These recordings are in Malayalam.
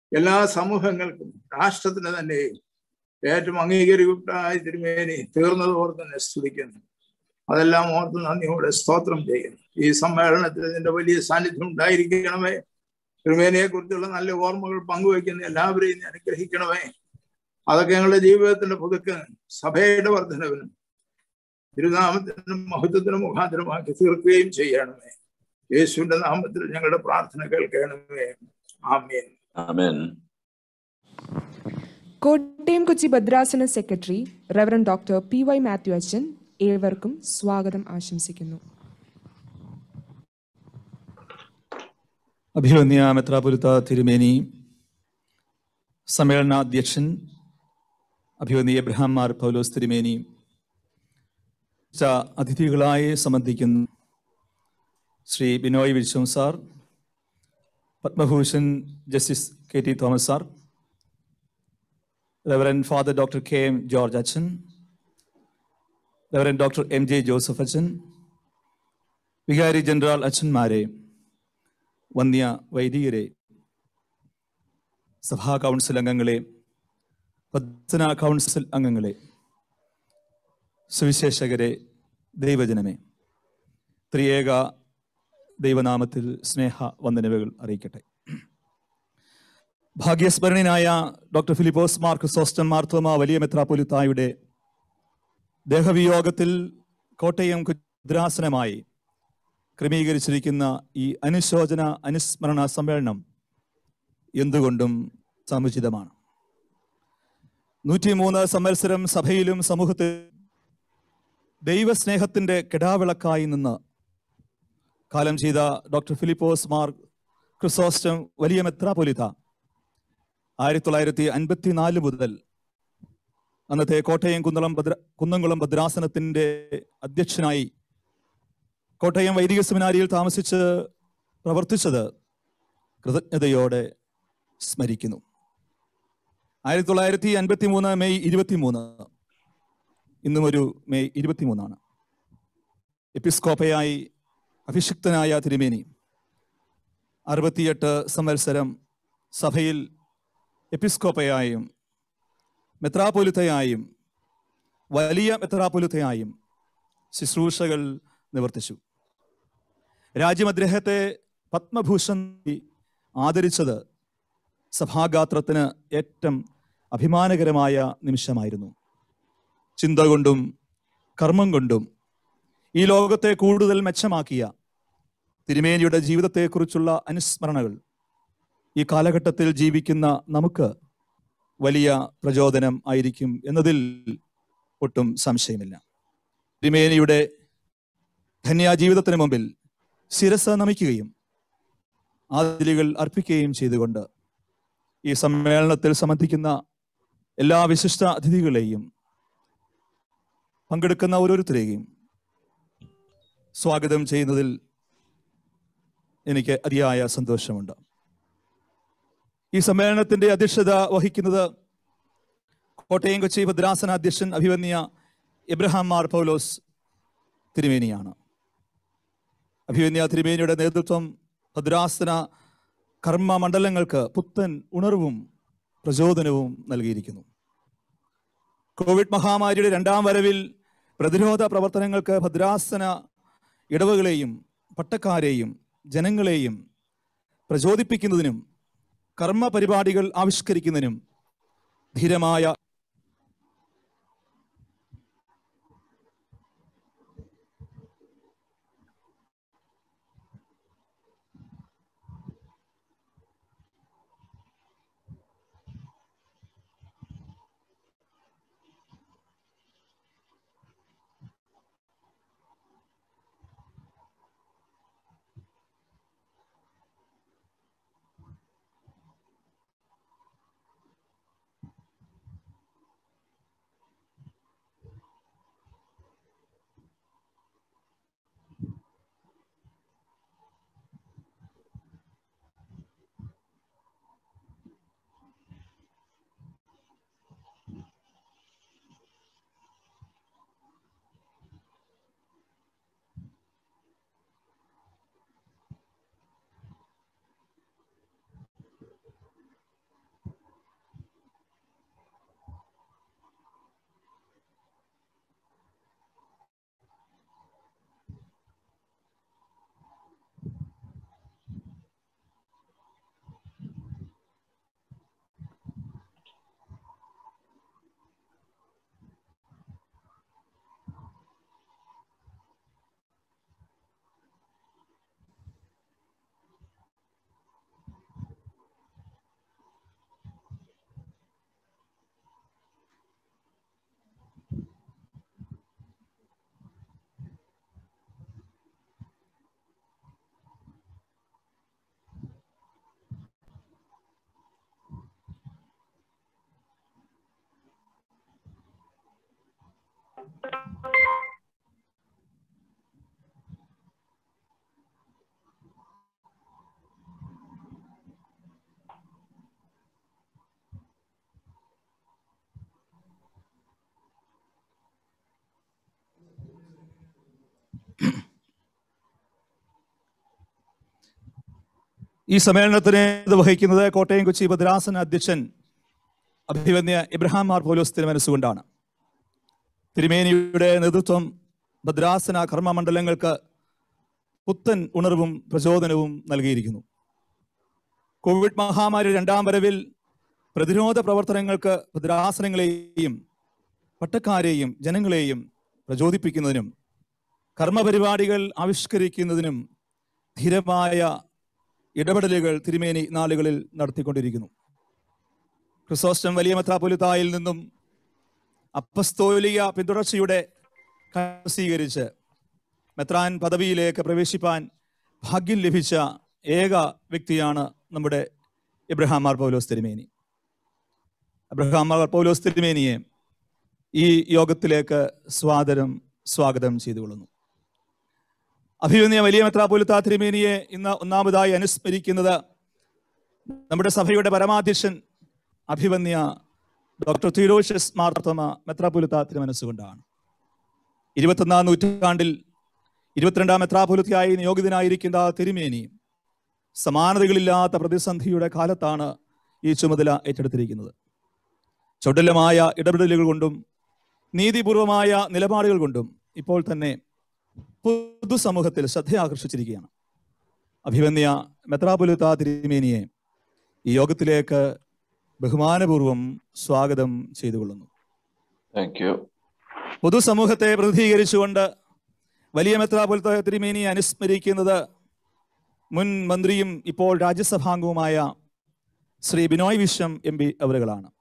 എല്ലാ സമൂഹങ്ങൾക്കും രാഷ്ട്രത്തിന് തന്നെ ഏറ്റവും അംഗീകരിക്കപ്പെട്ടായ തിരുമേനി തീർന്നത് ഓർത്ത് തന്നെ സ്തുതിക്കുന്നു അതെല്ലാം ഓർത്ത് നന്ദിയോടെ സ്തോത്രം ചെയ്യുന്നു ഈ സമ്മേളനത്തിൽ ഇതിന്റെ വലിയ സാന്നിധ്യം ഉണ്ടായിരിക്കണമേ തിരുമേനിയെ കുറിച്ചുള്ള നല്ല ഓർമ്മകൾ പങ്കുവയ്ക്കുന്ന എല്ലാവരെയും നീ അനുഗ്രഹിക്കണമേ അതൊക്കെ ഞങ്ങളുടെ ജീവിതത്തിന്റെ പുതുക്ക് സഭയുടെ വർധനവിനും തിരുനാമത്തിനും മഹത്വത്തിനും മുഖാന്തരമാക്കി തീർക്കുകയും ചെയ്യണമേ യേശുവിന്റെ നാമത്തിൽ ഞങ്ങളുടെ പ്രാർത്ഥന കേൾക്കണമേ ആമേൻ ആമേൻ കോട്ടയം കൊച്ചി ഭദ്രാസന secretary reverend doctor P Y Mathew അച്ഛൻ ഏവർക്കും സ്വാഗതം ആശംസിക്കുന്നു അഭിവന്യ മെത്രാപുരത്ത തിരുമേനി സമ്മേളനാധ്യക്ഷൻ അഭിവന്യ എബ്രഹാം മാർ പൗലോസ് തിരുമേനി ച അതിഥികളായി സംബന്ധിക്കുന്ന Shri Binoy Viswam sir Padma Bhushan justice K T Thomas sir reverend father doctor K M George അച്ഛൻ reverend doctor M J Joseph അച്ഛൻ വികാരി ജനറൽ അച്ഛന്മാരെ വന്യ വൈദികരെ സഭാ കൗൺസിൽ അംഗങ്ങളെ പത്തന കൗൺസിൽ അംഗങ്ങളെ സുവിശേഷകരെ ദൈവജനമേ ത്രിയേക ദൈവനാമത്തിൽ സ്നേഹ വന്ദനവുകൾ അറിയിക്കട്ടെ ഭാഗ്യസ്മരണീയനായ ഡോക്ടർ ഫിലിപ്പോസ് മാർക്ക് സോസ്റ്റൻ മാർത്തോമ വലിയ മെത്രാപ്പൊലിത്തായുടെ ദേഹവിയോഗത്തിൽ കോട്ടയം കുദ്രാസനമായി ക്രമീകരിച്ചിരിക്കുന്ന ഈ അനുശോചന അനുസ്മരണ സമ്മേളനം എന്തുകൊണ്ടും സമുചിതമാണ് നൂറ്റിമൂന്ന് സംവത്സരം സഭയിലും സമൂഹത്തിൽ ദൈവസ്നേഹത്തിന്റെ കെടാവിളക്കായി നിന്ന് കാലം ചെയ്ത ഡോക്ടർ ഫിലിപ്പോസ് മാർ ക്രിസോസ്റ്റം വലിയ മെത്രാപൊലിത്ത ആയിരത്തി തൊള്ളായിരത്തി അൻപത്തിനാല് മുതൽ അന്നത്തെ കോട്ടയം കുന്നളം ഭദ്ര കുന്നംകുളം ഭദ്രാസനത്തിന്റെ അധ്യക്ഷനായി കോട്ടയം വൈദിക സെമിനാരിയിൽ താമസിച്ച് പ്രവർത്തിച്ചത് കൃതജ്ഞതയോടെ സ്മരിക്കുന്നു ആയിരത്തി തൊള്ളായിരത്തി അൻപത്തി മൂന്ന് മെയ് ഇരുപത്തിമൂന്ന് ഇന്നും ഒരു മെയ് ഇരുപത്തിമൂന്നാണ് എപ്പിസ്കോപ്പയായി അഭിഷിക്തനായ തിരുമേനി അറുപത്തിയെട്ട് സംവത്സരം സഭയിൽ എപ്പിസ്കോപ്പയായും മെത്രാപൊലിത്തയായും വലിയ മെത്രാപൊലിത്തയായും ശുശ്രൂഷകൾ നിവർത്തിച്ചു രാജ്യം അദ്ദേഹത്തെ പത്മഭൂഷൺ ആദരിച്ചത് സഭാഗാത്രത്തിന് ഏറ്റവും അഭിമാനകരമായ നിമിഷമായിരുന്നു ചിന്ത കൊണ്ടും കർമ്മം കൊണ്ടും ഈ ലോകത്തെ കൂടുതൽ മെച്ചമാക്കിയ തിരുമേനിയുടെ ജീവിതത്തെക്കുറിച്ചുള്ള അനുസ്മരണകൾ ഈ കാലഘട്ടത്തിൽ ജീവിക്കുന്ന നമുക്ക് വലിയ പ്രചോദനം ആയിരിക്കും എന്നതിൽ ഒട്ടും സംശയമില്ല തിരുമേനിയുടെ ധന്യാജീവിതത്തിന് മുമ്പിൽ ശിരസ് നമിക്കുകയും ആദിലുകൾ അർപ്പിക്കുകയും ചെയ്തുകൊണ്ട് ഈ സമ്മേളനത്തിൽ സംബന്ധിക്കുന്ന എല്ലാ വിശിഷ്ട അതിഥികളെയും പങ്കെടുക്കുന്ന ഓരോരുത്തരെയും സ്വാഗതം ചെയ്യുന്നതിൽ എനിക്ക് അതിയായ സന്തോഷമുണ്ട് ഈ സമ്മേളനത്തിന്റെ അധ്യക്ഷത വഹിക്കുന്നത് കോട്ടയം കൊച്ചി ഭദ്രാസന അധ്യക്ഷൻ അഭിവന്യ ഇബ്രഹാം മാർ പൗലോസ് തിരുമേനിയാണ് അഭിവന്യ തിരുമേനിയുടെ നേതൃത്വം ഭദ്രാസന കർമ്മ മണ്ഡലങ്ങൾക്ക് പുത്തൻ ഉണർവും പ്രചോദനവും നൽകിയിരിക്കുന്നു കോവിഡ് മഹാമാരിയുടെ രണ്ടാം വരവിൽ പ്രതിരോധ പ്രവർത്തനങ്ങൾക്ക് ഭദ്രാസന ഇടവകളെയും പട്ടക്കാരെയും ജനങ്ങളെയും പ്രചോദിപ്പിക്കുന്നതിനും കർമ്മ പരിപാടികൾ ആവിഷ്കരിക്കുന്നതിനും ധീരമായ ഈ സമ്മേളനത്തിന് ഇത് വഹിക്കുന്നത് കോട്ടയം കൊച്ചി ഭദ്രാസന അധ്യക്ഷൻ അഭിവന്യ ഇബ്രഹാം മാർ പോലോസ് തിരുമനസ്സുകൊണ്ടാണ് തിരുമേനിയുടെ നേതൃത്വം ഭദ്രാസന കർമ്മമണ്ഡലങ്ങൾക്ക് പുത്തൻ ഉണർവും പ്രചോദനവും നൽകിയിരിക്കുന്നു കോവിഡ് മഹാമാരി രണ്ടാം വരവിൽ പ്രതിരോധ പ്രവർത്തനങ്ങൾക്ക് ഭദ്രാസനങ്ങളെയും പട്ടക്കാരെയും ജനങ്ങളെയും പ്രചോദിപ്പിക്കുന്നതിനും കർമ്മപരിപാടികൾ ആവിഷ്കരിക്കുന്നതിനും ധീരമായ ഇടപെടലുകൾ തിരുമേനി നാളുകളിൽ നടത്തിക്കൊണ്ടിരിക്കുന്നു ക്രിസോസ്റ്റം വലിയ മെത്രാപൊലിത്തായിൽ നിന്നും അപ്പസ്തോലിക പിന്തുടർച്ചയുടെ കരം സ്വീകരിച്ച് മെത്രാൻ പദവിയിലേക്ക് പ്രവേശിപ്പാൻ ഭാഗ്യം ലഭിച്ച ഏക വ്യക്തിയാണ് നമ്മുടെ ഇബ്രഹാം മാർ പൗലോസ് തിരുമേനി അബ്രഹാം മാർ പൗലോസ് തിരുമേനിയെ ഈ യോഗത്തിലേക്ക് സ്വാതരം സ്വാഗതം ചെയ്തുകൊള്ളുന്നു അഭിമന്യ വലിയ മെത്രാപൊലിത്ത തിരുമേനിയെ ഇന്ന് ഒന്നാമതായി അനുസ്മരിക്കുന്നത് നമ്മുടെ സഭയുടെ പരമാധ്യക്ഷൻ അഭിമന്യ ഡോക്ടർ തീരോഷസ് മാർത്തമ മെത്രാപൊലിത്ത തിരുമനസ്സുകൊണ്ടാണ് ഇരുപത്തൊന്നാം നൂറ്റാണ്ടിൽ ഇരുപത്തിരണ്ടാം മെത്രാപൊലിത്തയായി നിയോഗിതനായിരിക്കുന്ന തിരുമേനി സമാനതകളില്ലാത്ത പ്രതിസന്ധിയുടെ കാലത്താണ് ഈ ചുമതല ഏറ്റെടുത്തിരിക്കുന്നത് ചൊടലമായ ഇടപെടലുകൾ കൊണ്ടും നീതിപൂർവമായ നിലപാടുകൾ കൊണ്ടും ഇപ്പോൾ തന്നെ പൊതുസമൂഹത്തിൽ ശ്രദ്ധ ആകർഷിച്ചിരിക്കുകയാണ് അഭിമന്യ മെത്രാപൊലിത്ത തിരുമേനിയെ ഈ യോഗത്തിലേക്ക് ബഹുമാനപൂർവം സ്വാഗതം ചെയ്തുകൊള്ളുന്നു താങ്ക് യു പൊതുസമൂഹത്തെ പ്രതിനിധീകരിച്ചുകൊണ്ട് വലിയ മെത്രാപൊലിത്ത തിരുമേനിയെ അനുസ്മരിക്കുന്നത് മുൻ മന്ത്രിയും ഇപ്പോൾ രാജ്യസഭാംഗവുമായ ശ്രീ ബിനോയ് വിശ്വം എം പി അവരുകളാണ്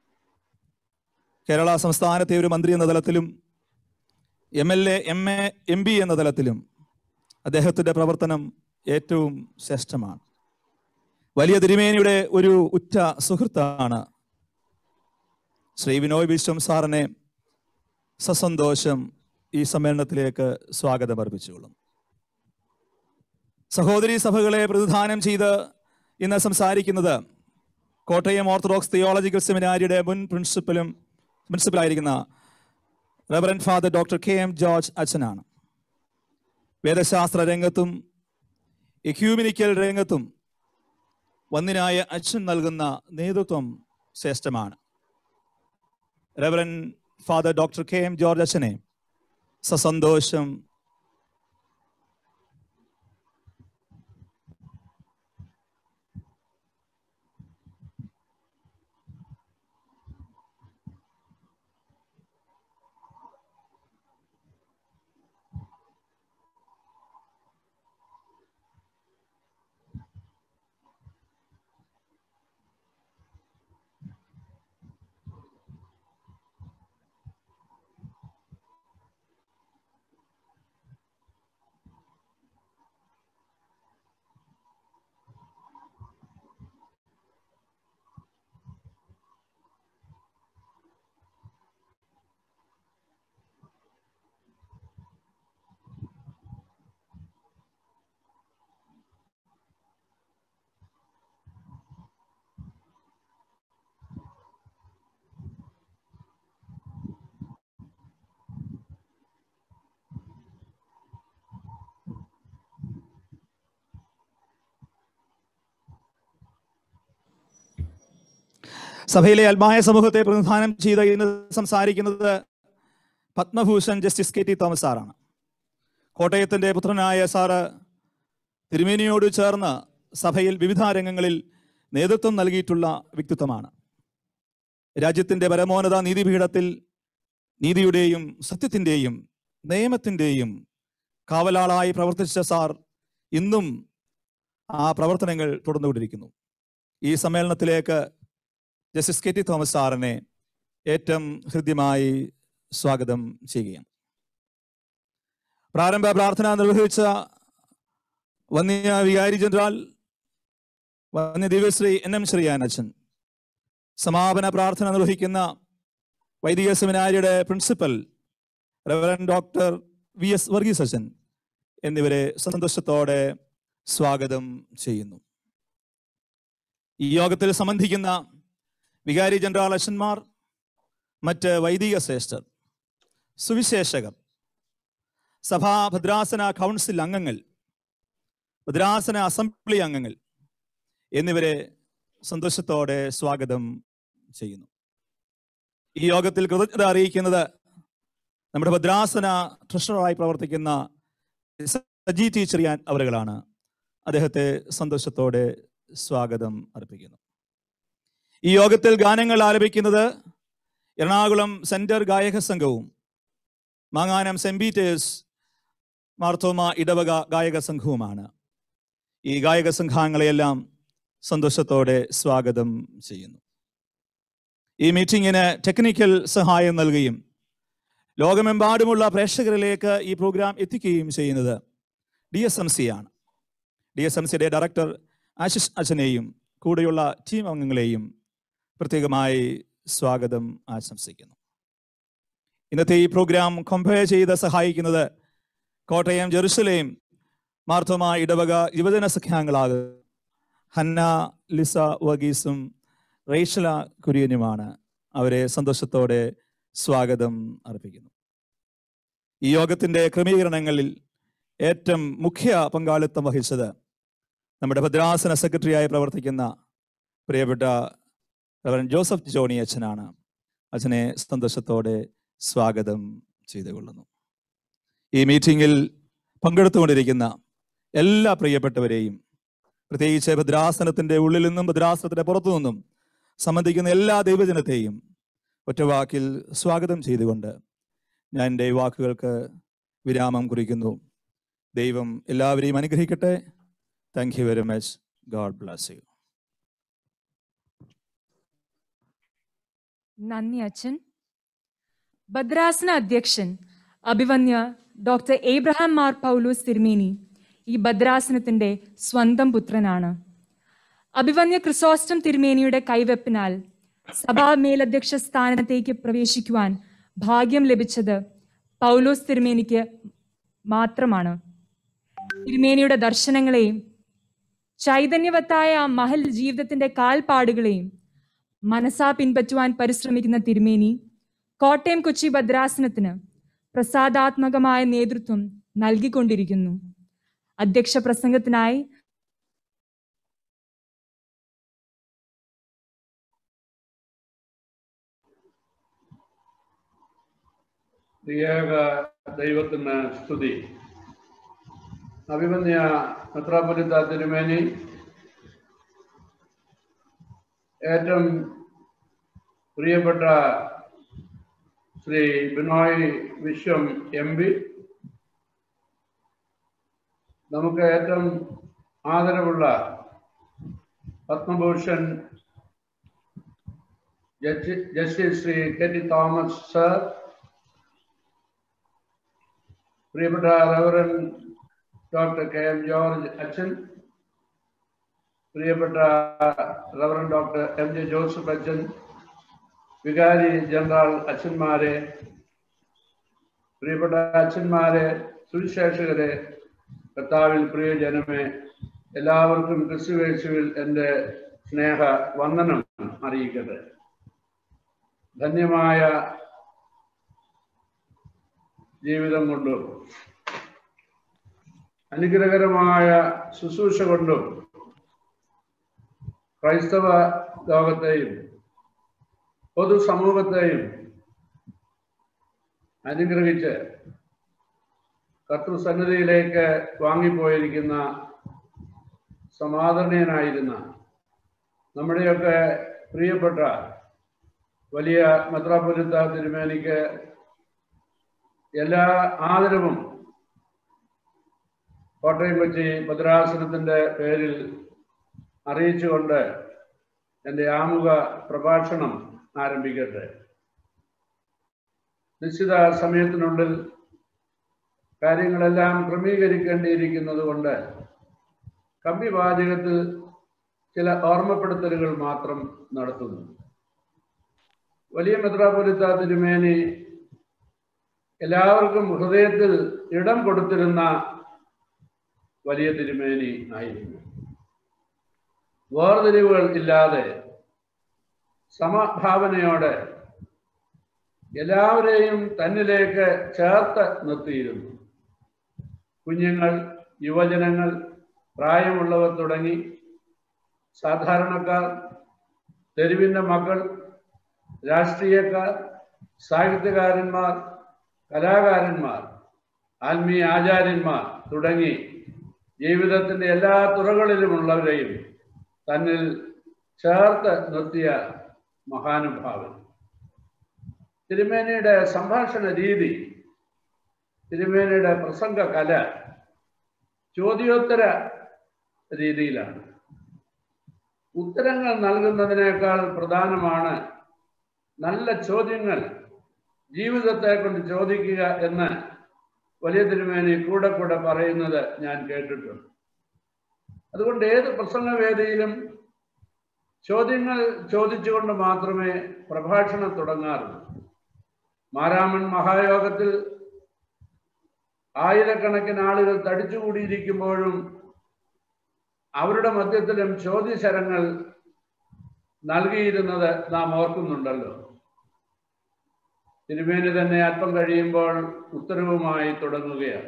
കേരള സംസ്ഥാനത്തെ ഒരു മന്ത്രി എന്ന തലത്തിലും M L A M A M P എന്ന തലത്തിലും അദ്ദേഹത്തിന്റെ പ്രവർത്തനം ഏറ്റവും ശ്രേഷ്ഠമാണ് വലിയ തിരുമേനിയുടെ ഒരു ഉറ്റ സുഹൃത്താണ് ശ്രീ വിനോയ് വിശ്വം സാറിനെ സസന്തോഷം ഈ സമ്മേളനത്തിലേക്ക് സ്വാഗതം അർപ്പിച്ചുകൊള്ളും സഹോദരി സഭകളെ പ്രതിദാനം ചെയ്ത് ഇന്ന് സംസാരിക്കുന്നത് കോട്ടയം ഓർത്തഡോക്സ് തിയോളജിക്കൽ സെമിനാരിയുടെ മുൻ പ്രിൻസിപ്പലും പ്രിൻസിപ്പലായിരിക്കുന്ന reverend father doctor K M George അച്ഛനാണ് വേദശാസ്ത്ര രംഗത്തും എക്യൂമിനിക്കൽ രംഗത്തും വന്നിനായ അച്ഛൻ നൽകുന്ന നേതൃത്വം ശ്രേഷ്ഠമാണ് reverend father doctor K M George അച്ഛനെ സസന്തോഷം സഭയിലെ അൽമായ സമൂഹത്തെ പ്രതിനിധാനം ചെയ്ത് ഇന്ന് സംസാരിക്കുന്നത് Padma Bhushan justice K T Thomas സാറാണ് കോട്ടയത്തിന്റെ പുത്രനായ സാറ് തിരുമേനിയോട് ചേർന്ന് സഭയിൽ വിവിധ രംഗങ്ങളിൽ നേതൃത്വം നൽകിയിട്ടുള്ള വ്യക്തിത്വമാണ് രാജ്യത്തിന്റെ പരമോന്നത നീതിപീഠത്തിൽ നീതിയുടെയും സത്യത്തിന്റെയും നിയമത്തിന്റെയും കാവലാളായി പ്രവർത്തിച്ച സാർ ഇന്നും ആ പ്രവർത്തനങ്ങൾ തുടർന്നുകൊണ്ടിരിക്കുന്നു ഈ സമ്മേളനത്തിലേക്ക് ജസ്റ്റിസ് കെ ടി തോമസ് സാറിനെ ഏറ്റവും ഹൃദ്യമായി സ്വാഗതം ചെയ്യുകയാണ് പ്രാരംഭ പ്രാർത്ഥന നിർവഹിച്ച വന്യ വികാരി ജനറൽ വന്യ ദിവ്യശ്രീ എൻ എം ശ്രീയാൻ അച്ഛൻ സമാപന പ്രാർത്ഥന നിർവഹിക്കുന്ന വൈദിക സെമിനാരിയുടെ principal reverend doctor V S Varghese അച്ഛൻ എന്നിവരെ സന്തോഷത്തോടെ സ്വാഗതം ചെയ്യുന്നു ഈ യോഗത്തിൽ സംബന്ധിക്കുന്ന വികാരി ജനറൽ അച്ഛന്മാർ മറ്റ് വൈദിക ശ്രേഷ്ഠർ സുവിശേഷകർ സഭാ ഭദ്രാസന കൗൺസിൽ അംഗങ്ങൾ ഭദ്രാസന അസംബ്ലി അംഗങ്ങൾ എന്നിവരെ സന്തോഷത്തോടെ സ്വാഗതം ചെയ്യുന്നു ഈ യോഗത്തിൽ കൃതജ്ഞത അറിയിക്കുന്നത് നമ്മുടെ ഭദ്രാസന ട്രഷററായി പ്രവർത്തിക്കുന്ന സജി ടീച്ചറിയാൻ അവരുകളാണ് അദ്ദേഹത്തെ സന്തോഷത്തോടെ സ്വാഗതം അർപ്പിക്കുന്നു ഈ യോഗത്തിൽ ഗാനങ്ങൾ ആലപിക്കുന്നത് എറണാകുളം സെന്റർ ഗായക സംഘവും മാങ്ങാനം സെന്റ് പീറ്റേഴ്സ് മാർത്തോമ ഇടവക ഗായക സംഘവുമാണ് ഈ ഗായക സംഘാംഗങ്ങളെയെല്ലാം സന്തോഷത്തോടെ സ്വാഗതം ചെയ്യുന്നു ഈ മീറ്റിംഗിന് ടെക്നിക്കൽ സഹായം നൽകുകയും ലോകമെമ്പാടുമുള്ള പ്രേക്ഷകരിലേക്ക് ഈ പ്രോഗ്രാം എത്തിക്കുകയും ചെയ്യുന്നത് ഡി എസ് എം സി ആണ് ഡി എസ് എം സിയുടെ ഡയറക്ടർ ആശിഷ് അച്ഛനെയും കൂടെയുള്ള ടീം അംഗങ്ങളെയും പ്രത്യേകമായി സ്വാഗതം ആശംസിക്കുന്നു ഇന്നത്തെ ഈ പ്രോഗ്രാം കമ്പയർ ചെയ്ത് സഹായിക്കുന്നത് കോട്ടയം ജെറുസലേം മാർത്തോമ ഇടവക യുവജന സഖ്യാംഗങ്ങളാകും ഹന്ന ലിസ വഗീസും റേഷല കുര്യനുമാണ് അവരെ സന്തോഷത്തോടെ സ്വാഗതം അർപ്പിക്കുന്നു ഈ യോഗത്തിന്റെ ക്രമീകരണങ്ങളിൽ ഏറ്റവും മുഖ്യ പങ്കാളിത്തം വഹിച്ചത് നമ്മുടെ ഭദ്രാസന സെക്രട്ടറിയായി പ്രവർത്തിക്കുന്ന പ്രിയപ്പെട്ട റവറൻ ജോസഫ് ജോണി അച്ഛനാണ് അച്ഛനെ സന്തോഷത്തോടെ സ്വാഗതം ചെയ്തുകൊള്ളുന്നു ഈ മീറ്റിംഗിൽ പങ്കെടുത്തുകൊണ്ടിരിക്കുന്ന എല്ലാ പ്രിയപ്പെട്ടവരെയും പ്രത്യേകിച്ച് ഭദ്രാസനത്തിന്റെ ഉള്ളിൽ നിന്നും ഭദ്രാസനത്തിന്റെ പുറത്തു നിന്നും സംബന്ധിക്കുന്ന എല്ലാ ദൈവജനത്തെയും ഒറ്റവാക്കിൽ സ്വാഗതം ചെയ്തുകൊണ്ട് ഞാൻ എൻ്റെ ഈ വാക്കുകൾക്ക് വിരാമം കുറിക്കുന്നു ദൈവം എല്ലാവരെയും അനുഗ്രഹിക്കട്ടെ thank you very much God bless you നന്ദി അച്ഛൻ ഭദ്രാസന അധ്യക്ഷൻ അഭിവന്യ ഡോക്ടർ ഏബ്രഹാം മാർ പൗലൂസ് തിരുമേനി ഈ ഭദ്രാസനത്തിന്റെ സ്വന്തം പുത്രനാണ് അഭിവന്യ ക്രിസോസ്റ്റം തിരുമേനിയുടെ കൈവെപ്പിനാൽ സഭാ മേലധ്യക്ഷ സ്ഥാനത്തേക്ക് പ്രവേശിക്കുവാൻ ഭാഗ്യം ലഭിച്ചത് പൗലോസ് തിരുമേനിക്ക് മാത്രമാണ് തിരുമേനിയുടെ ദർശനങ്ങളെയും ചൈതന്യവത്തായ ആ മഹൽ ജീവിതത്തിന്റെ കാൽപ്പാടുകളെയും മനസ്സാ പിൻപറ്റുവാൻ പരിശ്രമിക്കുന്ന തിരുമേനി കോട്ടയം കൊച്ചി ഭദ്രാസനത്തിന് പ്രസാദാത്മകമായ നേതൃത്വം നൽകിക്കൊണ്ടിരിക്കുന്നു അധ്യക്ഷ പ്രസംഗത്തിനായി ത്രിയേക ദൈവത്തിന് സ്തുതി അഭിമന്യ മെത്രാപൊലിത്ത തിരുമേനി ഏറ്റവും പ്രിയപ്പെട്ട ശ്രീ ബിനോയ് വിശ്വം എം പി നമുക്ക് ഏറ്റവും ആദരവുള്ള Padma Bhushan judge justice Shri K T Thomas sir പ്രിയപ്പെട്ട reverend doctor K M George അച്ഛൻ പ്രിയപ്പെട്ട reverend doctor M J Joseph അച്ഛൻ വികാരി ജനറൽ അച്ഛന്മാരെ പ്രിയപ്പെട്ട അച്ഛന്മാരെ സുവിശേഷകരെ കർത്താവിൽ പ്രിയജനമേ എല്ലാവർക്കും ക്രിസ്തുവേശുവിൽ എൻ്റെ സ്നേഹ വന്ദനം അറിയിക്കട്ടെ ധന്യമായ ജീവിതം കൊണ്ടും അനുഗ്രഹകരമായ ശുശ്രൂഷ കൊണ്ടും ക്രൈസ്തവ ലോകത്തെയും പൊതുസമൂഹത്തെയും അനുഗ്രഹിച്ച് കർത്തൃസന്നിധിയിലേക്ക് വാങ്ങിപ്പോയിരിക്കുന്ന സമാദരണീയനായിരുന്ന നമ്മുടെയൊക്കെ പ്രിയപ്പെട്ട വലിയ മെത്രാപൊലിത്ത തിരുമേനിക്ക് എല്ലാ ആദരവും കോട്ടയം കൊച്ചി ഭദ്രാസനത്തിന്റെ പേരിൽ അറിയിച്ചുകൊണ്ട് എൻ്റെ ആമുഖ പ്രഭാഷണം ആരംഭിക്കട്ടെ നിശ്ചിത സമയത്തിനുള്ളിൽ കാര്യങ്ങളെല്ലാം ക്രമീകരിക്കേണ്ടിയിരിക്കുന്നത് കൊണ്ട് കമ്പിവാചകത്തിൽ ചില ഓർമ്മപ്പെടുത്തലുകൾ മാത്രം നടത്തുന്നു വലിയ മെത്രാപൊലിത്ത തിരുമേനി എല്ലാവർക്കും ഹൃദയത്തിൽ ഇടം കൊടുത്തിരുന്ന വലിയ തിരുമേനി ആയിരുന്നു വേർതിരിവുകൾ ഇല്ലാതെ സമഭാവനയോടെ എല്ലാവരെയും തന്നിലേക്ക് ചേർത്ത് നിർത്തിയിരുന്നു കുഞ്ഞുങ്ങൾ യുവജനങ്ങൾ പ്രായമുള്ളവർ തുടങ്ങി സാധാരണക്കാർ തെരുവിൻ്റെ മക്കൾ രാഷ്ട്രീയക്കാർ സാഹിത്യകാരന്മാർ കലാകാരന്മാർ ആത്മീയ ആചാര്യന്മാർ തുടങ്ങി ജീവിതത്തിൻ്റെ എല്ലാ തുറകളിലുമുള്ളവരെയും തന്നിൽ ചേർത്ത് നിർത്തിയ മഹാനുഭാവൻ തിരുമേനിയുടെ സംഭാഷണ രീതി തിരുമേനിയുടെ പ്രസംഗ കല ചോദ്യോത്തര രീതിയിലാണ് ഉത്തരങ്ങൾ നൽകുന്നതിനേക്കാൾ പ്രധാനമാണ് നല്ല ചോദ്യങ്ങൾ ജീവിതത്തെ കൊണ്ട് ചോദിക്കുക എന്ന് വലിയ തിരുമേനി കൂടെ കൂടെ പറയുന്നത് ഞാൻ കേട്ടിട്ടുണ്ട് അതുകൊണ്ട് ഏത് പ്രസംഗവേദിയിലും ചോദ്യങ്ങൾ ചോദിച്ചുകൊണ്ട് മാത്രമേ പ്രഭാഷണം തുടങ്ങാറുള്ളൂ മാരാമൺ മഹായോഗത്തിൽ ആയിരക്കണക്കിന് ആളുകൾ തടിച്ചുകൂടിയിരിക്കുമ്പോഴും അവരുടെ മധ്യത്തിലും ചോദ്യശരങ്ങൾ നൽകിയിരുന്നത് നാം ഓർക്കുന്നുണ്ടല്ലോ തിരുമേനി തന്നെ അല്പം കഴിയുമ്പോൾ ഉത്തരവുമായി തുടങ്ങുകയാണ്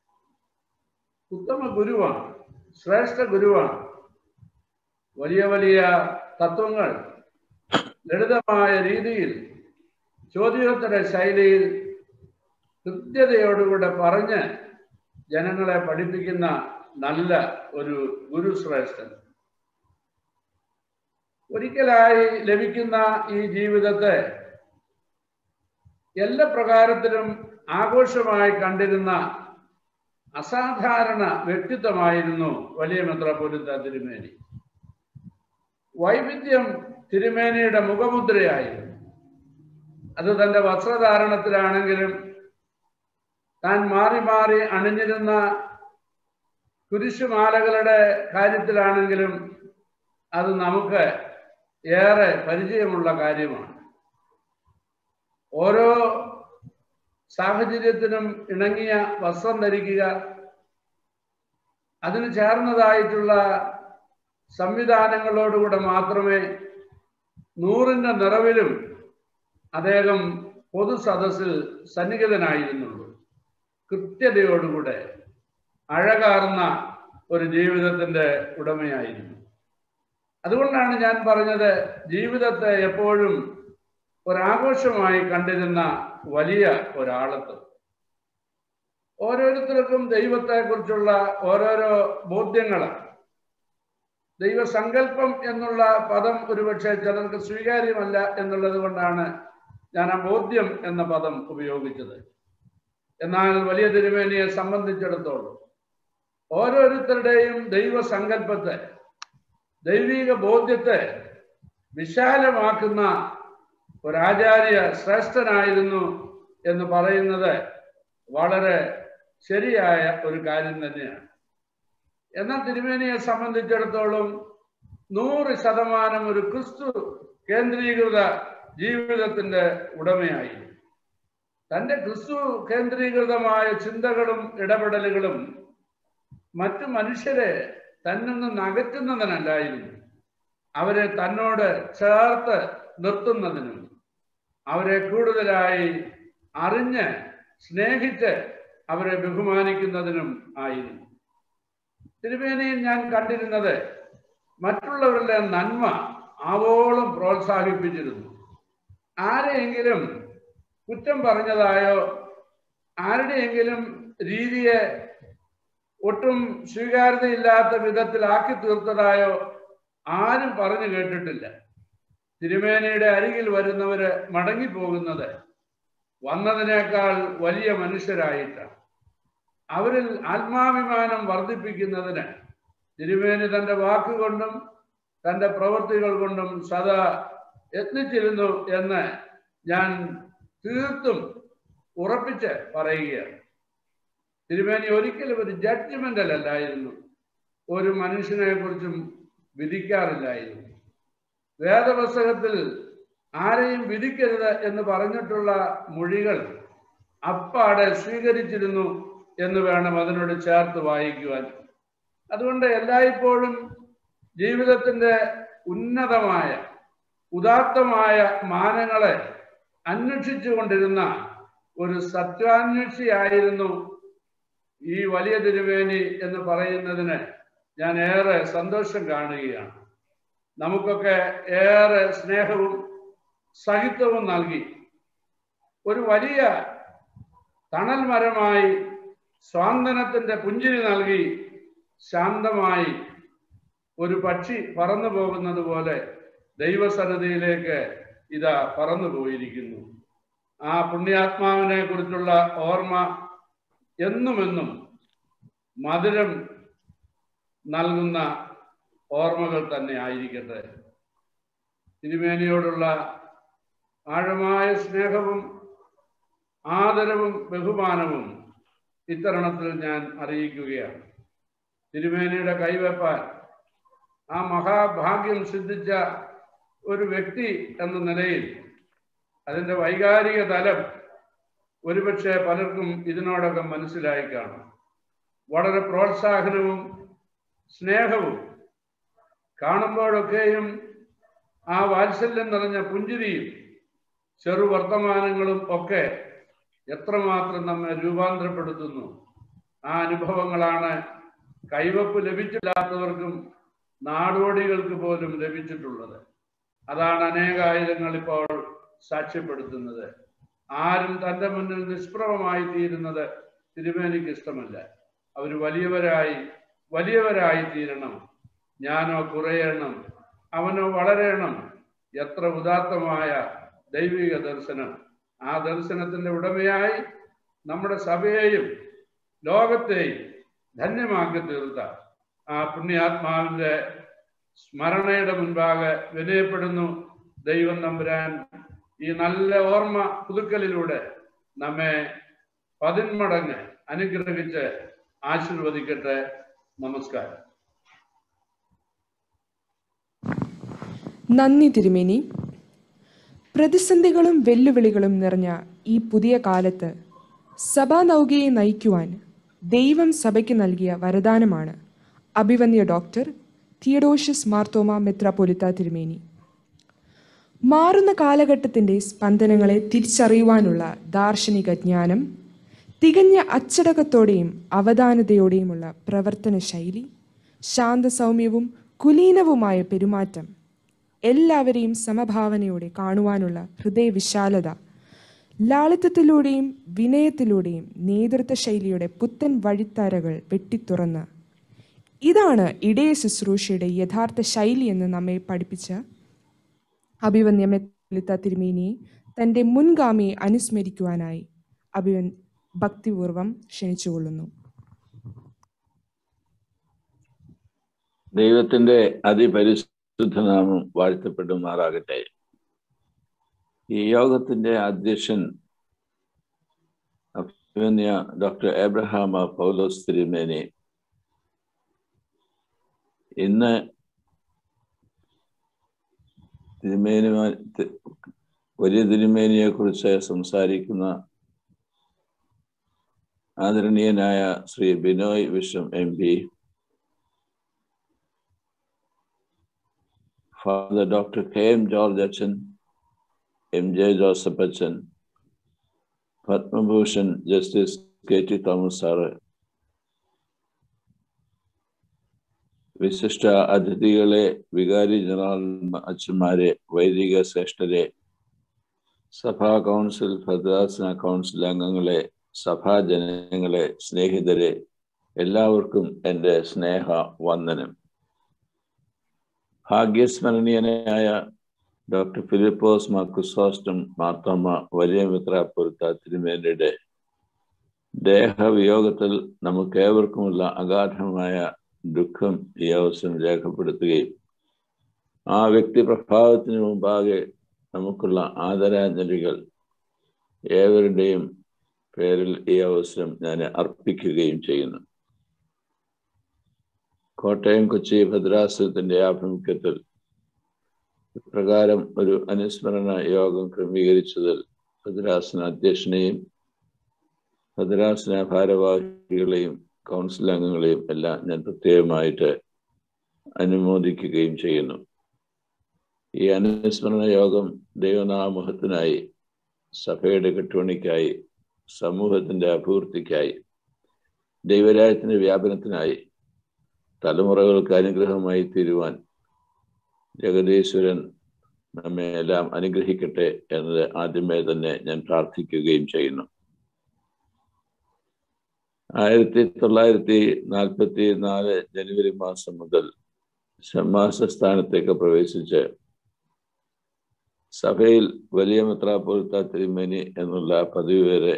ഉത്തമ ഗുരുവാണ് ശ്രേഷ്ഠ ഗുരുവാണ് വലിയ വലിയ തത്വങ്ങൾ ലളിതമായ രീതിയിൽ ചോദ്യോത്തര ശൈലിയിൽ കൃത്യതയോടുകൂടെ പറഞ്ഞ് ജനങ്ങളെ പഠിപ്പിക്കുന്ന നല്ല ഒരു ഗുരുശ്രേഷ്ഠൻ ഒരിക്കലായി ലഭിക്കുന്ന ഈ ജീവിതത്തെ എല്ലാ പ്രകാരത്തിലും ആഘോഷമായി കണ്ടിരുന്ന അസാധാരണ വ്യക്തിത്വമായിരുന്നു വലിയ മെത്രാപൊലിത്ത തിരുമേനി വൈവിധ്യം തിരുമേനിയുടെ മുഖമുദ്രയായിരുന്നു അത് തന്റെ വസ്ത്രധാരണത്തിലാണെങ്കിലും താൻ മാറി മാറി അണിഞ്ഞിരുന്ന കുരിശുമാലകളുടെ കാര്യത്തിലാണെങ്കിലും അത് നമുക്ക് ഏറെ പരിചയമുള്ള കാര്യമാണ് ഓരോ സാഹചര്യത്തിനും ഇണങ്ങിയ വസ്ത്രം ധരിക്കുക അതിന് ചേർന്നതായിട്ടുള്ള സംവിധാനങ്ങളോടുകൂടെ മാത്രമേ നൂറിൻ്റെ നിറവിലും അദ്ദേഹം പൊതു സദസ്സിൽ സന്നിഹിതനായിരുന്നുള്ളൂ കൃത്യതയോടുകൂടെ അഴകാർന്ന ഒരു ജീവിതത്തിൻ്റെ ഉടമയായിരുന്നു അതുകൊണ്ടാണ് ഞാൻ പറഞ്ഞത് ജീവിതത്തെ എപ്പോഴും ഒരാഘോഷമായി കണ്ടിരുന്ന വലിയ ഒരാളത്വം ഓരോരുത്തർക്കും ദൈവത്തെക്കുറിച്ചുള്ള ഓരോരോ ബോധ്യങ്ങളാണ് ദൈവസങ്കല്പം എന്നുള്ള പദം ഒരുപക്ഷെ ചിലർക്ക് സ്വീകാര്യമല്ല എന്നുള്ളത് കൊണ്ടാണ് ഞാൻ ആ ബോധ്യം എന്ന പദം ഉപയോഗിച്ചത് എന്നാൽ വലിയ തിരുമേനിയെ സംബന്ധിച്ചിടത്തോളം ഓരോരുത്തരുടെയും ദൈവസങ്കല്പത്തെ ദൈവിക ബോധ്യത്തെ വിശാലമാക്കുന്ന ഒരാചാര്യ ശ്രേഷ്ഠനായിരുന്നു എന്ന് പറയുന്നത് വളരെ ശരിയായ ഒരു കാര്യം തന്നെയാണ് എന്നാൽ തിരുമേനിയെ സംബന്ധിച്ചിടത്തോളം നൂറ് ശതമാനം ഒരു ക്രിസ്തു കേന്ദ്രീകൃത ജീവിതത്തിന്റെ ഉടമയായി തന്റെ ക്രിസ്തു കേന്ദ്രീകൃതമായ ചിന്തകളും ഇടപെടലുകളും മറ്റു മനുഷ്യരെ തന്നിൽ നിന്ന് അകറ്റുന്നതിനല്ലായിരുന്നു അവരെ തന്നോട് ചേർത്ത് നിർത്തുന്നതിനും അവരെ കൂടുതലായി അറിഞ്ഞ് സ്നേഹിച്ച് അവരെ ബഹുമാനിക്കുന്നതിനും ആയിരുന്നു തിരുമേനിയിൽ ഞാൻ കണ്ടിരുന്നത് മറ്റുള്ളവരുടെ നന്മ ആവോളം പ്രോത്സാഹിപ്പിച്ചിരുന്നു ആരെയെങ്കിലും കുറ്റം പറഞ്ഞതായോ ആരുടെയെങ്കിലും രീതിയെ ഒട്ടും സ്വീകാര്യതയില്ലാത്ത വിധത്തിലാക്കി തീർത്തതായോ ആരും പറഞ്ഞു കേട്ടിട്ടില്ല തിരുമേനയുടെ അരികിൽ വരുന്നവര് മടങ്ങിപ്പോകുന്നത് വന്നതിനേക്കാൾ വലിയ മനുഷ്യരായിട്ടാണ് അവരിൽ ആത്മാഭിമാനം വർദ്ധിപ്പിക്കുന്നതിന് തിരുമേനി തന്റെ വാക്കുകൊണ്ടും തന്റെ പ്രവൃത്തികൾ കൊണ്ടും സദാ യത്നിച്ചിരുന്നു എന്ന് ഞാൻ തീർത്തും ഉറപ്പിച്ച് പറയുകയാണ് തിരുമേനി ഒരിക്കലും ഒരു ജഡ്ജ്മെന്റലല്ലായിരുന്നു ഒരു മനുഷ്യനെ കുറിച്ചും വിധിക്കാറില്ലായിരുന്നു വേദപുസ്തകത്തിൽ ആരെയും വിധിക്കരുത് എന്ന് പറഞ്ഞിട്ടുള്ള മൊഴികൾ അപ്പാടെ സ്വീകരിച്ചിരുന്നു എന്ന് വേണം അതിനോട് ചേർത്ത് വായിക്കുവാൻ അതുകൊണ്ട് എല്ലായ്പ്പോഴും ജീവിതത്തിന്റെ ഉന്നതമായ ഉദാത്തമായ മാനങ്ങളെ അന്വേഷിച്ചു കൊണ്ടിരുന്ന ഒരു സത്യാന്വേഷിയായിരുന്നു ഈ വലിയ തിരുവേനി എന്ന് പറയുന്നതിന് ഞാൻ ഏറെ സന്തോഷം കാണുകയാണ് നമുക്കൊക്കെ ഏറെ സ്നേഹവും സഹിത്വവും നൽകി ഒരു വലിയ തണൽ മരമായി സ്വാന്തനത്തിന്റെ പുഞ്ചിരി നൽകി ശാന്തമായി ഒരു പക്ഷി പറന്നു പോകുന്നത് പോലെ ദൈവസന്നിധിയിലേക്ക് ഇതാ പറന്നു പോയിരിക്കുന്നു ആ പുണ്യാത്മാവിനെ കുറിച്ചുള്ള ഓർമ്മ എന്നുമെന്നും മധുരം നൽകുന്ന ഓർമ്മകൾ തന്നെ ആയിരിക്കട്ടെ തിരുമേനിയോടുള്ള ആഴമായ സ്നേഹവും ആദരവും ബഹുമാനവും ഇത്തരണത്തിൽ ഞാൻ അറിയിക്കുകയാണ് തിരുമേനിയുടെ കൈവെപ്പാൻ ആ മഹാഭാഗ്യം സിദ്ധിച്ച ഒരു വ്യക്തി എന്ന നിലയിൽ അതിൻ്റെ വൈകാരിക തലം ഒരുപക്ഷെ പലർക്കും ഇതിനോടൊക്കെ മനസ്സിലായി കാണും വളരെ പ്രോത്സാഹനവും സ്നേഹവും കാണുമ്പോഴൊക്കെയും ആ വാത്സല്യം നിറഞ്ഞ പുഞ്ചിരിയും ചെറു വർത്തമാനങ്ങളും ഒക്കെ എത്രമാത്രം നമ്മെ രൂപാന്തരപ്പെടുത്തുന്നു ആ അനുഭവങ്ങളാണ് കൈവപ്പ് ലഭിച്ചില്ലാത്തവർക്കും നാടോടികൾക്ക് പോലും ലഭിച്ചിട്ടുള്ളത് അതാണ് അനേകായിരങ്ങൾ ഇപ്പോൾ സാക്ഷ്യപ്പെടുത്തുന്നത് ആരും തൻ്റെ മുന്നിൽ നിഷ്പ്രഭമായി തീരുന്നത് തിരുമേനിക്ക് ഇഷ്ടമല്ല അവർ വലിയവരായി വലിയവരായി തീരണം ഞാനോ കുറയണം അവനോ വളരണം എത്ര ഉദാത്തമായ ദൈവിക ദർശനം ആ ദർശനത്തിന്റെ ഉടമയായി നമ്മുടെ സഭയെയും ലോകത്തെയും ധന്യമാക്കി തീർത്ത ആ പുണ്യാത്മാവിന്റെ സ്മരണയുടെ മുൻപാകെ വിനയപ്പെടുന്നു ദൈവം നമ്പുരാൻ ഈ നല്ല ഓർമ്മ പുതുക്കലിലൂടെ നമ്മെ പതിന്മടങ്ങ് അനുഗ്രഹിച്ച് ആശീർവദിക്കട്ടെ നമസ്കാരം നന്ദി തിരുമേനി പ്രതിസന്ധികളും വെല്ലുവിളികളും നിറഞ്ഞ ഈ പുതിയ കാലത്ത് സഭാ നൗകയെ നയിക്കുവാൻ ദൈവം സഭയ്ക്ക് നൽകിയ വരദാനമാണ് അഭിവന്യ ഡോക്ടർ തിയഡോഷ്യസ് മാർത്തോമ മെത്രാപ്പൊലിത്ത തിരുമേനി മാറുന്ന കാലഘട്ടത്തിൻ്റെ സ്പന്ദനങ്ങളെ തിരിച്ചറിയുവാനുള്ള ദാർശനിക ജ്ഞാനം തികഞ്ഞ അച്ചടക്കത്തോടെയും അവധാനതയോടെയുമുള്ള പ്രവർത്തന ശൈലി ശാന്തസൗമ്യവും കുലീനവുമായ പെരുമാറ്റം എല്ലാവരെയും സമഭാവനയോടെ കാണുവാനുള്ള ഹൃദയവിശാലത ലാളിത്യത്തിലൂടെയും വിനയത്തിലൂടെയും നേതൃത്വ ശൈലിയുടെ പുത്തൻ വഴിത്തരകൾ വെട്ടിത്തുറന്ന് ഇതാണ് ഇടയ ശുശ്രൂഷയുടെ യഥാർത്ഥ ശൈലി എന്ന് നമ്മെ പഠിപ്പിച്ച അഭിവന്യമെത്ത തിരുമേനിയെ തൻ്റെ മുൻഗാമിയെ അനുസ്മരിക്കുവാനായി അഭിവൻ ഭക്തിപൂർവം ക്ഷണിച്ചുകൊള്ളുന്നു ദൈവത്തിന്റെ അതിപരിശുദ്ധനാമം വാഴ്ത്തപ്പെടുമാറാകട്ടെ ഈ യോഗത്തിന്റെ അധ്യക്ഷൻ അഭിമന്യ ഡോക്ടർ എബ്രഹാമ പൗലോസ് തിരുമേനി ഇന്ന് തിരുമേനിമാ തി- വലിയ തിരുമേനിയെ കുറിച്ച് സംസാരിക്കുന്ന ആദരണീയനായ Shri Binoy Viswam M P father doctor K M George അച്ഛൻ എം ജെ ജോസഫ് അച്ഛൻ Padma Bhushan justice K T Thomas sir വിശിഷ്ട അതിഥികളെ വികാരി ജനറൽ അച്ഛന്മാരെ വൈദിക ശ്രേഷ്ഠരെ സഭാ കൗൺസിൽ ഭദ്രാസന കൗൺസിൽ അംഗങ്ങളെ സഭാജനങ്ങളെ സ്നേഹിതരെ എല്ലാവർക്കും എൻ്റെ സ്നേഹ വന്ദനം ഭാഗ്യസ്മരണീയനായ ഡോക്ടർ ഫിലിപ്പോസ് മാക്കുസോസ്റ്റം മാർത്തോമ വലിയ മിത്രാപുരത്ത തിരുമേനിയുടെ ദേഹവിയോഗത്തിൽ നമുക്കേവർക്കുമുള്ള അഗാധമായ ദുഃഖം ഈ അവസരം രേഖപ്പെടുത്തുകയും ആ വ്യക്തി പ്രഭാവത്തിന് മുമ്പാകെ നമുക്കുള്ള ആദരാഞ്ജലികൾ ഏവരുടെയും പേരിൽ ഈ അവസരം ഞാൻ അർപ്പിക്കുകയും ചെയ്യുന്നു കോട്ടയം കൊച്ചി ഭദ്രാസനത്തിന്റെ ആഭിമുഖ്യത്തിൽ ഇപ്രകാരം ഒരു അനുസ്മരണ യോഗം ക്രമീകരിച്ചതിൽ ഭദ്രാസന അധ്യക്ഷനെയും ഭദ്രാസന ഭാരവാഹികളെയും കൗൺസിൽ അംഗങ്ങളെയും എല്ലാം ഞാൻ പ്രത്യേകമായിട്ട് അനുമോദിക്കുകയും ചെയ്യുന്നു ഈ അനുസ്മരണ യോഗം ദൈവനാമഹത്തിനായി സഭയുടെ കെട്ടുപണിക്കായി സമൂഹത്തിന്റെ അഭിവൃദ്ധിക്കായി ദൈവരാജ്യത്തിന്റെ വ്യാപനത്തിനായി തലമുറകൾക്ക് അനുഗ്രഹമായി തീരുവാൻ ജഗദീശ്വരൻ നമ്മെ എല്ലാം അനുഗ്രഹിക്കട്ടെ എന്നത് ആദ്യമേ തന്നെ ഞാൻ പ്രാർത്ഥിക്കുകയും ചെയ്യുന്നു ആയിരത്തി തൊള്ളായിരത്തി നാൽപ്പത്തി നാല് ജനുവരി മാസം മുതൽ ഷമ്മാസ സ്ഥാനത്തേക്ക് പ്രവേശിച്ച് സഭയിൽ വലിയ മെത്രാപ്പൊരുത്ത തിരുമേനി എന്നുള്ള പതിവ് വരെ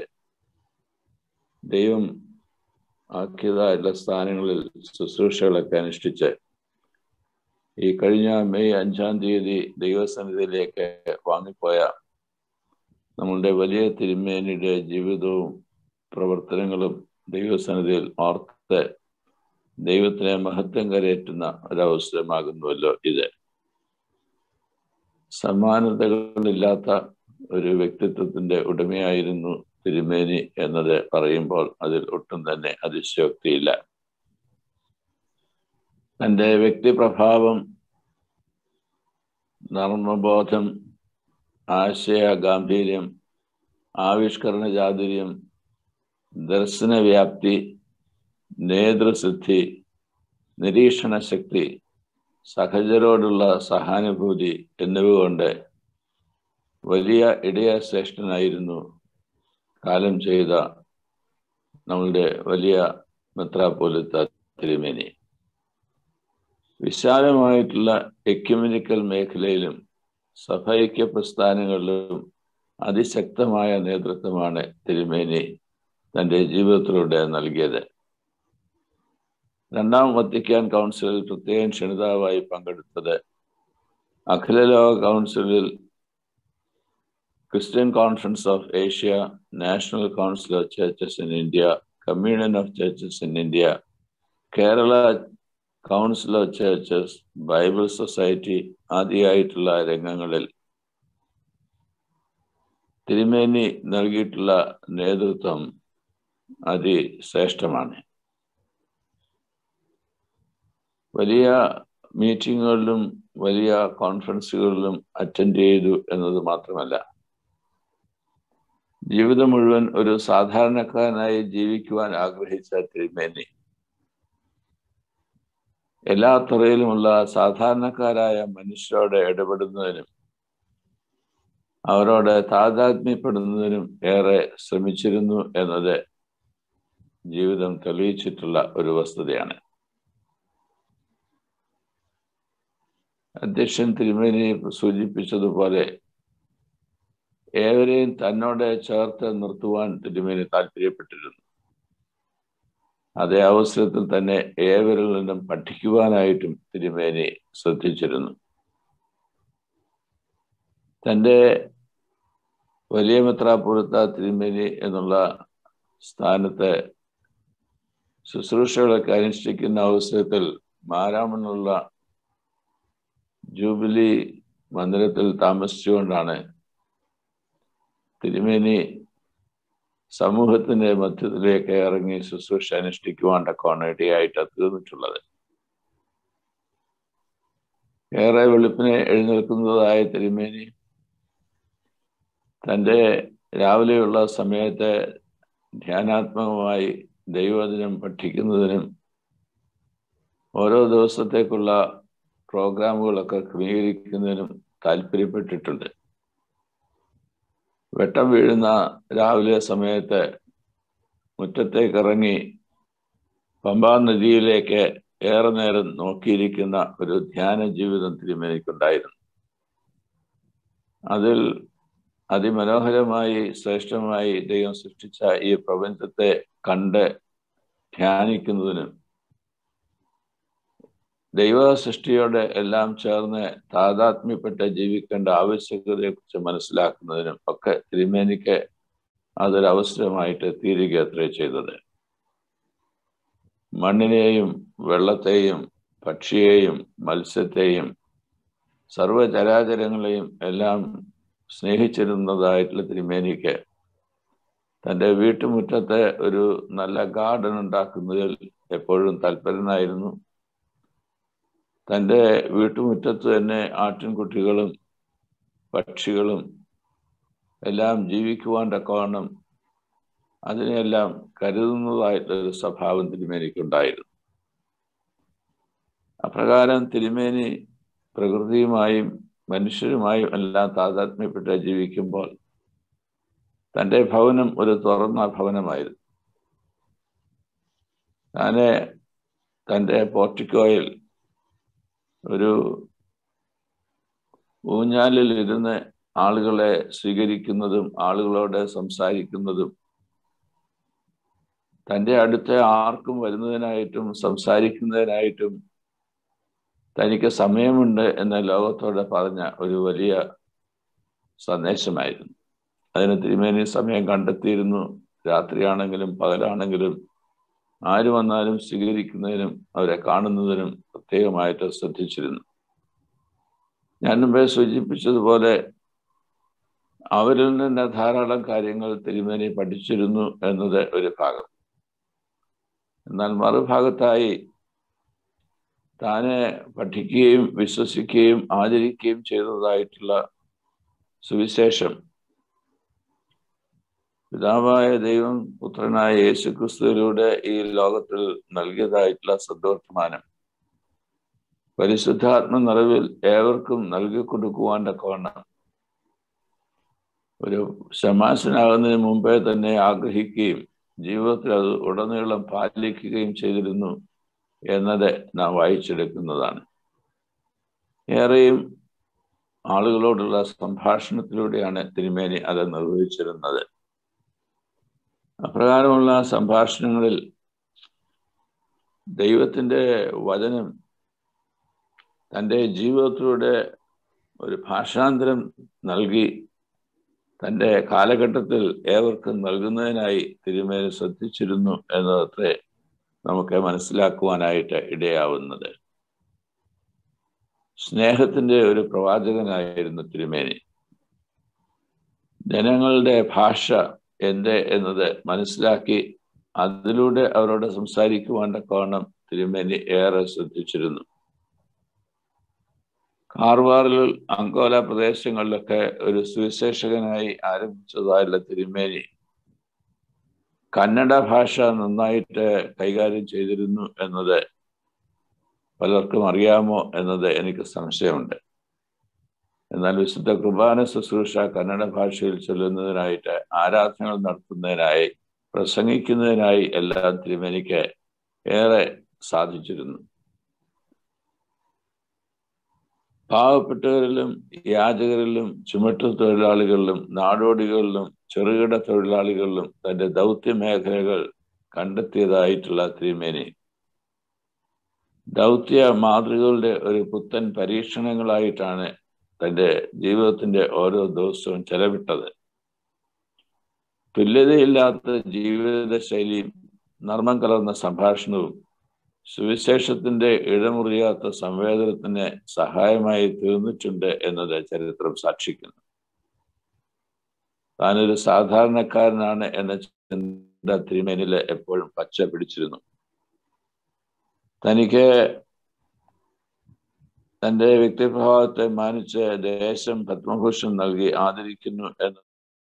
ദൈവം ആക്കിയതായുള്ള സ്ഥാനങ്ങളിൽ ശുശ്രൂഷകളൊക്കെ അനുഷ്ഠിച്ച് ഈ കഴിഞ്ഞ മെയ് അഞ്ചാം തീയതി ദൈവസന്നിധിയിലേക്ക് വാങ്ങിപ്പോയ നമ്മളുടെ വലിയ തിരുമേനിയുടെ ജീവിതവും പ്രവർത്തനങ്ങളും ദൈവസന്നിധിയിൽ ഓർത്ത് ദൈവത്തിനെ മഹത്വം കരയേറ്റുന്ന ഒരവസരമാകുന്നുവല്ലോ ഇത് സമാനതകളില്ലാത്ത ഒരു വ്യക്തിത്വത്തിന്റെ ഉടമയായിരുന്നു തിരുമേനി എന്നത് പറയുമ്പോൾ അതിൽ ഒട്ടും തന്നെ അതിശയോക്തിയില്ല തൻ്റെ വ്യക്തിപ്രഭാവം നർമ്മബോധം ആശയ ഗാംഭീര്യം ആവിഷ്കരണ ചാതുര്യം ദർശനവ്യാപ്തി നേതൃസിദ്ധി നിരീക്ഷണ ശക്തി സഹജരോടുള്ള സഹാനുഭൂതി എന്നിവ കൊണ്ട് വലിയ ഇടയ ശ്രേഷ്ഠനായിരുന്നു കാലം ചെയ്ത നമ്മളുടെ വലിയ മെത്രാപോലിത്ത തിരുമേനി വിശാലമായിട്ടുള്ള എക്യുമിനിക്കൽ മേഖലയിലും സഭൈക്യ പ്രസ്ഥാനങ്ങളിലും അതിശക്തമായ നേതൃത്വമാണ് തിരുമേനി തൻ്റെ ജീവിതത്തിലൂടെ നൽകിയത് രണ്ടാം വത്തിക്കാൻ കൗൺസിലിൽ പ്രത്യേകം ക്ഷണിതാവായി പങ്കെടുത്തത് അഖിലലോക കൗൺസിലിൽ Christian conference of Asia national council of churches in India communion of churches in India Kerala council of churches Bible society ആദ്യമായിട്ടുള്ള രംഗങ്ങളിൽ തിരുമേനി നൽകിയിട്ടുള്ള നേതൃത്വം അതിശ്രേഷ്ഠമാണ് വലിയ മീറ്റിങ്ങുകളിലും വലിയ കോൺഫറൻസുകളിലും അറ്റൻഡ് ചെയ്തു എന്നത് മാത്രമല്ല ജീവിതം മുഴുവൻ ഒരു സാധാരണക്കാരനായി ജീവിക്കുവാൻ ആഗ്രഹിച്ച തിരുമേനി എല്ലാ തുറയിലുമുള്ള സാധാരണക്കാരായ മനുഷ്യരോട് ഇടപെടുന്നതിനും അവരോട് താതാത്മ്യപ്പെടുന്നതിനും ഏറെ ശ്രമിച്ചിരുന്നു എന്നത് ജീവിതം തെളിയിച്ചിട്ടുള്ള ഒരു വസ്തുതയാണ് അധ്യക്ഷൻ തിരുമേനി സൂചിപ്പിച്ചതുപോലെ ഏവരെയും തന്നോട് ചേർത്ത് നിർത്തുവാൻ തിരുമേനി താല്പര്യപ്പെട്ടിരുന്നു അതേ അവസരത്തിൽ തന്നെ ഏവരിൽ നിന്നും പഠിക്കുവാനായിട്ടും തിരുമേനി ശ്രദ്ധിച്ചിരുന്നു തൻ്റെ വലിയ മെത്രാപുരത്ത തിരുമേനി എന്നുള്ള സ്ഥാനത്ത് ശുശ്രൂഷകളൊക്കെ അനുഷ്ഠിക്കുന്ന അവസരത്തിൽ മാരാമണ്ണുള്ള ജൂബിലി മന്ദിരത്തിൽ താമസിച്ചുകൊണ്ടാണ് തിരുമേനി സമൂഹത്തിന്റെ മധ്യത്തിലേക്ക് ഇറങ്ങി ശുശ്രൂഷ അനുഷ്ഠിക്കുവാൻ കോണേടിയായിട്ട് തീർന്നിട്ടുള്ളത് ഏറെ വെളുപ്പിനെ എഴുന്നേൽക്കുന്നതായ തിരുമേനി തൻ്റെ രാവിലെയുള്ള സമയത്തെ ധ്യാനാത്മകമായി ദൈവദിനം പഠിക്കുന്നതിനും ഓരോ ദിവസത്തേക്കുള്ള പ്രോഗ്രാമുകളൊക്കെ ക്രമീകരിക്കുന്നതിനും താല്പര്യപ്പെട്ടിട്ടുണ്ട് വെട്ടം വീഴുന്ന രാവിലെ സമയത്ത് മുറ്റത്തേക്ക് ഇറങ്ങി പമ്പാ നദിയിലേക്ക് ഏറെ നേരം നോക്കിയിരിക്കുന്ന ഒരു ധ്യാന ജീവിതം തിരുമേനിക്കുണ്ടായിരുന്നു അതിൽ അതിമനോഹരമായി ശ്രേഷ്ഠമായി ദൈവം സൃഷ്ടിച്ച ഈ പ്രപഞ്ചത്തെ കണ്ട് ധ്യാനിക്കുന്നതിനും ദൈവ സൃഷ്ടിയോട് എല്ലാം ചേർന്ന് താതാത്മ്യപ്പെട്ട് ജീവിക്കേണ്ട ആവശ്യകതയെക്കുറിച്ച് മനസ്സിലാക്കുന്നതിനും ഒക്കെ തിരുമേനിക്ക് അതൊരു അവസരമായിട്ട് തീരുക അത്രേ ചെയ്തത് മണ്ണിനെയും വെള്ളത്തെയും പക്ഷിയെയും മത്സ്യത്തെയും സർവചരാചരങ്ങളെയും എല്ലാം സ്നേഹിച്ചിരുന്നതായിട്ടുള്ള തിരുമേനിക്ക് തൻ്റെ വീട്ടുമുറ്റത്തെ ഒരു നല്ല ഗാർഡൻ ഉണ്ടാക്കുന്നതിൽ എപ്പോഴും തൽപരനായിരുന്നു തൻ്റെ വീട്ടുമുറ്റത്ത് തന്നെ ആട്ടിൻകുട്ടികളും പക്ഷികളും എല്ലാം ജീവിക്കുവാൻ തക്കവണ്ണം അതിനെല്ലാം കരുതുന്നതായിട്ടൊരു സ്വഭാവം തിരുമേനിക്കുണ്ടായിരുന്നു അപ്രകാരം തിരുമേനി പ്രകൃതിയുമായും മനുഷ്യരുമായും എല്ലാം താതാത്മ്യപ്പെട്ട് ജീവിക്കുമ്പോൾ തൻ്റെ ഭവനം ഒരു തുറന്ന ഭവനമായിരുന്നു താനെ തൻ്റെ പോർട്ടിക്കോയിൽ ഒരു ഊഞ്ഞാലിൽ ഇരുന്ന് ആളുകളെ സ്വീകരിക്കുന്നതും ആളുകളോട് സംസാരിക്കുന്നതും തൻ്റെ അടുത്ത് ആർക്കും വരുന്നതിനായിട്ടും സംസാരിക്കുന്നതിനായിട്ടും തനിക്ക് സമയമുണ്ട് എന്ന് ലോകത്തോട് പറഞ്ഞ ഒരു വലിയ സന്ദേശമായിരുന്നു അതിന് തിരുമേനി സമയം കണ്ടെത്തിയിരുന്നു രാത്രിയാണെങ്കിലും പകലാണെങ്കിലും ആര് വന്നാലും സ്വീകരിക്കുന്നതിനും അവരെ കാണുന്നതിനും പ്രത്യേകമായിട്ട് ശ്രദ്ധിച്ചിരുന്നു ഞാൻ മുമ്പേ സൂചിപ്പിച്ചതുപോലെ അവരിൽ നിന്ന് ധാരാളം കാര്യങ്ങൾ തിരുമേനി പഠിച്ചിരുന്നു എന്നത് ഒരു ഭാഗം എന്നാൽ മറുഭാഗത്തായി താനെ പഠിക്കുകയും വിശ്വസിക്കുകയും ആചരിക്കുകയും ചെയ്തതായിട്ടുള്ള സുവിശേഷം പിതാവായ ദൈവം പുത്രനായ യേശു ക്രിസ്തുവിലൂടെ ഈ ലോകത്തിൽ നൽകിയതായിട്ടുള്ള സദ്വർത്തമാനം പരിശുദ്ധാത്മ നിറവിൽ ഏവർക്കും നൽകി കൊടുക്കുവാൻ തക്കവണ്ണം ഒരു ശമാശനാകുന്നതിന് മുമ്പേ തന്നെ ആഗ്രഹിക്കുകയും ജീവിതത്തിൽ അത് ഉടനീളം പാലിക്കുകയും ചെയ്തിരുന്നു എന്നത് നാം വായിച്ചെടുക്കുന്നതാണ് ഏറെയും ആളുകളോടുള്ള സംഭാഷണത്തിലൂടെയാണ് തിരുമേനി അത് നിർവഹിച്ചിരുന്നത് അപ്രകാരമുള്ള സംഭാഷണങ്ങളിൽ ദൈവത്തിൻ്റെ വചനം തൻ്റെ ജീവിതത്തിലൂടെ ഒരു ഭാഷാന്തരം നൽകി തൻ്റെ കാലഘട്ടത്തിൽ ഏവർക്കും നൽകുന്നതിനായി തിരുമേനി ശ്രദ്ധിച്ചിരുന്നു എന്നതത്രേ നമുക്ക് മനസ്സിലാക്കുവാനായിട്ട് ഇടയാവുന്നത് സ്നേഹത്തിൻ്റെ ഒരു പ്രവാചകനായിരുന്നു തിരുമേനി ജനങ്ങളുടെ ഭാഷ എന്ത് എന്നത് മനസ്സിലാക്കി അതിലൂടെ അവരോട് സംസാരിക്കുവാൻ തക്കവണ്ണം തിരുമേനി ഏറെ ശ്രദ്ധിച്ചിരുന്നു കാർവാറിൽ അങ്കോല പ്രദേശങ്ങളിലൊക്കെ ഒരു സുവിശേഷകനായി ആരംഭിച്ചതായുള്ള തിരുമേനി കന്നഡ ഭാഷ നന്നായിട്ട് കൈകാര്യം ചെയ്തിരുന്നു എന്നത് പലർക്കും അറിയാമോ എന്നത് എനിക്ക് സംശയമുണ്ട് എന്നാൽ വിശുദ്ധ കുർബാന ശുശ്രൂഷ കന്നഡ ഭാഷയിൽ ചൊല്ലുന്നതിനായിട്ട് ആരാധനകൾ നടത്തുന്നതിനായി പ്രസംഗിക്കുന്നതിനായി എല്ലാം തിരുമേനിക്ക് ഏറെ സാധിച്ചിരുന്നു പാവപ്പെട്ടവരിലും യാചകരിലും ചുമട്ടു തൊഴിലാളികളിലും നാടോടികളിലും ചെറുകിട തൊഴിലാളികളിലും തന്റെ ദൗത്യ മേഖലകൾ കണ്ടെത്തിയതായിട്ടുള്ള തിരുമേനി ദൗത്യ മാതൃകകളുടെ ഒരു പുത്തൻ പരീക്ഷണങ്ങളായിട്ടാണ് തന്റെ ജീവിതത്തിന്റെ ഓരോ ദിവസവും ചെലവിട്ടത് തുല്യതയില്ലാത്ത ജീവിത ശൈലിയും നർമ്മം കലർന്ന സംഭാഷണവും സുവിശേഷത്തിന്റെ ഇടമുറിയാത്ത സംവേദനത്തിന് സഹായമായി തീർന്നിട്ടുണ്ട് എന്നത് ചരിത്രം സാക്ഷിക്കുന്നു താനൊരു സാധാരണക്കാരനാണ് എന്ന ചിന്ത തിരുമേനില് എപ്പോഴും പച്ച പിടിച്ചിരുന്നു തനിക്ക് തന്റെ വ്യക്തിപ്രഭാവത്തെ മാനിച്ച് ദേശം പത്മഭൂഷൺ നൽകി ആദരിക്കുന്നു എന്ന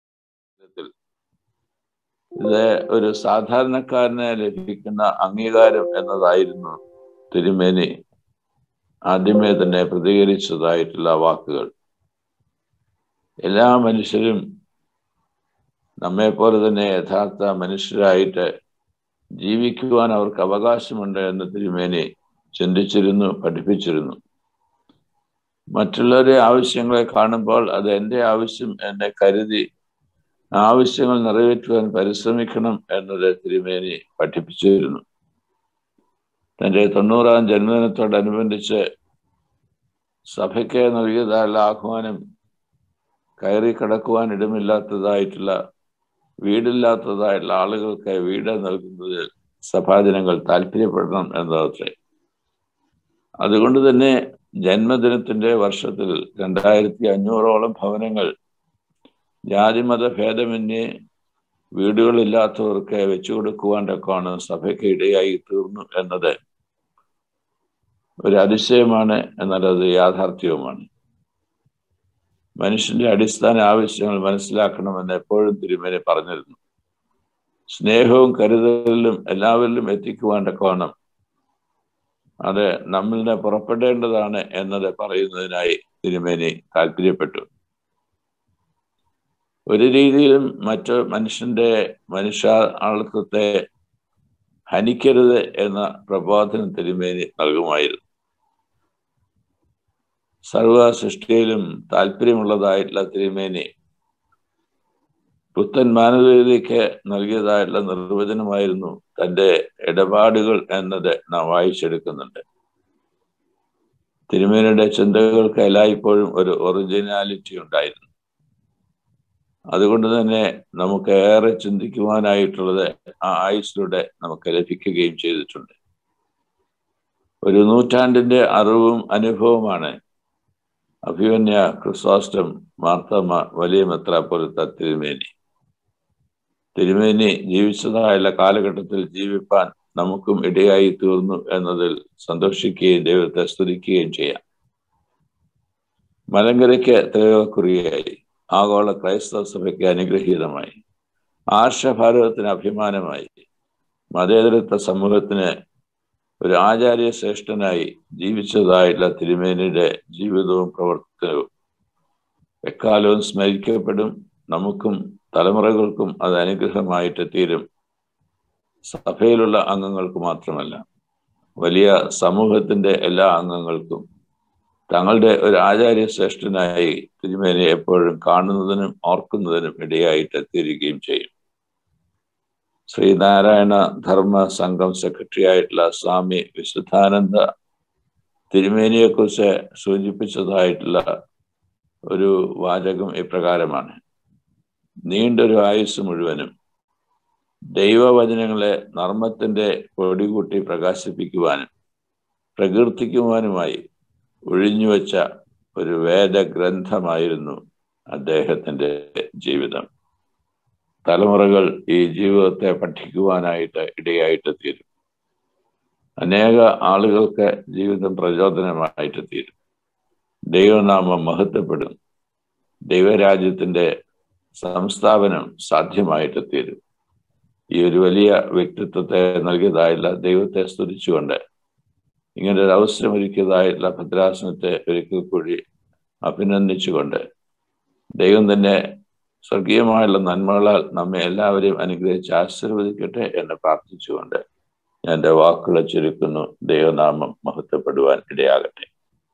ഇത് ഒരു സാധാരണക്കാരന് ലഭിക്കുന്ന അംഗീകാരം എന്നതായിരുന്നു തിരുമേനി ആദ്യമേ തന്നെ പ്രതികരിച്ചതായിട്ടുള്ള വാക്കുകൾ എല്ലാ മനുഷ്യരും നമ്മെ പോലെ തന്നെ യഥാർത്ഥ മനുഷ്യരായിട്ട് ജീവിക്കുവാൻ അവർക്ക് അവകാശമുണ്ട് എന്ന് തിരുമേനി ചിന്തിച്ചിരുന്നു പഠിപ്പിച്ചിരുന്നു മറ്റുള്ളവരുടെ ആവശ്യങ്ങളെ കാണുമ്പോൾ അത് എൻ്റെ ആവശ്യം എന്നെ കരുതി ആവശ്യങ്ങൾ നിറവേറ്റുവാൻ പരിശ്രമിക്കണം എന്നത് തിരുമേനി പഠിപ്പിച്ചിരുന്നു തൻ്റെ തൊണ്ണൂറാം ജന്മദിനത്തോടനുബന്ധിച്ച് സഭയ്ക്ക് നൽകിയതായുള്ള ആഹ്വാനം കയറി കിടക്കുവാൻ ഇടമില്ലാത്തതായിട്ടുള്ള വീടില്ലാത്തതായിട്ടുള്ള ആളുകൾക്ക് വീട് നൽകുന്നതിൽ സഭാജനങ്ങൾ താല്പര്യപ്പെടണം എന്നതത്രേ അതുകൊണ്ട് തന്നെ ജന്മദിനത്തിന്റെ വർഷത്തിൽ രണ്ടായിരത്തി അഞ്ഞൂറോളം ഭവനങ്ങൾ ജാതിമത ഭേദമന്യേ വീടുകളില്ലാത്തവർക്ക് വെച്ചു കൊടുക്കുവാൻ തക്കമാണ് സഭയ്ക്ക് ഇടയായി തീർന്നു എന്നത് ഒരു അതിശയമാണ് എന്നാൽ അത് യാഥാർത്ഥ്യവുമാണ് മനുഷ്യന്റെ അടിസ്ഥാന ആവശ്യങ്ങൾ മനസ്സിലാക്കണമെന്ന് എപ്പോഴും തിരുമേനി പറഞ്ഞിരുന്നു സ്നേഹവും കരുതലും എല്ലാവരിലും എത്തിക്കുവാൻ തക്കവണ്ണം അത് നമ്മിൽ നിന്ന് പുറപ്പെടേണ്ടതാണ് എന്നത് പറയുന്നതിനായി തിരുമേനി താല്പര്യപ്പെട്ടു ഒരു രീതിയിലും മറ്റു മനുഷ്യന്റെ മനുഷ്യാളത്വത്തെ ഹനിക്കരുത് എന്ന പ്രബോധനം തിരുമേനി നൽകുമായിരുന്നു സർവ സൃഷ്ടിയിലും താല്പര്യമുള്ളതായിട്ടുള്ള തിരുമേനി പുത്തൻ മാനവികതയ്ക്ക് നൽകിയതായിട്ടുള്ള നിർവചനമായിരുന്നു തന്റെ ഇടപാടുകൾ എന്നത് നാം വായിച്ചെടുക്കുന്നുണ്ട് തിരുമേനിയുടെ ചിന്തകൾക്ക് എല്ലായ്പ്പോഴും ഒരു ഒറിജിനാലിറ്റി ഉണ്ടായിരുന്നു അതുകൊണ്ട് തന്നെ നമുക്ക് ഏറെ ചിന്തിക്കുവാനായിട്ടുള്ളത് ആ ആയുസിലൂടെ നമുക്ക് ലഭിക്കുകയും ചെയ്തിട്ടുണ്ട് ഒരു നൂറ്റാണ്ടിന്റെ അറിവും അനുഭവമാണ് അഭിമന്യ ക്രിസോസ്റ്റം മാർത്തമ്മ വലിയ മെത്രാപ്പൊരുത്ത തിരുമേനി തിരുമേനി ജീവിച്ചതായുള്ള കാലഘട്ടത്തിൽ ജീവിപ്പാൻ നമുക്കും ഇടയായി തീർന്നു എന്നതിൽ സന്തോഷിക്കുകയും ദൈവത്തെ സ്തുതിക്കുകയും ചെയ്യാം മലങ്കരയ്ക്ക് ത്രയോക്കുറിയായി ആഗോള ക്രൈസ്തവ സഭയ്ക്ക് അനുഗ്രഹീതമായി ആർഷഭാരതത്തിന് അഭിമാനമായി മതേതരത്വ സമൂഹത്തിന് ഒരു ആചാര്യ ശ്രേഷ്ഠനായി ജീവിച്ചതായിട്ടുള്ള തിരുമേനിയുടെ ജീവിതവും പ്രവർത്തനവും എക്കാലവും സ്മരിക്കപ്പെടും നമുക്കും തലമുറകൾക്കും അത് അനുഗ്രഹമായിട്ട് തീരും സഭയിലുള്ള അംഗങ്ങൾക്ക് മാത്രമല്ല വലിയ സമൂഹത്തിന്റെ എല്ലാ അംഗങ്ങൾക്കും തങ്ങളുടെ ഒരു ആചാര്യ ശ്രേഷ്ഠനായി തിരുമേനെ എപ്പോഴും കാണുന്നതിനും ഓർക്കുന്നതിനും ഇടയായിട്ട് എത്തിയിരിക്കുകയും ചെയ്യും ശ്രീനാരായണ ധർമ്മ സംഘം സെക്രട്ടറി ആയിട്ടുള്ള സ്വാമി വിശുദ്ധാനന്ദ തിരുമേനിയെ കുറിച്ച് സൂചിപ്പിച്ചതായിട്ടുള്ള ഒരു വാചകം ഇപ്രകാരമാണ് നീണ്ടൊരു ആയുസ് മുഴുവനും ദൈവവചനങ്ങളെ നർമ്മത്തിന്റെ പൊടികൂട്ടി പ്രകാശിപ്പിക്കുവാനും പ്രകീർത്തിക്കുവാനുമായി ഒഴിഞ്ഞുവെച്ച ഒരു വേദഗ്രന്ഥമായിരുന്നു അദ്ദേഹത്തിന്റെ ജീവിതം തലമുറകൾ ഈ ജീവിതത്തെ പഠിക്കുവാനായിട്ട് ഇടയായിട്ട് തീരും അനേക ആളുകൾക്ക് ജീവിതം പ്രചോദനമായിട്ട് തീരും ദൈവനാമം മഹത്വപ്പെടും ദൈവരാജ്യത്തിന്റെ സംസ്ഥാപനം സാധ്യമായിട്ട് തീരും ഈ ഒരു വലിയ വ്യക്തിത്വത്തെ നൽകിയതായുള്ള ദൈവത്തെ സ്തുതിച്ചുകൊണ്ട് ഇങ്ങനെ ഒരു അവസരം ഒരുക്കിയതായിട്ടുള്ള ഭദ്രാസനത്തെ ഒരിക്കൽ കൂടി അഭിനന്ദിച്ചുകൊണ്ട് ദൈവം തന്നെ സ്വർഗീയമായുള്ള നന്മകളാൽ നമ്മെ എല്ലാവരെയും അനുഗ്രഹിച്ച് ആശീർവദിക്കട്ടെ എന്ന് പ്രാർത്ഥിച്ചുകൊണ്ട് ഞാൻ എൻ്റെ വാക്കുകളെ ചുരുക്കുന്നു ദൈവനാമം മഹത്വപ്പെടുവാൻ ഇടയാകട്ടെ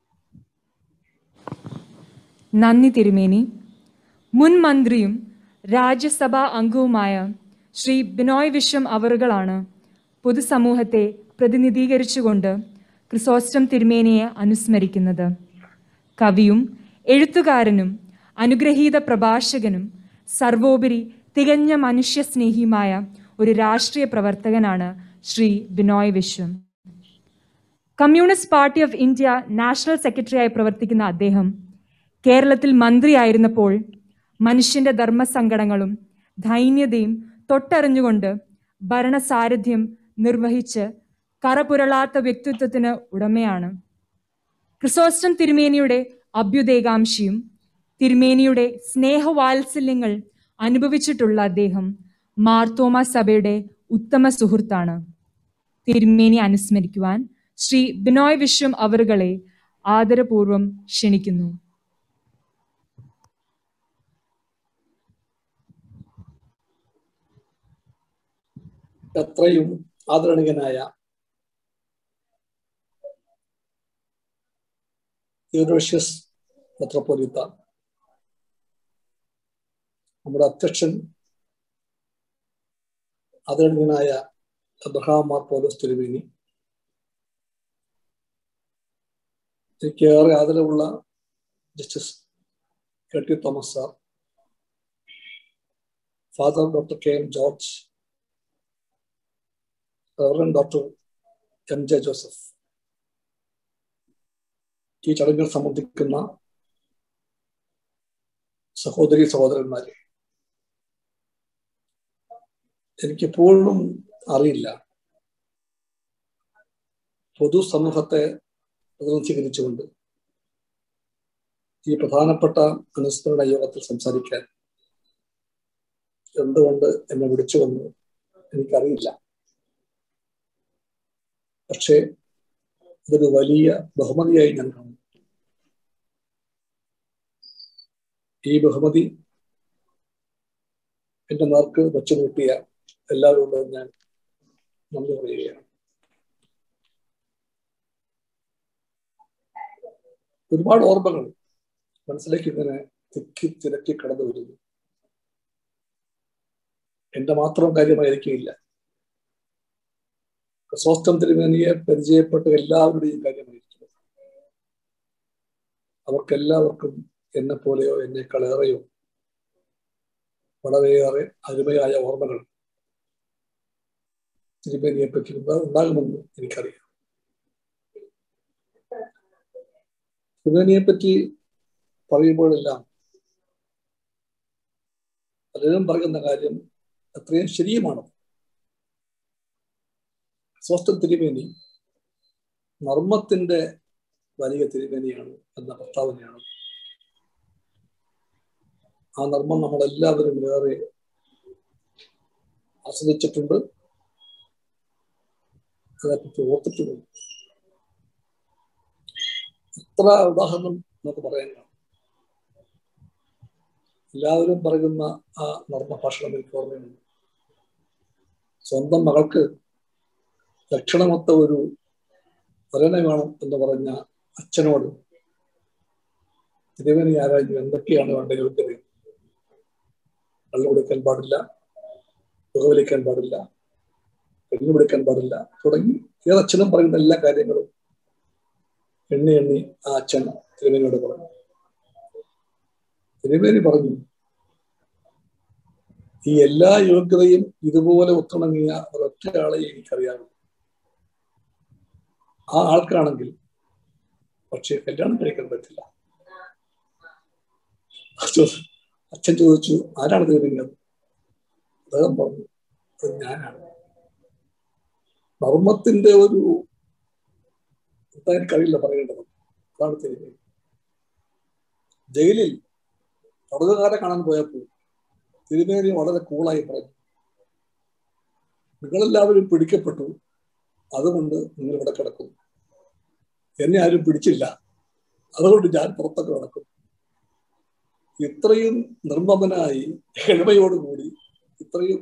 നന്ദി തിരുമേനി മുൻ മന്ത്രിയും രാജ്യസഭാ അംഗവുമായ ശ്രീ ബിനോയ് വിശ്വം അവറുകളാണ് പൊതുസമൂഹത്തെ പ്രതിനിധീകരിച്ചുകൊണ്ട് ക്രിസോസ്റ്റം തിരുമേനിയെ അനുസ്മരിക്കുന്നത് കവിയും എഴുത്തുകാരനും അനുഗ്രഹീത പ്രഭാഷകനും സർവോപരി തികഞ്ഞ മനുഷ്യസ്നേഹിയുമായ ഒരു രാഷ്ട്രീയ പ്രവർത്തകനാണ് Shri Binoy Viswam communist party of India national സെക്രട്ടറിയായി പ്രവർത്തിക്കുന്ന അദ്ദേഹം കേരളത്തിൽ മന്ത്രിയായിരുന്നപ്പോൾ മനുഷ്യന്റെ ധർമ്മസങ്കടങ്ങളും ദൈന്യതയും തൊട്ടറിഞ്ഞുകൊണ്ട് ഭരണസാരഥ്യം നിർവഹിച്ച് കറപുരളാത്ത വ്യക്തിത്വത്തിന് ഉടമയാണ് ക്രിസോസ്റ്റം തിരുമേനിയുടെ അഭ്യുദേകാംക്ഷിയും തിരുമേനിയുടെ സ്നേഹവാത്സല്യങ്ങൾ അനുഭവിച്ചിട്ടുള്ള അദ്ദേഹം മാർത്തോമ സഭയുടെ ഉത്തമ സുഹൃത്താണ് തിരുമേനി അനുസ്മരിക്കുവാൻ ശ്രീ ബിനോയ് വിശ്വം അവറുകളെ ആദരപൂർവം ക്ഷണിക്കുന്നു എത്രയും ആദരണീയനായ യൂറോഷ്യസ് മെത്രോപൊലിത്ത നമ്മുടെ അധ്യക്ഷൻ ആദരണീയനായ അബ്രഹാം മാർ പോലോസ് തിരുവേണി എനിക്ക് ഏറെ ആദരവുള്ള justice K T Thomas sir father doctor K M George reverend doctor M J Joseph ഈ ചടങ്ങിൽ സംബന്ധിക്കുന്ന സഹോദരി സഹോദരന്മാരെ എനിക്കെപ്പോഴും അറിയില്ല പൊതുസമൂഹത്തെ പ്രതിനിധീകരിച്ചുകൊണ്ട് ഈ പ്രധാനപ്പെട്ട അനുസ്മരണ യോഗത്തിൽ സംസാരിക്കാൻ എന്തുകൊണ്ട് എന്നെ വിളിച്ചു വന്നു എനിക്കറിയില്ല പക്ഷേ ഇതൊരു വലിയ ബഹുമതിയായി ഞാൻ കാണുന്നു ഈ ബഹുമതി എന്റെ നേർക്ക് വെച്ചു നീട്ടിയ എല്ലാവരോടും ഞാൻ നന്ദി പറയുകയാണ് ഒരുപാട് ഓർമ്മകൾ മനസ്സിലേക്ക് ഇങ്ങനെ തിക്കി തിരക്കി കടന്നു വരുന്നു എന്റെ മാത്രം കാര്യമായിരിക്കില്ല ക്രിസോസ്റ്റം തിരുമേനിയെ പരിചയപ്പെട്ട എല്ലാവരുടെയും കാര്യമായിരിക്കും അവർക്കെല്ലാവർക്കും എന്നെ പോലെയോ എന്നെക്കാളേറെയോ വളരെയേറെ അരുമയായ ഓർമ്മകൾ തിരുമേനിയെ പറ്റി ഉണ്ടാകുമെന്ന് എനിക്കറിയാം തിരുമേനിയെ പറ്റി പറയുമ്പോഴെല്ലാം പലരും പറയുന്ന കാര്യം അത്രയും ശരിയുമാണ് സ്വസ്ഥ തിരുമേനി നർമ്മത്തിന്റെ വലിയ തിരുമേനിയാണ് എന്ന പ്രസ്താവനയാണ് ആ നർമ്മം നമ്മളെല്ലാവരും ഏറെ ആസ്വദിച്ചിട്ടുണ്ട് അതേപ്പറ്റി ഓർത്തിട്ടുമുണ്ട് എത്ര ഉദാഹരണം നമുക്ക് പറയാൻ കാണും എല്ലാവരും പറയുന്ന ആ നർമ്മ ഭാഷണം എനിക്ക് ഓർമ്മയുണ്ട് സ്വന്തം മകൾക്ക് ലക്ഷണമൊത്ത ഒരു വരനെ വേണം എന്ന് പറഞ്ഞ അച്ഛനോട് തിരുവനി ആരാഞ്ഞു എന്തൊക്കെയാണ് വേണ്ട യോഗ്യതയും കള്ളു കൊടുക്കാൻ പാടില്ല പുകവലിക്കാൻ പാടില്ല പെണ്ണു പിടിക്കാൻ പാടില്ല തുടങ്ങി ഏതച്ഛനും പറയുന്ന എല്ലാ കാര്യങ്ങളും എണ്ണി എണ്ണി ആ അച്ഛൻ തിരുമേനിയോട് പറഞ്ഞു തിരുമേനി പറഞ്ഞു ഈ എല്ലാ യോഗ്യതയും ഇതുപോലെ ഒത്തിണങ്ങിയ ഒരൊറ്റയാളെ എനിക്കറിയാമോ ആ ആൾക്കാണെങ്കിൽ പക്ഷെ കല്യാണം കഴിക്കാൻ പറ്റില്ല അച്ഛൻ ചോദിച്ചു ആരാണ് തീരുന്നത് അദ്ദേഹം പറഞ്ഞു അത് ഞാനാണ് നർമ്മത്തിന്റെ ഒരു എന്താ എനിക്കറിയില്ല പറയേണ്ടത് അതാണ് തിരുമേനി ജയിലിൽ തടവുകാരെ കാണാൻ പോയപ്പോൾ തിരുമേനി വളരെ കൂളായി പറഞ്ഞു നിങ്ങളെല്ലാവരും പിടിക്കപ്പെട്ടു അതുകൊണ്ട് നിങ്ങൾ ഇവിടെ കിടക്കും എന്നെ ആരും പിടിച്ചില്ല അതുകൊണ്ട് ഞാൻ പുറത്തൊക്കെ നടക്കും ഇത്രയും നിർമ്മമനായി എളിമയോടുകൂടി ഇത്രയും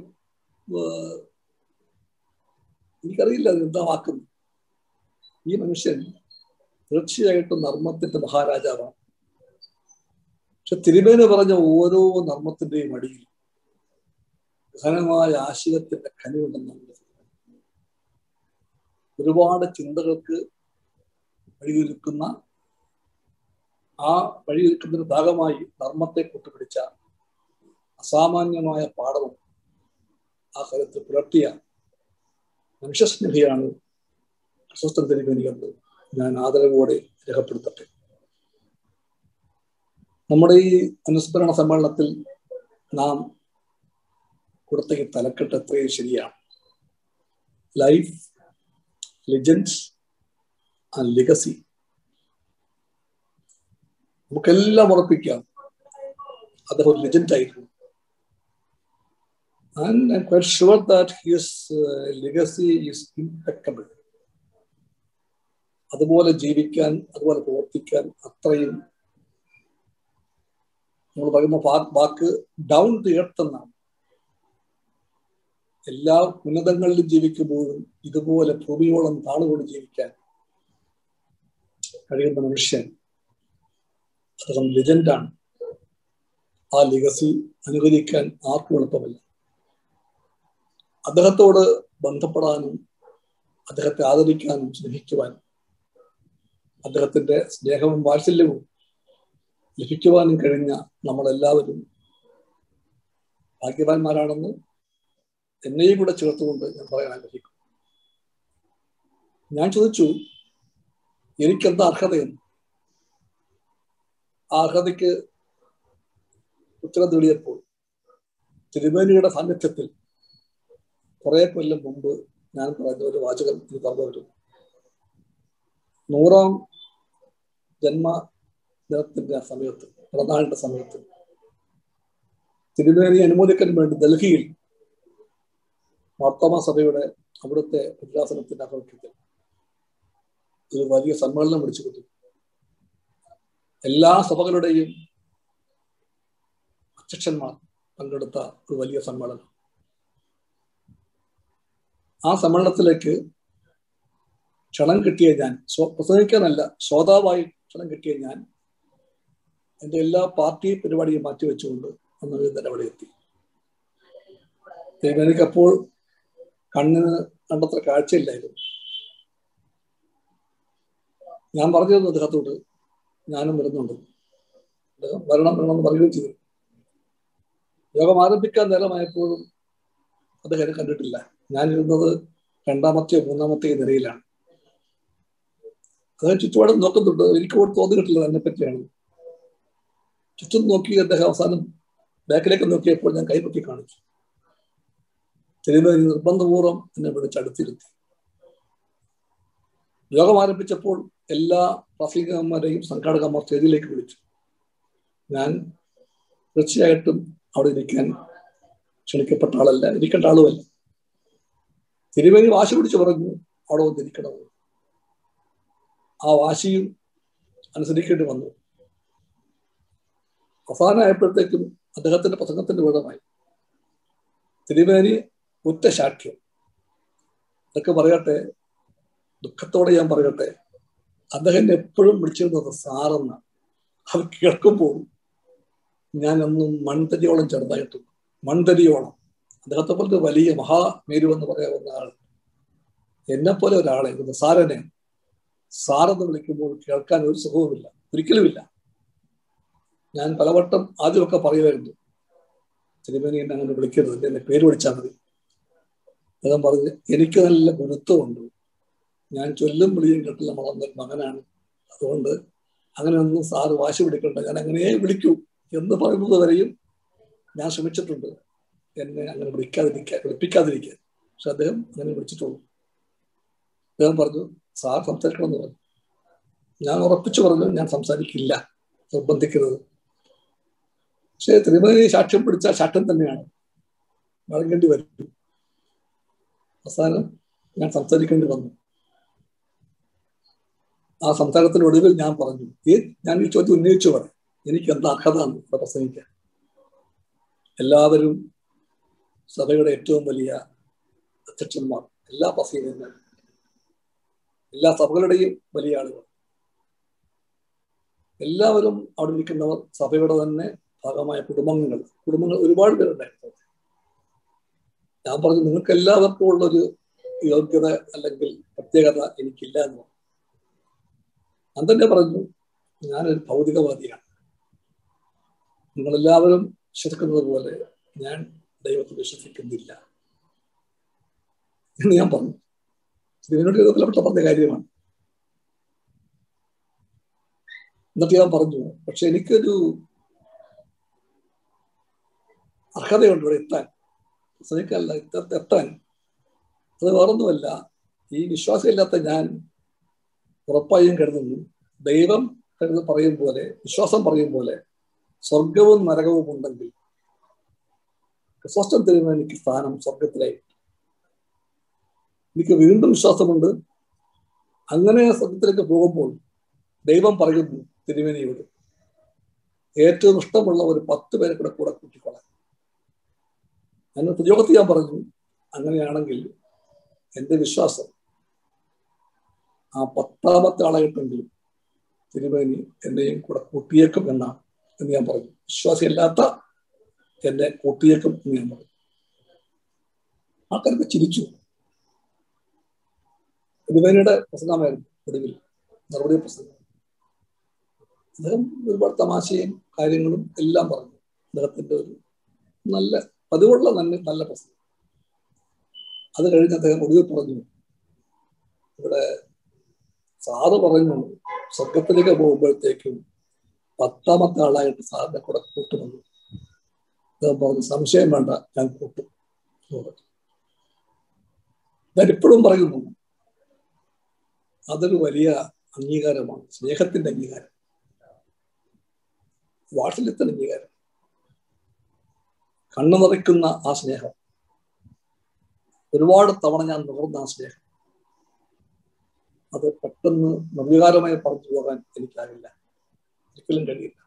എനിക്കറിയില്ല എന്താ വാക്കുന്നു ഈ മനുഷ്യൻ തീർച്ചയായിട്ടും നർമ്മത്തിന്റെ മഹാരാജാവാണ് പക്ഷെ തിരുമേന പറഞ്ഞ ഓരോ നർമ്മത്തിന്റെയും അടിയിൽ ഘനമായ ആശയത്തിന്റെ ഖനിയുണ്ടെന്നാണ് ഒരുപാട് ചിന്തകൾക്ക് വഴിയൊരുക്കുന്ന ആ വഴിയൊരുക്കുന്നതിന്റെ ഭാഗമായി ധർമ്മത്തെ കൂട്ടുപിടിച്ച അസാമാന്യമായ പാഠവും ആ കാര്യത്തിൽ പുലർത്തിയ മനുഷ്യസ്നേഹിയാണ് ക്രിസ്തൻ തിരുമേനിയെന്ന് ഞാൻ ആദരവോടെ രേഖപ്പെടുത്തട്ടെ നമ്മുടെ ഈ അനുസ്മരണ സമ്മേളനത്തിൽ നാം കൊടുത്ത ഈ തലക്കെട്ട് എത്രയും ശരിയാണ് ലൈഫ് ലിജൻസ് ആൻഡ് ലിഗസി നമുക്കെല്ലാം ഉറപ്പിക്കാം അദ്ദേഹം ഒരു ലിജൻഡ് ആയിരുന്നു and I quite sure that his legacy is impeccable അതുപോലെ ജീവിക്കാൻ അതുപോലെ പ്രവർത്തിക്കാൻ അത്രയും നമ്മൾ പറയുന്ന വാക്ക് ഡൗൺ ടു എർത്ത് എന്നാണ് എല്ലാ ഉന്നതങ്ങളിലും ജീവിക്കുമ്പോഴും ഇതുപോലെ ഭൂമിയോളം താണുകൊണ്ട് ജീവിക്കാൻ കഴിയുന്ന മനുഷ്യൻ അദ്ദേഹം ലിജൻഡാണ് ആ ലിഗസി അനുകരിക്കാൻ ആർക്കും എളുപ്പമല്ല അദ്ദേഹത്തോട് ബന്ധപ്പെടാനും അദ്ദേഹത്തെ ആദരിക്കാനും സ്നേഹിക്കുവാനും അദ്ദേഹത്തിന്റെ സ്നേഹവും വാത്സല്യവും ലഭിക്കുവാനും കഴിഞ്ഞ നമ്മളെല്ലാവരും ഭാഗ്യവാന്മാരാണെന്ന് എന്നെയും കൂടെ ചേർത്തുകൊണ്ട് ഞാൻ പറയാൻ ആഗ്രഹിക്കും ഞാൻ ചോദിച്ചു എനിക്കെന്താ അർഹതയെന്ന് ആ അർഹതയ്ക്ക് ഉത്തരം തേടിയപ്പോൾ തിരുമേനിയുടെ സാന്നിധ്യത്തിൽ കുറെ കൊല്ലം മുമ്പ് ഞാൻ പറഞ്ഞ ഒരു വാചകം എനിക്ക് പറഞ്ഞു വരും നൂറാം ജന്മ ദിനത്തിന്റെ സമയത്ത് പിറന്നാളിന്റെ സമയത്ത് തിരുമേനി അനുമോദിക്കാൻ വേണ്ടി ഡൽഹിയിൽ മാർത്തോമ സഭയുടെ അവിടുത്തെ ഉദ്രാസനത്തിന്റെ ആഭിമുഖ്യത്തിൽ ഒരു വലിയ സമ്മേളനം വിളിച്ചു കിട്ടി എല്ലാ സഭകളുടെയും അധ്യക്ഷന്മാർ പങ്കെടുത്ത ഒരു വലിയ സമ്മേളനം ആ സമ്മേളനത്തിലേക്ക് ക്ഷണം കിട്ടിയ ഞാൻ പ്രസംഗിക്കാനല്ല ശ്രോതാവായി ക്ഷണം കിട്ടിയ ഞാൻ എൻ്റെ എല്ലാ പാർട്ടി പരിപാടിയും മാറ്റിവെച്ചുകൊണ്ട് അന്ന് തന്നെ അവിടെ എത്തി എനിക്കപ്പോൾ കണ്ണിന് കണ്ടത്ര കാഴ്ചയില്ലായിരുന്നു ഞാൻ പറഞ്ഞിരുന്നു അദ്ദേഹത്തോട് ഞാനും വരുന്നുണ്ട് അദ്ദേഹം വരണം വരണമെന്ന് പറയുകയും ചെയ്തു യോഗം ആരംഭിക്കാൻ നേരമായപ്പോഴും അദ്ദേഹം കണ്ടിട്ടില്ല ഞാൻ ഇരുന്നത് രണ്ടാമത്തെയോ മൂന്നാമത്തെയോ നിരയിലാണ് അദ്ദേഹം ചുറ്റുപാടും നോക്കുന്നുണ്ട് എനിക്ക് കൂടെ തോന്നിയിട്ടില്ല എന്നെ പറ്റിയാണ് ചുറ്റും നോക്കി അദ്ദേഹം അവസാനം ബാക്കിലേക്ക് നോക്കിയപ്പോൾ ഞാൻ കൈപൊക്കി കാണിച്ചു തിരുമേനി നിർബന്ധപൂർവ്വം എന്നെ വിളിച്ചടുത്തിരുത്തി യോഗം ആരംഭിച്ചപ്പോൾ എല്ലാ പ്രാസംഗികന്മാരെയും സംഘാടകന്മാർ സ്റ്റേജിലേക്ക് വിളിച്ചു ഞാൻ തീർച്ചയായിട്ടും അവിടെ ഇരിക്കാൻ ക്ഷണിക്കപ്പെട്ട ആളല്ല ഇരിക്കേണ്ട ആളുമല്ല തിരുമേനി വാശി പിടിച്ചു പറഞ്ഞു അവിടെ വന്നിരിക്കണം ആ വാശിയും അനുസരിക്കേണ്ടി വന്നു അവസാനമായപ്പോഴത്തേക്കും അദ്ദേഹത്തിന്റെ പ്രസംഗത്തിന്റെ വിടമായി തിരുമേനി ഒറ്റ സാക്ഷ്യം ഇതൊക്കെ പറയട്ടെ ദുഃഖത്തോടെ ഞാൻ പറയട്ടെ അദ്ദേഹം എപ്പോഴും വിളിച്ചിരുന്നത് സാറെന്ന് അത് കേൾക്കുമ്പോൾ ഞാൻ ഒന്നും മൺതരിയോളം ചെറുതായിട്ടുണ്ട് മൺതരിയോളം അദ്ദേഹത്തെ പോലെ വലിയ മഹാമേരു എന്ന് പറയാവുന്ന ആൾ എന്നെ പോലെ ഒരാളെ ഇത് സാരനെ സാറെന്ന് വിളിക്കുമ്പോൾ കേൾക്കാൻ ഒരു സുഖവുമില്ല ഒരിക്കലുമില്ല ഞാൻ പലവട്ടം ആദ്യമൊക്കെ പറയുമായിരുന്നു തിരുമേനി എന്നെ അങ്ങനെ വിളിക്കരുത് എന്നെ പേര് വിളിച്ചാൽ മതി അദ്ദേഹം പറഞ്ഞു എനിക്ക് നല്ല ഗുരുത്വമുണ്ട് ഞാൻ ചൊല്ലും വിളിയും കേട്ടില്ല വളർന്ന മകനാണ് അതുകൊണ്ട് അങ്ങനെ ഒന്നും സാറ് വാശി പിടിക്കണ്ട ഞാൻ അങ്ങനെയേ വിളിക്കൂ എന്ന് പറയുന്നത് വരെയും ഞാൻ ശ്രമിച്ചിട്ടുണ്ട് എന്നെ അങ്ങനെ വിളിക്കാതിരിക്കാൻ വിളിപ്പിക്കാതിരിക്കാൻ പക്ഷെ അദ്ദേഹം അങ്ങനെ വിളിച്ചിട്ടുള്ളൂ അദ്ദേഹം പറഞ്ഞു സാർ സംസാരിക്കണം എന്ന് പറഞ്ഞു ഞാൻ ഉറപ്പിച്ചു പറഞ്ഞു ഞാൻ സംസാരിക്കില്ല നിർബന്ധിക്കരുത് പക്ഷേ തിരുമേനി സാക്ഷ്യം പിടിച്ച സാക്ഷ്യം തന്നെയാണ് വഴങ്ങേണ്ടി വരും അവസാനം ഞാൻ സംസാരിക്കേണ്ടി വന്നു ആ സംസാരത്തിന്റെ ഒടുവിൽ ഞാൻ പറഞ്ഞു ഏ ഞാൻ ഈ ചോദ്യം ഉന്നയിച്ചു പറയാം എനിക്ക് എന്താ അർഹത ഇവിടെ പ്രസംഗിക്കാൻ എല്ലാവരും സഭയുടെ ഏറ്റവും വലിയ അധ്യക്ഷന്മാർ എല്ലാ പ്രസംഗങ്ങളും എല്ലാ സഭകളുടെയും വലിയ ആളുകൾ എല്ലാവരും അവിടെ ഇരിക്കുന്നവർ സഭയുടെ തന്നെ ഭാഗമായ കുടുംബങ്ങൾ കുടുംബങ്ങൾ ഒരുപാട് പേരുണ്ടായിരുന്നു ഞാൻ പറഞ്ഞു നിങ്ങൾക്ക് എല്ലാവർക്കും ഉള്ളൊരു യോഗ്യത അല്ലെങ്കിൽ പ്രത്യേകത എനിക്കില്ല എന്ന് പറഞ്ഞു ഞാൻ തന്നെ പറഞ്ഞു ഞാനൊരു ഭൗതികവാദിയാണ് നിങ്ങളെല്ലാവരും വിശ്വസിക്കുന്നത് പോലെ ഞാൻ ദൈവത്തെ വിശ്വസിക്കുന്നില്ല എന്ന് ഞാൻ പറഞ്ഞു ഇതിനോട് വിധത്തിൽപ്പെട്ട പറഞ്ഞ കാര്യമാണ് എന്നിട്ട് ഞാൻ പറഞ്ഞു പക്ഷെ എനിക്കൊരു അർഹതയുണ്ട് ഇവിടെ എത്താൻ ശ്രമിക്കല്ല എത്താൻ അത് വേറൊന്നുമല്ല ഈ വിശ്വാസമില്ലാത്ത ഞാൻ ഉറപ്പായും കരുതുന്നു ദൈവം കരുത് പറയും പോലെ വിശ്വാസം പറയും പോലെ സ്വർഗവും നരകവും ഉണ്ടെങ്കിൽ ക്രിസ്തം തരുന്ന എനിക്ക് സ്ഥാനം സ്വർഗത്തിലായി എനിക്ക് വീണ്ടും വിശ്വാസമുണ്ട് അങ്ങനെ സ്വർഗത്തിലേക്ക് പോകുമ്പോൾ ദൈവം പറയുന്നു തിരുമേനിയോട് ഏറ്റവും ഇഷ്ടമുള്ള ഒരു പത്ത് പേരെ കൂടെ കൂടെ കൂട്ടിക്കൊള്ളാൻ ഞാൻ പ്രതിയോഗത്തിൽ ഞാൻ പറഞ്ഞു അങ്ങനെയാണെങ്കിൽ എൻ്റെ വിശ്വാസം ആ പത്താമത്തെ ആളായിട്ടെങ്കിലും തിരുമേനി എന്നെയും കൂടെ കൂട്ടിയേക്കും എന്നാണ് എന്ന് ഞാൻ പറഞ്ഞു വിശ്വാസിയല്ലാത്ത എന്നെ കൂട്ടിയേക്കും എന്ന് ഞാൻ പറഞ്ഞു ആൾക്കാരൊക്കെ ചിരിച്ചു തിരുമേനിയുടെ പ്രസംഗമായിരുന്നു ഒടുവിൽ മറുപടി പ്രസംഗം അദ്ദേഹം ഒരുപാട് തമാശയും കാര്യങ്ങളും എല്ലാം പറഞ്ഞു അദ്ദേഹത്തിന്റെ ഒരു നല്ല പതിവുള്ള നല്ല നല്ല പ്രസംഗം അത് കഴിഞ്ഞ് അദ്ദേഹം ഒടുവിൽ പറഞ്ഞു ഇവിടെ സാറ് പറഞ്ഞു സ്വർഗത്തിലേക്ക് പോകുമ്പോഴത്തേക്കും പത്താമത്തെ ആളായിട്ട് സാറിനെ കൂടെ കൂട്ടുമെന്ന് അദ്ദേഹം പറഞ്ഞു സംശയം വേണ്ട ഞാൻ കൂട്ടും ഞാൻ ഇപ്പോഴും പറയുന്നു അതൊരു വലിയ അംഗീകാരമാണ് സ്നേഹത്തിന്റെ അംഗീകാരം വാത്സല്യത്തിന്റെ അംഗീകാരം കണ്ണു നിറയ്ക്കുന്ന ആ സ്നേഹം ഒരുപാട് തവണ ഞാൻ നുകർന്ന ആ സ്നേഹം അത് പെട്ടെന്ന് നിർവികാരമായി പറഞ്ഞു പോകാൻ എനിക്കാകില്ല ഒരിക്കലും കഴിയില്ല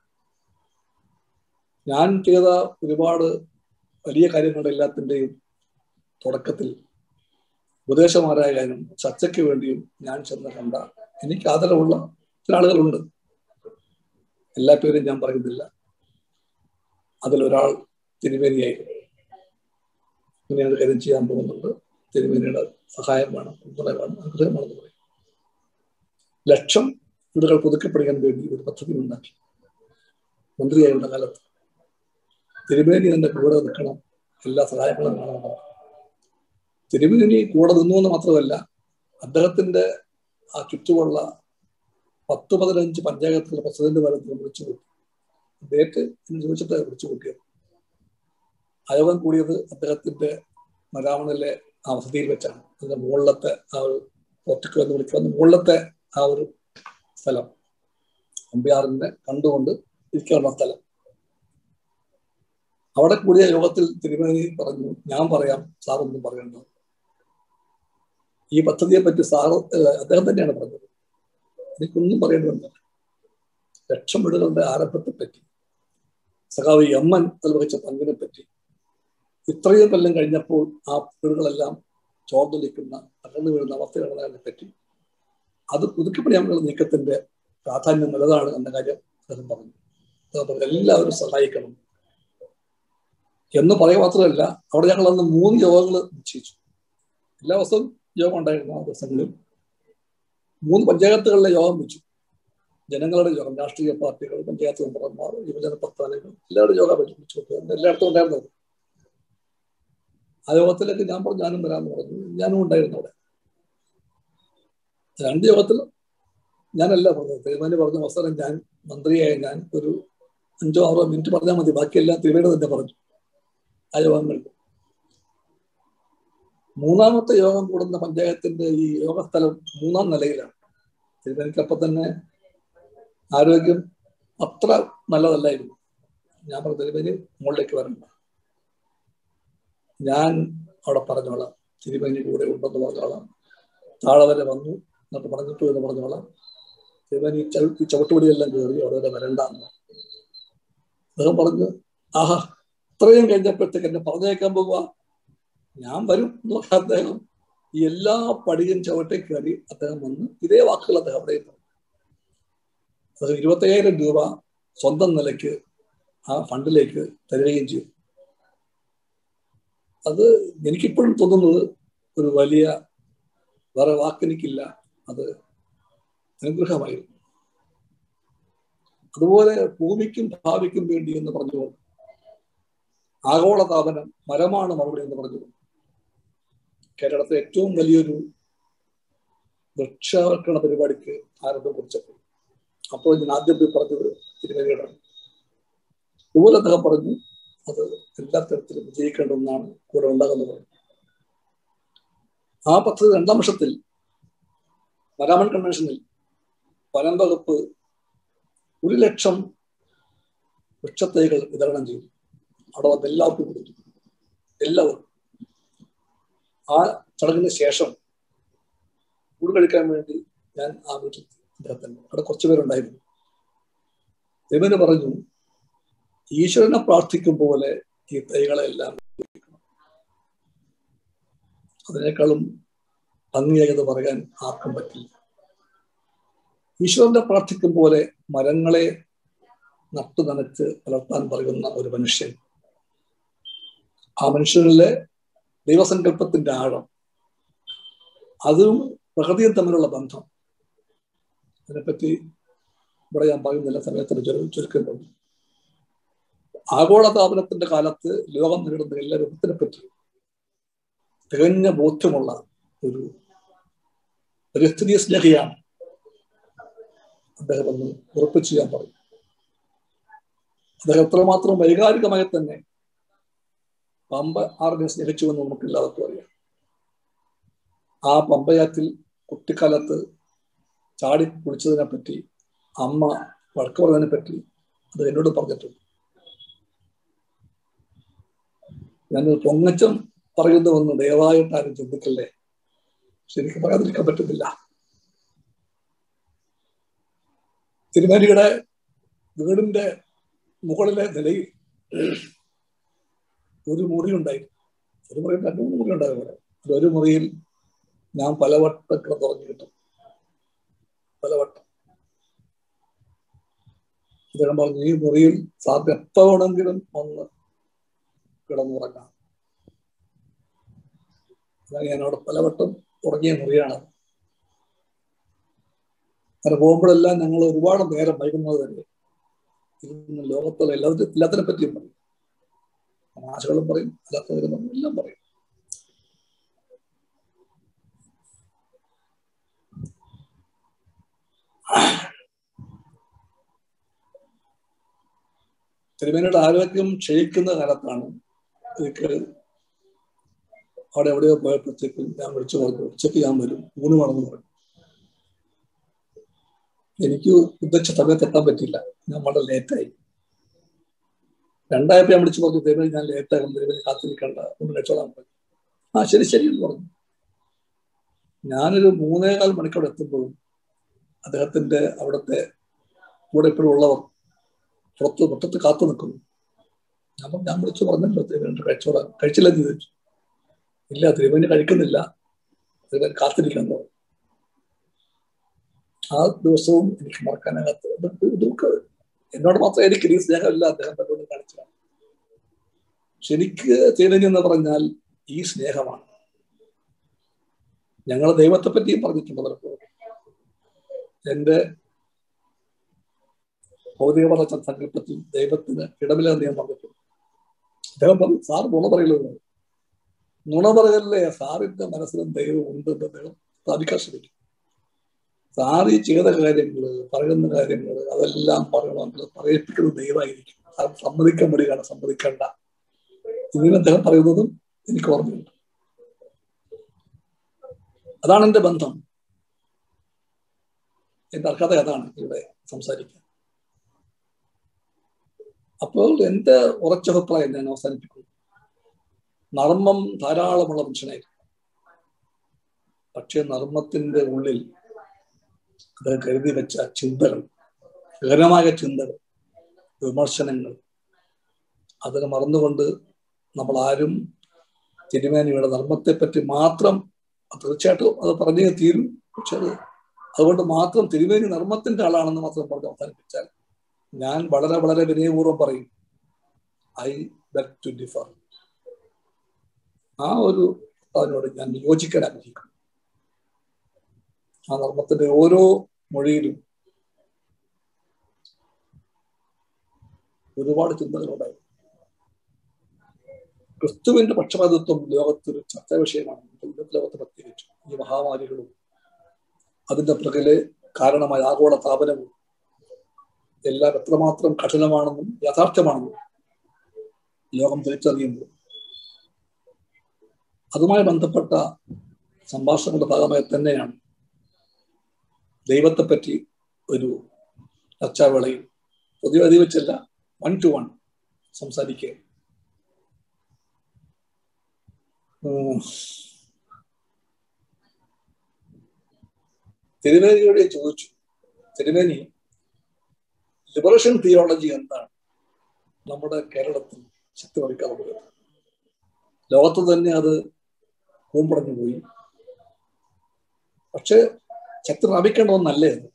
ഞാൻ ചെയ്ത ഒരുപാട് വലിയ കാര്യങ്ങളുടെ എല്ലാത്തിൻ്റെയും തുടക്കത്തിൽ ഉപദേശമാരായാലും ചർച്ചയ്ക്ക് വേണ്ടിയും ഞാൻ ചെന്ന് കണ്ട എനിക്ക് ആദരവുള്ള ചില ആളുകളുണ്ട് എല്ലാ പേരും ഞാൻ പറയുന്നില്ല അതിലൊരാൾ തിരുമേനിയായിരുന്നു ഇങ്ങനെയാണ് കാര്യം ചെയ്യാൻ പോകുന്നുണ്ട് തിരുമേനിയുടെ സഹായം വേണം പിന്തുണ വേണം അനുഗ്രഹം വേണമെന്ന് പറയും ലക്ഷം വീടുകൾ പുതുക്കപ്പെടാൻ വേണ്ടി ഒരു പദ്ധതി ഉണ്ടാക്കി മന്ത്രിയായിരുന്ന കാലത്ത് തിരുമേനി എന്റെ കൂടെ നിൽക്കണം എല്ലാ സഹായങ്ങളും വേണമെന്ന് തിരുമേനി കൂടെ നിന്നു എന്ന് മാത്രമല്ല അദ്ദേഹത്തിന്റെ ആ ചുറ്റുമുള്ള പത്ത് പതിനഞ്ച് പഞ്ചായത്തുകളുടെ പ്രസിഡന്റ് വരത്തിൽ വിളിച്ചു കൂട്ടി ഡേറ്റ് എന്ന് ചോദിച്ചിട്ട് വിളിച്ചു കൂട്ടിയത് അയോഗം കൂടിയത് അദ്ദേഹത്തിന്റെ മരാമണിലെ ആ വസതിയിൽ വെച്ചാണ് അതിന്റെ മുകളിലത്തെ ആ ഒരു പോർട്ടിക്കോ എന്ന് വിളിക്കുന്ന മുകളിലത്തെ ആ ഒരു സ്ഥലം അമ്പയാറിനെ കണ്ടുകൊണ്ട് ഇരിക്കാനുള്ള സ്ഥലം അവിടെ കൂടിയ യോഗത്തിൽ തിരുമേനി പറഞ്ഞു ഞാൻ പറയാം സാറൊന്നും പറയണ്ട ഈ പദ്ധതിയെ പറ്റി സാറ് അദ്ദേഹം തന്നെയാണ് പറഞ്ഞത് എനിക്കൊന്നും പറയേണ്ടതുണ്ട് ലക്ഷം വീടുകളുടെ ആരംഭത്തെ പറ്റി സഖാവ് എം എൻ നിർവഹിച്ച പങ്കിനെ പറ്റി ഇത്രയും കൊല്ലം കഴിഞ്ഞപ്പോൾ ആ വീടുകളെല്ലാം ചോർന്നൊലിക്കുന്ന തകർന്നു വീഴുന്ന അവസ്ഥകളെ പറ്റി അത് പുതുക്കിപ്പണിയാനുള്ള നീക്കത്തിന്റെ പ്രാധാന്യം വലുതാണ് എന്ന കാര്യം അദ്ദേഹം പറഞ്ഞു അദ്ദേഹം പറഞ്ഞു എല്ലാവരും സഹായിക്കണം എന്ന് പറയുക മാത്രമല്ല അവിടെ ഞങ്ങൾ അന്ന് മൂന്ന് യോഗങ്ങൾ നിശ്ചയിച്ചു എല്ലാ ദിവസവും യോഗം ഉണ്ടായിരുന്നു ആ ദിവസങ്ങളിൽ മൂന്ന് പഞ്ചായത്തുകളിലെ യോഗം വെച്ചു ജനങ്ങളുടെ യോഗം രാഷ്ട്രീയ പാർട്ടികൾ പഞ്ചായത്ത് മെമ്പർമാർ യുവജന പ്രസ്ഥാനങ്ങൾ എല്ലാവരുടെ യോഗം വെച്ചു എല്ലായിടത്തും ഉണ്ടായിരുന്നത് ആ യോഗത്തിലേക്ക് ഞാൻ പറഞ്ഞു ഞാനും വരാമെന്ന് പറഞ്ഞു ഞാനും ഉണ്ടായിരുന്നു അവിടെ രണ്ട് യോഗത്തിൽ ഞാനല്ല പറഞ്ഞത് തിരുമാനി പറഞ്ഞ അവസരം ഞാൻ മന്ത്രിയായ ഞാൻ ഒരു അഞ്ചോ ആറോ മിനിറ്റ് പറഞ്ഞാൽ മതി ബാക്കിയെല്ലാം തിരുവേണി തന്നെ പറഞ്ഞു ആ യോഗങ്ങളിൽ മൂന്നാമത്തെ യോഗം കൂടുന്ന പഞ്ചായത്തിന്റെ ഈ യോഗസ്ഥലം മൂന്നാം നിലയിലാണ് തിരുവനന്തപുരത്തപ്പം തന്നെ ആരോഗ്യം അത്ര നല്ലതല്ലായിരുന്നു ഞാൻ പറഞ്ഞു തിരുമേനി മുകളിലേക്ക് വരണ്ട ഞാൻ അവിടെ പറഞ്ഞോളാം തിരുമേനി കൂടെ ഉണ്ടെന്ന് പറഞ്ഞോളാം താഴെ വരെ വന്നു എന്നിട്ട് പറഞ്ഞിട്ടു എന്ന് പറഞ്ഞോളാം തിരുമേനി ചവിട്ടി ചവിട്ടുപടിയെല്ലാം കയറി അവിടെ വരെ വരണ്ടെന്ന് അദ്ദേഹം പറഞ്ഞു ആഹാ ഇത്രയും കഴിഞ്ഞപ്പോഴത്തേക്ക് എന്നെ പറഞ്ഞേക്കാൻ പോവുക ഞാൻ വരും എന്ന് പറഞ്ഞ അദ്ദേഹം ഈ എല്ലാ പടിയും ചവിട്ടേ കയറി അദ്ദേഹം വന്ന് ഇതേ വാക്കുകൾ അദ്ദേഹം അവിടെ പറഞ്ഞു അത് ഇരുപത്തയ്യായിരം രൂപ സ്വന്തം നിലയ്ക്ക് ആ ഫണ്ടിലേക്ക് തരികയും ചെയ്തു അത് എനിക്കിപ്പോഴും തോന്നുന്നത് ഒരു വലിയ വേറെ വാക്കെനിക്കില്ല അത് അനുഗ്രഹമായിരുന്നു അതുപോലെ ഭൂമിക്കും ഭാവിക്കും വേണ്ടി എന്ന് പറഞ്ഞുകൊണ്ട് ആഗോളതാപനം മരമാണ് മറുപടി എന്ന് പറഞ്ഞുകൊണ്ട് കേരളത്തിലെ ഏറ്റവും വലിയൊരു വൃക്ഷവൽക്കരണ പരിപാടിക്ക് ആരംഭം കുറിച്ചപ്പോൾ അപ്പോൾ ഞാൻ ആദ്യം പോയി പറഞ്ഞത് തിരുവനന്തപുരമാണ് അതുപോലെ അദ്ദേഹം പറഞ്ഞു അത് എല്ലാ തരത്തിലും വിജയിക്കേണ്ട ഒന്നാണ് കൂടെ ഉണ്ടാകുന്നത് ആ പദ്ധതി രണ്ടാം വർഷത്തിൽ വരാമൺ കൺവെൻഷനിൽ വനം വകുപ്പ് ഒരു ലക്ഷം വൃക്ഷത്തൈകൾ വിതരണം ചെയ്തു അവിടെ വന്ന് എല്ലാവർക്കും കൊടുത്തു എല്ലാവർക്കും ആ ചടങ്ങിന് ശേഷം കൂട് കഴിക്കാൻ വേണ്ടി ഞാൻ ആ വീട്ടിൽ അദ്ദേഹത്തിന് അവിടെ കുറച്ചു പേരുണ്ടായിരുന്നു രമന് പറഞ്ഞു ഈശ്വരനെ പ്രാർത്ഥിക്കും പോലെ ഈ തൈകളെല്ലാം അതിനേക്കാളും ഭംഗിയായത് പറയാൻ ആർക്കും പറ്റില്ല ഈശ്വരനെ പ്രാർത്ഥിക്കും പോലെ മരങ്ങളെ നട്ടു നനച്ച് വളർത്താൻ പറയുന്ന ഒരു മനുഷ്യൻ ആ മനുഷ്യനിലെ ദൈവസങ്കല്പത്തിന്റെ ആഴം അതും പ്രകൃതിയും തമ്മിലുള്ള ബന്ധം അതിനെപ്പറ്റി ഇവിടെ ഞാൻ പറയുന്നില്ല സമയത്തിന് ചുരുക്കുന്നുണ്ട് ആഗോളതാപനത്തിന്റെ കാലത്ത് ലോകം നേരിടുന്ന എല്ലാ രൂപത്തിനെ പറ്റി തികഞ്ഞ ബോധ്യമുള്ള ഒരു പരിസ്ഥിതി സ്നേഹിയാണ് അദ്ദേഹം ഒന്ന് ഉറപ്പിച്ചു ഞാൻ പറയും അദ്ദേഹം എത്രമാത്രം വൈകാരികമായി തന്നെ പമ്പ ആറിനെ സ്നേഹിച്ചുവെന്ന് നമുക്ക് എല്ലാവർക്കും അറിയാം ആ പമ്പയാറ്റിൽ കുട്ടിക്കാലത്ത് ചാടി കുളിച്ചതിനെ പറ്റി അമ്മ വഴക്ക് പറഞ്ഞതിനെ പറ്റി അത് എന്നോട് പറഞ്ഞിട്ടുണ്ട് ഞാൻ പൊങ്ങച്ചം പറയുന്നുവെന്ന് ദയവായിട്ട് ആരും ചിന്തിക്കല്ലേ ശരിക്കും പറയാതിരിക്കാൻ പറ്റുന്നില്ല തിരുമേനിയുടെ വീടിന്റെ മുകളിലെ നിലയിൽ ഒരു മുറി ഉണ്ടായി ഒരു മുറി രണ്ട് മൂന്ന് മുറി ഉണ്ടാകും ഇവിടെ ഒരു മുറിയിൽ ഞാൻ പലവട്ടം കിടന്നുറങ്ങി കിട്ടും പലവട്ടം അദ്ദേഹം പറഞ്ഞു ഈ മുറിയിൽ സാറിന് എപ്പോ വേണമെങ്കിലും ഒന്ന് കിടന്നുറങ്ങാം ഞാൻ അവിടെ പലവട്ടം ഉറങ്ങിയ മുറിയാണ് അങ്ങനെ പോകുമ്പോഴെല്ലാം ഞങ്ങൾ ഒരുപാട് നേരം വൈകുന്നത് തന്നെ ഇരുന്ന് ലോകത്തുള്ള എല്ലാത്തിനും എല്ലാത്തിനെ പറ്റിയും പറയും തമാശകളും പറയും അല്ലാത്തവരും പറയും എല്ലാം പറയും തിരുമേനിയുടെ ആരോഗ്യം ക്ഷയിക്കുന്ന കാലത്താണ് എനിക്ക് അവിടെ എവിടെയോ പോയപ്പോഴത്തേക്കും ഞാൻ വിളിച്ചു പറഞ്ഞു ഉച്ചയ്ക്ക് ഞാൻ വരും ഊണ് വേണമെന്ന് പറഞ്ഞു എനിക്ക് ഉദ്ദേശിച്ച സമയത്ത് എത്താൻ പറ്റില്ല ഞാൻ വളരെ ലേറ്റായി രണ്ടായപ്പോ ഞാൻ വിളിച്ചു പറഞ്ഞു തിരുമേനി ഞാൻ ലേറ്റാകും തിരുമേനി കാത്തിരിക്കണ്ട ഒന്ന് രക്ഷോടാൻ പറഞ്ഞു ആ ശരി ശരി എന്ന് പറഞ്ഞു ഞാനൊരു മൂന്നേകാൽ മണിക്കൂർ എത്തുമ്പോഴും അദ്ദേഹത്തിന്റെ അവിടുത്തെ കൂടെ ഇപ്പോഴും ഉള്ളവർ പുറത്ത് മുറ്റത്ത് കാത്തു നിൽക്കുന്നു അപ്പം ഞാൻ വിളിച്ചു പറഞ്ഞല്ലോ തിരുമേനി കഴിച്ചോളാം കഴിച്ചില്ലെന്ന് ചോദിച്ചു ഇല്ല തിരുമേനി കഴിക്കുന്നില്ല തിരുമേനി കാത്തിരിക്കാൻ പറഞ്ഞു ആ ദിവസവും എനിക്ക് മറക്കാനാകാത്ത ഇതൊക്കെ എന്നോട് മാത്രം എനിക്ക് ഈ സ്നേഹമില്ല അദ്ദേഹം എന്നോട് കാണിച്ചതാണ് ശരിക്ക് തിരുമേനി എന്ന് പറഞ്ഞാൽ ഈ സ്നേഹമാണ് ഞങ്ങൾ ദൈവത്തെ പറ്റിയും പറഞ്ഞിട്ടുണ്ട് പലപ്പോഴും എന്റെ ഭൗതിക വളർച്ച സങ്കല്പത്തിൽ ദൈവത്തിന് ഇടമില്ലെന്ന് ഞാൻ പറഞ്ഞിട്ടുണ്ട് അദ്ദേഹം പറഞ്ഞു സാർ നുണ പറയുന്നത് നുണ പറയല്ലേ സാറിന്റെ മനസ്സിലും ദൈവം ഉണ്ടെന്ന് അദ്ദേഹം സ്ഥാപിക്കാൻ ശ്രമിക്കും സാർ ഈ ചെയ്ത കാര്യങ്ങള് പറയുന്ന കാര്യങ്ങള് അതെല്ലാം പറയണമെങ്കിൽ പറയിപ്പിക്കുന്നത് ദൈവമായിരിക്കും സാർ സമ്മതിക്കാൻ വരികയാണ് സമ്മതിക്കേണ്ട ഇങ്ങനെ അദ്ദേഹം പറയുന്നതും എനിക്ക് ഓർമ്മയുണ്ട് അതാണ് എന്റെ ബന്ധം എന്റെ അർഹത അതാണ് ഇവിടെ സംസാരിക്കാൻ അപ്പോൾ എന്റെ ഉറച്ച അഭിപ്രായം ഞാൻ അവസാനിപ്പിക്കുന്നു നർമ്മം ധാരാളമുള്ള മനുഷ്യനായിരുന്നു പക്ഷെ നർമ്മത്തിന്റെ ഉള്ളിൽ അത് കരുതി വെച്ച ചിന്തകൾ ഗഹനമായ ചിന്തകൾ വിമർശനങ്ങൾ അതിനെ മറന്നുകൊണ്ട് നമ്മൾ ആരും തിരുമേനിയുടെ ധർമ്മത്തെ പറ്റി മാത്രം തീർച്ചയായിട്ടും അത് പറഞ്ഞേ തീരും പക്ഷെ അത് അതുകൊണ്ട് മാത്രം തിരുമേനി ധർമ്മത്തിന്റെ ആളാണെന്ന് മാത്രം പറഞ്ഞ് അവസാനിപ്പിച്ചാൽ ഞാൻ വളരെ വളരെ വിനയപൂർവ്വം പറയും ഐ ബെറ്റ് ടു ഡിഫർ ആ ഒരു അതിനോട് ഞാൻ യോജിക്കാൻ ആഗ്രഹിക്കുന്നു ആ ധർമ്മത്തിന്റെ ഓരോ മൊഴിയിലും ഒരുപാട് ചിന്തകളുണ്ടായി ക്രിസ്തുവിന്റെ പക്ഷപാതിത്വം ലോകത്തൊരു ചർച്ചാ വിഷയമാണ് ഇന്നത്തെ ലോകത്ത് പ്രത്യേകിച്ചു ഈ മഹാമാരികളും അതിന്റെ പിറകിലെ കാരണമായ ആഗോള താപനവും എല്ലാം എത്രമാത്രം കഠിനമാണെന്നും യാഥാർത്ഥ്യമാണെന്നും ലോകം തിരിച്ചറിയുമ്പോൾ അതുമായി ബന്ധപ്പെട്ട സംഭാഷണങ്ങളുടെ ഭാഗമായി തന്നെയാണ് ദൈവത്തെ പറ്റി ഒരു ചർച്ചാവേളയിൽ പൊതുവെ അതി വെച്ചല്ല വൺ ടു വൺ സംസാരിക്കുക തിരുമേനിയോട് ചോദിച്ചു തിരുമേനി ലിബറേഷൻ തിയോളജി എന്താണ് നമ്മുടെ കേരളത്തിൽ ശക്തി വഹിക്കാതെ പോയത് ലോകത്ത് തന്നെ അത് കൂമ്പടഞ്ഞു പോയി പക്ഷെ ശക്തി പ്രാപിക്കേണ്ട ഒന്നല്ലേ അത്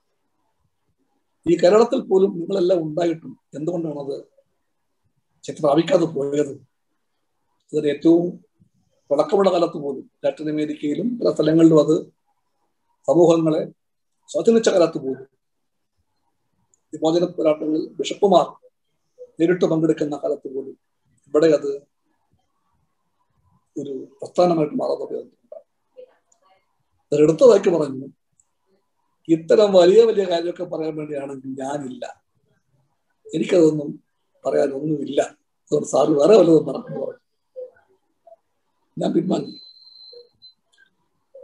ഈ കേരളത്തിൽ പോലും നിങ്ങളെല്ലാം ഉണ്ടായിട്ടും എന്തുകൊണ്ടാണ് അത് ശക്തി പ്രാപിക്കാതെ പോയത് അതിന് ഏറ്റവും തുടക്കമുള്ള കാലത്ത് പോലും ലാറ്റിൻ അമേരിക്കയിലും പല സ്ഥലങ്ങളിലും അത് സമൂഹങ്ങളെ സ്വാധീനിച്ച കാലത്ത് പോലും വിമോചന പോരാട്ടങ്ങളിൽ ബിഷപ്പുമാർ നേരിട്ട് പങ്കെടുക്കുന്ന കാലത്ത് പോലും ഇവിടെ അത് ഒരു പ്രസ്ഥാനമായിട്ട് മാറുന്ന എടുത്ത വാക്ക് പറഞ്ഞു ഇത്തരം വലിയ വലിയ കാര്യമൊക്കെ പറയാൻ വേണ്ടിയാണെങ്കിൽ ഞാനില്ല എനിക്കതൊന്നും പറയാനൊന്നുമില്ല അതുകൊണ്ട് സാറ് വേറെ വല്ലതും പറഞ്ഞു പറഞ്ഞു ഞാൻ പിൻവാങ്ങി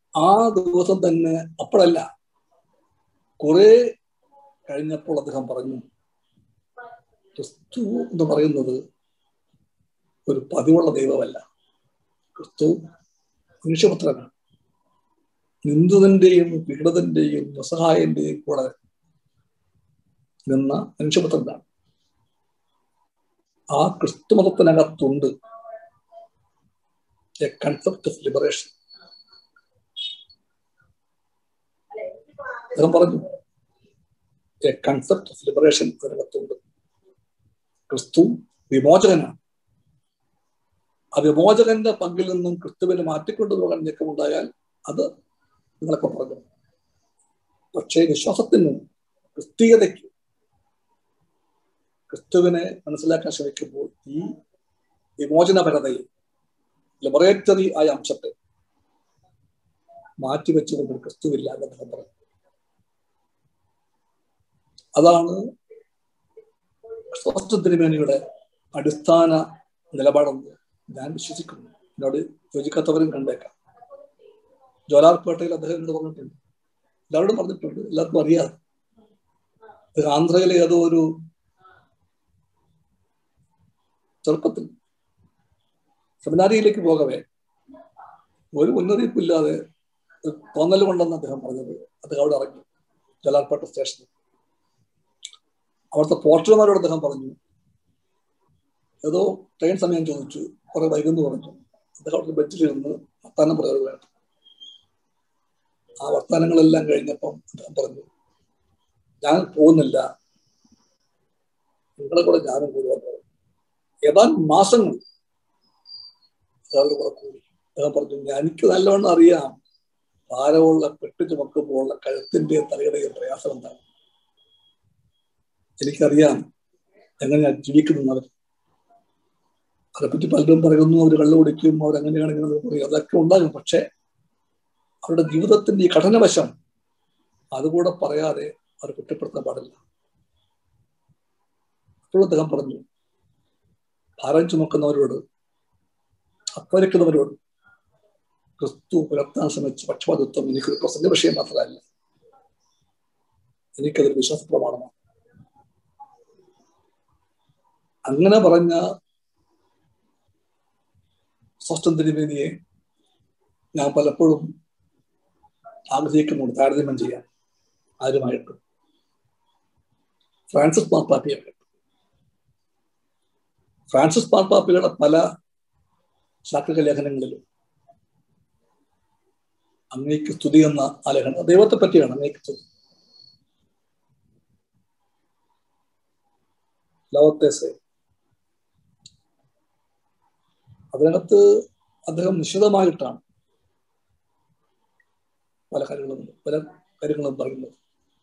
ആ ദിവസം തന്നെ അപ്പോഴല്ല കുറെ കഴിഞ്ഞപ്പോൾ അദ്ദേഹം പറഞ്ഞു ക്രിസ്തു എന്ന് പറയുന്നത് ഒരു പതിവുള്ള ദൈവമല്ല ക്രിസ്തു മനുഷ്യപുത്രനാണ് നിന്ദിതന്റെയും പീഡിതന്റെയും നിസ്സഹായന്റെയും കൂടെ നിന്ന മനുഷ്യപുത്രനാണ് ആ ക്രിസ്തു മതത്തിനകത്തുണ്ട് എ കൺസെപ്റ്റ് ഓഫ് ലിബറേഷൻ അദ്ദേഹം പറഞ്ഞു എ കൺസെപ്റ്റ് ഓഫ് ലിബറേഷൻ ഇതിനകത്തുണ്ട് ക്രിസ്തു വിമോചകനാണ് ആ വിമോചകന്റെ പങ്കിൽ നിന്നും ക്രിസ്തുവിനെ മാറ്റിക്കൊണ്ടുപോകാൻ നീക്കമുണ്ടായാൽ അത് നിങ്ങളൊക്കെ പറഞ്ഞു പക്ഷേ വിശ്വാസത്തിനും ക്രിസ്തീയതയ്ക്കും ക്രിസ്തുവിനെ മനസ്സിലാക്കാൻ ശ്രമിക്കുമ്പോൾ ഈ വിമോചനപരതയെ ലിബറേറ്ററി ആയ അംശത്തെ മാറ്റിവെച്ചുകൊണ്ട് ക്രിസ്തുവില്ല എന്ന് അദ്ദേഹം പറഞ്ഞു അതാണ് സ്വാതന്ത്ര്യമേനയുടെ അടിസ്ഥാന നിലപാടെന്ന് ഞാൻ വിശ്വസിക്കുന്നു എന്നോട് യോജിക്കാത്തവരും കണ്ടേക്കാം ജോലാർപേട്ടയിൽ അദ്ദേഹം എന്നോട് പറഞ്ഞിട്ടുണ്ട് എല്ലാവരോടും പറഞ്ഞിട്ടുണ്ട് എല്ലാവർക്കും അറിയാതെ ഇത് ആന്ധ്രയിലെ ഏതോ ഒരു ചെറുപ്പത്തിൽ സെമിനാരിയിലേക്ക് പോകവേ ഒരു മുന്നറിയിപ്പില്ലാതെ ഒരു തോന്നൽ കൊണ്ടെന്ന് അദ്ദേഹം പറഞ്ഞത് അദ്ദേഹം അവിടെ ഇറങ്ങി ജലാർപേട്ട സ്റ്റേഷനിൽ അവിടുത്തെ പോർട്ടർമാരോട് അദ്ദേഹം പറഞ്ഞു ഏതോ ട്രെയിൻ സമയം ചോദിച്ചു കുറെ വൈകുന്നു പറഞ്ഞു അദ്ദേഹം അവിടുത്തെ ബെഞ്ചിലിരുന്ന് വർത്താനം പറയുക വേണ്ട ആ വർത്താനങ്ങളെല്ലാം കഴിഞ്ഞപ്പം അദ്ദേഹം പറഞ്ഞു ഞാൻ പോകുന്നില്ല നിങ്ങളെ കൂടെ ഞാനും കൂടുവാൻ പറഞ്ഞു ഏതാനും മാസങ്ങൾ അയാളുടെ കൂടെ കൂടി അദ്ദേഹം പറഞ്ഞു എനിക്ക് നല്ലവണ്ണം അറിയാം ഭാരമുള്ള പെട്ട് ചുമക്കുമ്പോഴുള്ള കഴുത്തിന്റെയും തലയുടെയും പ്രയാസം എന്താണ് എനിക്കറിയാം എങ്ങനെയാ ജീവിക്കുന്നവർ അതിനെപ്പറ്റി പലരും പറയുന്നു അവർ കള്ളു കുടിക്കും അവരെങ്ങനെയാണ് ഇങ്ങനെ പറയും അതൊക്കെ ഉണ്ടാകും പക്ഷെ അവരുടെ ജീവിതത്തിന്റെ ഈ കഠിനവശം അതുകൂടെ പറയാതെ അവർ കുറ്റപ്പെടുത്താൻ പാടില്ല അപ്പോഴും അദ്ദേഹം പറഞ്ഞു ഭാരം ചുമക്കുന്നവരോട് അപ്പരക്കുന്നവരോട് ക്രിസ്തു പുലർത്താൻ ശ്രമിച്ച പക്ഷപാതിത്വം എനിക്കൊരു പ്രസംഗ വിഷയം മാത്രമല്ല എനിക്കതൊരു വിശ്വാസ പ്രമാണമാണ് അങ്ങനെ പറഞ്ഞ സ്വസ്ഥം തിരുമേനിയെ ഞാൻ പലപ്പോഴും ആഗ്രഹിക്കുന്നുണ്ട് താരതമ്യം ചെയ്യാൻ ആരുമായിട്ട് ഫ്രാൻസിസ് മാർപ്പാപ്പയൊക്കെ ഫ്രാൻസിസ് മാർപ്പാപ്പയുടെ പല ശാക്രിക ലേഖനങ്ങളിലും അങ്ങേക്ക് സ്തുതി എന്ന ആ ലേഖനം ദൈവത്തെ പറ്റിയാണ് അങ്ങേക്ക് സ്തുതി ലവത്തേസെ അതിനകത്ത് അദ്ദേഹം നിശ്ചിതമായിട്ടാണ് പല കാര്യങ്ങളും പല കാര്യങ്ങളും പറയുന്നത്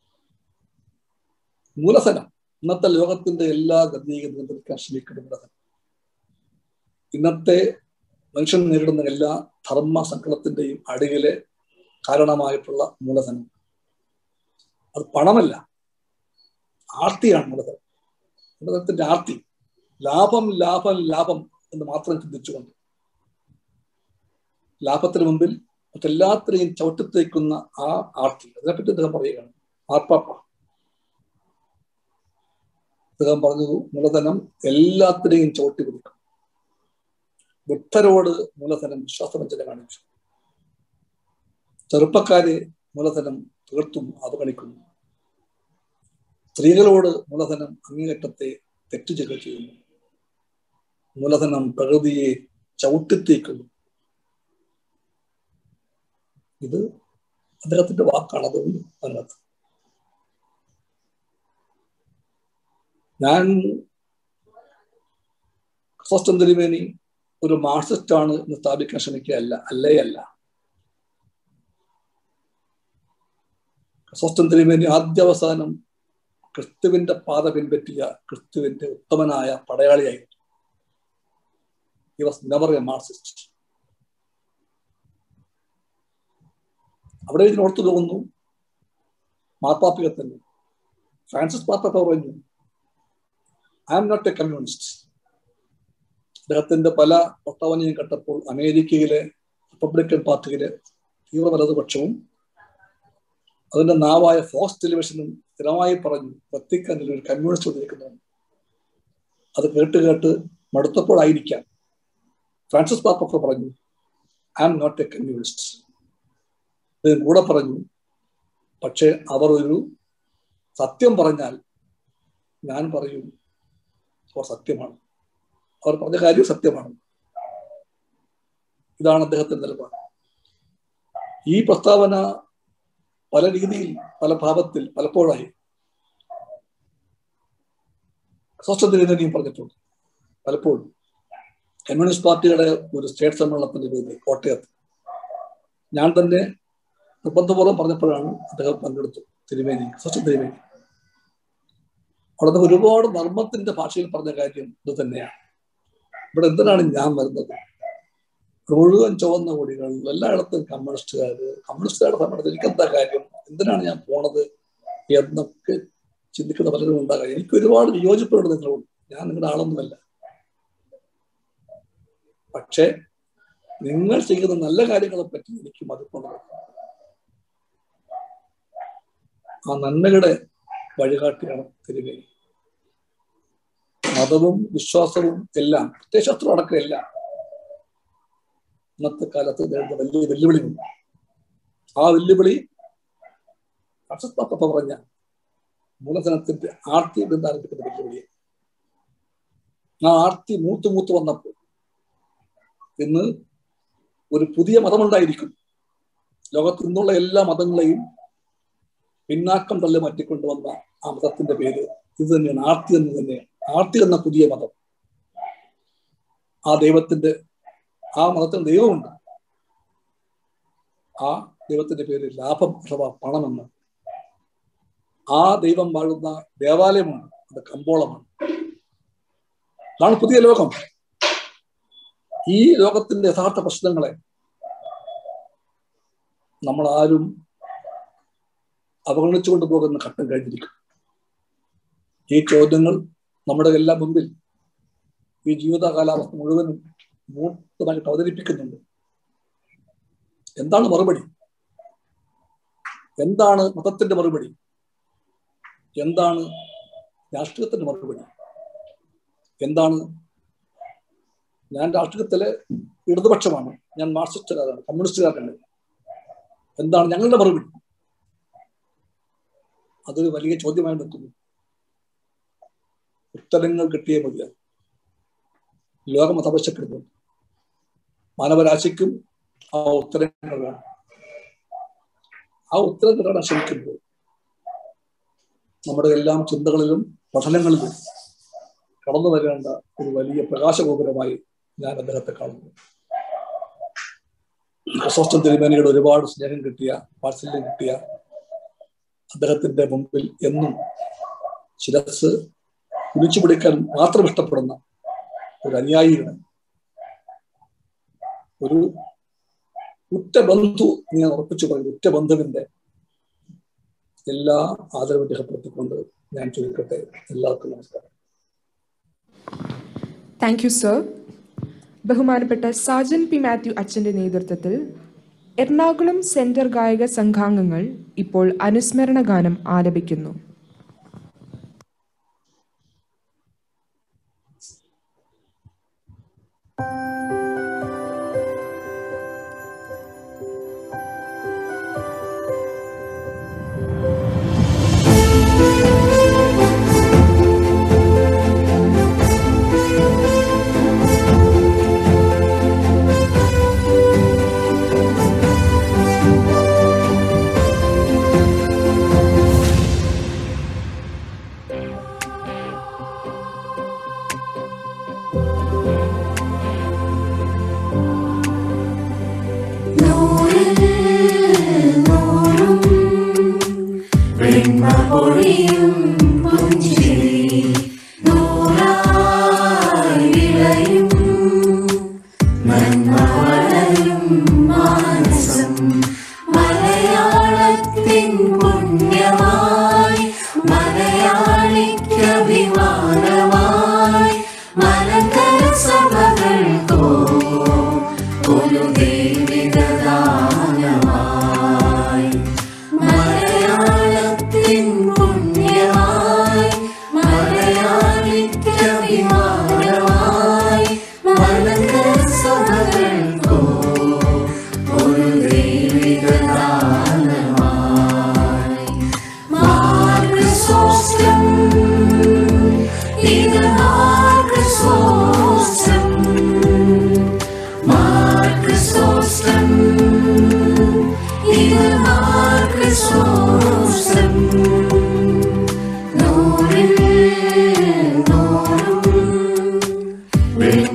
മൂലധനം ഇന്നത്തെ ലോകത്തിന്റെ എല്ലാ ഗതിയും നിയന്ത്രിക്കാൻ ശ്രമിക്കുന്ന മൂലധനം ഇന്നത്തെ മനുഷ്യൻ നേരിടുന്ന എല്ലാ ധർമ്മ സങ്കടത്തിന്റെയും അടിയിലെ കാരണമായിട്ടുള്ള മൂലധനം അത് പണമല്ല ആർത്തിയാണ് മൂലധനം മൂലധനത്തിന്റെ ആർത്തി ലാഭം ലാഭം ലാഭം എന്ന് മാത്രം ചിന്തിച്ചുകൊണ്ട് ലാഭത്തിന് മുമ്പിൽ മറ്റെല്ലാത്തിനെയും ചവിട്ടിത്തേക്കുന്ന ആ ആർത്തി അതിനെപ്പറ്റി അദ്ദേഹം പറയുകയാണ് ആർപ്പാപ്പ അദ്ദേഹം പറഞ്ഞു മൂലധനം എല്ലാത്തിനെയും ചവിട്ടി പിടിക്കും ബുദ്ധരോട് മൂലധനം വിശ്വാസവഞ്ചന കാണിച്ചു ചെറുപ്പക്കാരെ മൂലധനം തീർത്തും അവഗണിക്കുന്നു സ്ത്രീകളോട് മൂലധനം അങ്ങേയറ്റത്തെ തെറ്റുചെയ്യുക ചെയ്യുന്നു മൂലധനം പ്രകൃതിയെ ചവിട്ടിത്തേക്കുന്നു ഇത് അദ്ദേഹത്തിന്റെ വാക്കാണ് അതുകൊണ്ട് അതിനകത്ത് ഞാൻ ക്രിസോസ്റ്റം തിരുമേനി ഒരു മാർക്സിസ്റ്റ് ആണ് എന്ന് സ്ഥാപിക്കാൻ ശ്രമിക്കുകയല്ല അല്ലേ അല്ല ക്രിസോസ്റ്റം തിരുമേനി ആദ്യാവസാനം ക്രിസ്തുവിന്റെ പാത പിൻപറ്റിയ ക്രിസ്തുവിന്റെ ഉത്തമനായ പടയാളിയായിരുന്നു he was never a Marxist അവിടെ ഇതിന് ഓർത്തു തോന്നുന്നു മാർപ്പാപ്പിക തന്നെ ഫ്രാൻസിസ് മാർപ്പാപ്പ പറഞ്ഞു I'm not a communist അദ്ദേഹത്തിന്റെ പല ഒട്ടവനെയും കണ്ടപ്പോൾ അമേരിക്കയിലെ റിപ്പബ്ലിക്കൻ പാർട്ടിയിലെ തീവ്ര വലതുപക്ഷവും അതിന്റെ നാവായ ഫോക്സ് ടെലിവിഷനും സ്ഥിരമായി പറഞ്ഞു വത്തിക്കാനിൽ ഒരു കമ്മ്യൂണിസ്റ്റ് വന്നിരിക്കുന്നു അത് കേട്ട് കേട്ട് മടുത്തപ്പോഴായിരിക്കാം ഫ്രാൻസിസ് പാപ്പൊക്കെ പറഞ്ഞു I am not a communist ഇതിന് കൂടെ പറഞ്ഞു പക്ഷെ അവർ ഒരു സത്യം പറഞ്ഞാൽ ഞാൻ പറയും അവർ സത്യമാണ് അവർ പറഞ്ഞ കാര്യം സത്യമാണ് ഇതാണ് അദ്ദേഹത്തിന്റെ നിലപാട് ഈ പ്രസ്താവന പല രീതിയിൽ പല ഭാവത്തിൽ പലപ്പോഴായി സ്വസ്ഥതയും പറഞ്ഞിട്ടുണ്ട് പലപ്പോഴും കമ്മ്യൂണിസ്റ്റ് പാർട്ടിയുടെ ഒരു സ്റ്റേറ്റ് സമ്മേളനത്തിന്റെ പേരിൽ കോട്ടയത്ത് ഞാൻ തന്നെ നിർബന്ധപൂർവ്വം പറഞ്ഞപ്പോഴാണ് അദ്ദേഹം പങ്കെടുത്തു തിരുമേനി സ്വസ്ഥ തിരുമേനി അവിടെ ഒരുപാട് നർമ്മത്തിന്റെ ഭാഷയിൽ പറഞ്ഞ കാര്യം ഇത് തന്നെയാണ് ഇവിടെ എന്തിനാണ് ഞാൻ വരുന്നത് മുഴുവൻ ചുവന്ന കൊടികൾ എല്ലായിടത്തും കമ്മ്യൂണിസ്റ്റുകാര് കമ്മ്യൂണിസ്റ്റുകാരുടെ സമയത്ത് എനിക്കെന്താ കാര്യം എന്തിനാണ് ഞാൻ പോണത് എന്നൊക്കെ ചിന്തിക്കുന്ന പലരും ഉണ്ടാകാം എനിക്ക് ഒരുപാട് വിയോജിപ്പുണ്ട് നിങ്ങളോട് ഞാൻ നിങ്ങളുടെ ആളൊന്നുമല്ല പക്ഷേ നിങ്ങൾ ചെയ്യുന്ന നല്ല കാര്യങ്ങളെ പറ്റി എനിക്ക് മതിപ്പുണ്ട് ആ നന്മയുടെ വഴികാട്ടിയാണ് തിരുവേലി മതവും വിശ്വാസവും എല്ലാം പ്രത്യയശാസ്ത്രം അടക്കം എല്ലാം ഇന്നത്തെ കാലത്ത് നേരിടുന്ന വലിയ വെല്ലുവിളിയുണ്ട് ആ വെല്ലുവിളി അക്ഷസ്താപ്പ പറഞ്ഞ മൂലധനത്തിന്റെ ആർത്തി എന്ന് ആരംഭിക്കുന്ന വെല്ലുവിളി ആ ആർത്തി മൂത്ത് മൂത്ത് വന്നപ്പോൾ ഇന്ന് ഒരു പുതിയ മതമുണ്ടായിരിക്കും ലോകത്ത് നിന്നുള്ള എല്ലാ മതങ്ങളെയും പിന്നാക്കം തള്ളി മാറ്റിക്കൊണ്ടുവന്ന ആ മതത്തിന്റെ പേര് ഇത് തന്നെയാണ് ആർത്തി എന്ന് തന്നെയാണ് ആർത്തി എന്ന പുതിയ മതം ആ ദൈവത്തിന്റെ ആ മതത്തിന് ദൈവമുണ്ട് ആ ദൈവത്തിന്റെ പേര് ലാഭം അഥവാ പണമെന്ന് ആ ദൈവം വാഴുന്ന ദേവാലയമാണ് അത് കമ്പോളമാണ് അതാണ് പുതിയ ലോകം ഈ ലോകത്തിന്റെ യഥാർത്ഥ പ്രശ്നങ്ങളെ നമ്മൾ ആരും അവഗണിച്ചു കൊണ്ടുപോകുന്ന ഘട്ടം കഴിഞ്ഞിരിക്കും ഈ ചോദ്യങ്ങൾ നമ്മുടെ എല്ലാം മുമ്പിൽ ഈ ജീവിത കാലാവസ്ഥ മുഴുവനും മൂർത്തമായിട്ട് അവതരിപ്പിക്കുന്നുണ്ട് എന്താണ് മറുപടി എന്താണ് മതത്തിന്റെ മറുപടി എന്താണ് രാഷ്ട്രീയത്തിന്റെ മറുപടി എന്താണ് ഞാൻ രാഷ്ട്രീയത്തിലെ ഇടതുപക്ഷമാണ് ഞാൻ മാർക്സിസ്റ്റുകാരാണ് കമ്മ്യൂണിസ്റ്റുകാരാണ് എന്താണ് ഞങ്ങളുടെ മറുപടി അതൊരു വലിയ ചോദ്യമായി നിൽക്കുന്നു ഉത്തരങ്ങൾ കിട്ടിയേ മതിയാണ് ലോകം അത് ആവശ്യപ്പെടുന്നു മാനവരാശിക്കും ആ ഉത്തരങ്ങൾ വേണം ആ ഉത്തരങ്ങൾ കിട്ടാൻ ശ്രമിക്കുമ്പോൾ നമ്മുടെ എല്ലാം ചിന്തകളിലും പഠനങ്ങളിലും കടന്നു വരേണ്ട ഒരു വലിയ പ്രകാശഗോപുരമായി ഞാൻ അദ്ദേഹത്തെ കാണുന്നു ക്രിസോസ്റ്റം തിരുമേനിയുടെ ഒരുപാട് സ്നേഹം കിട്ടിയ വാത്സല്യം കിട്ടിയ അദ്ദേഹത്തിന്റെ മുമ്പിൽ എന്നും ശിരസ് കുടിച്ചു പിടിക്കാൻ മാത്രം ഇഷ്ടപ്പെടുന്ന ഒരു അനുയായിയാണ് ഒരു ഉറ്റ ബന്ധു ഞാൻ ഉറപ്പിച്ചു പറയും ഉറ്റ ബന്ധുവിന്റെ എല്ലാ ആദരവും രേഖപ്പെടുത്തിക്കൊണ്ട് ഞാൻ ചുരുക്കട്ടെ എല്ലാവർക്കും നമസ്കാരം താങ്ക് യു സർ ബഹുമാനപ്പെട്ട സാജൻ പി മാത്യു അച്ഛന്റെ നേതൃത്വത്തിൽ എറണാകുളം സെന്റർ ഗായക സംഘാംഗങ്ങൾ ഇപ്പോൾ അനുസ്മരണ ഗാനം ആലപിക്കുന്നു മലയാളത്തിൻ പുണ്യമായി മലയാളിക്കഭിമാനമായി മലങ്കര സഭകൾക്കോ ഒരു ദൈവികദാനമായി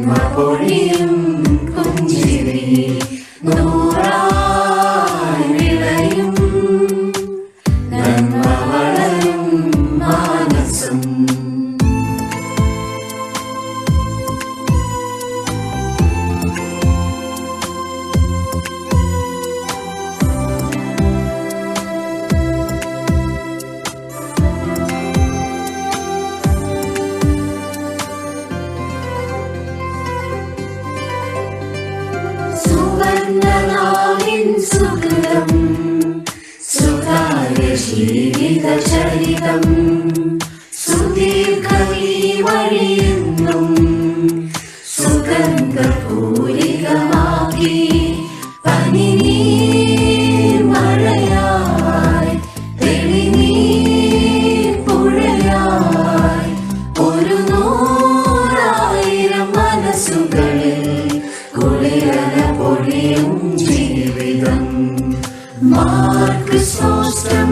വെണ്മ പൊഴിയും പുഞ്ചിരി നൂറായി വിളയും നന്മ വളരും മാനസം സുവർണനാവിൻ സുഹൃതം സുതാര്യ ജീവിതചരിതം സുദീർഘമീ വഴിയെന്നും സുഗന്ധപൂരിതമാക്കി പനിനീർ മഴയായി തെളിനീർ പുഴയായി ഒരു നൂറായിരം മനസ്സുകളിൽ കുളിരല പൊഴിയും ജീവിതം മാർക്രിസോസ്റ്റം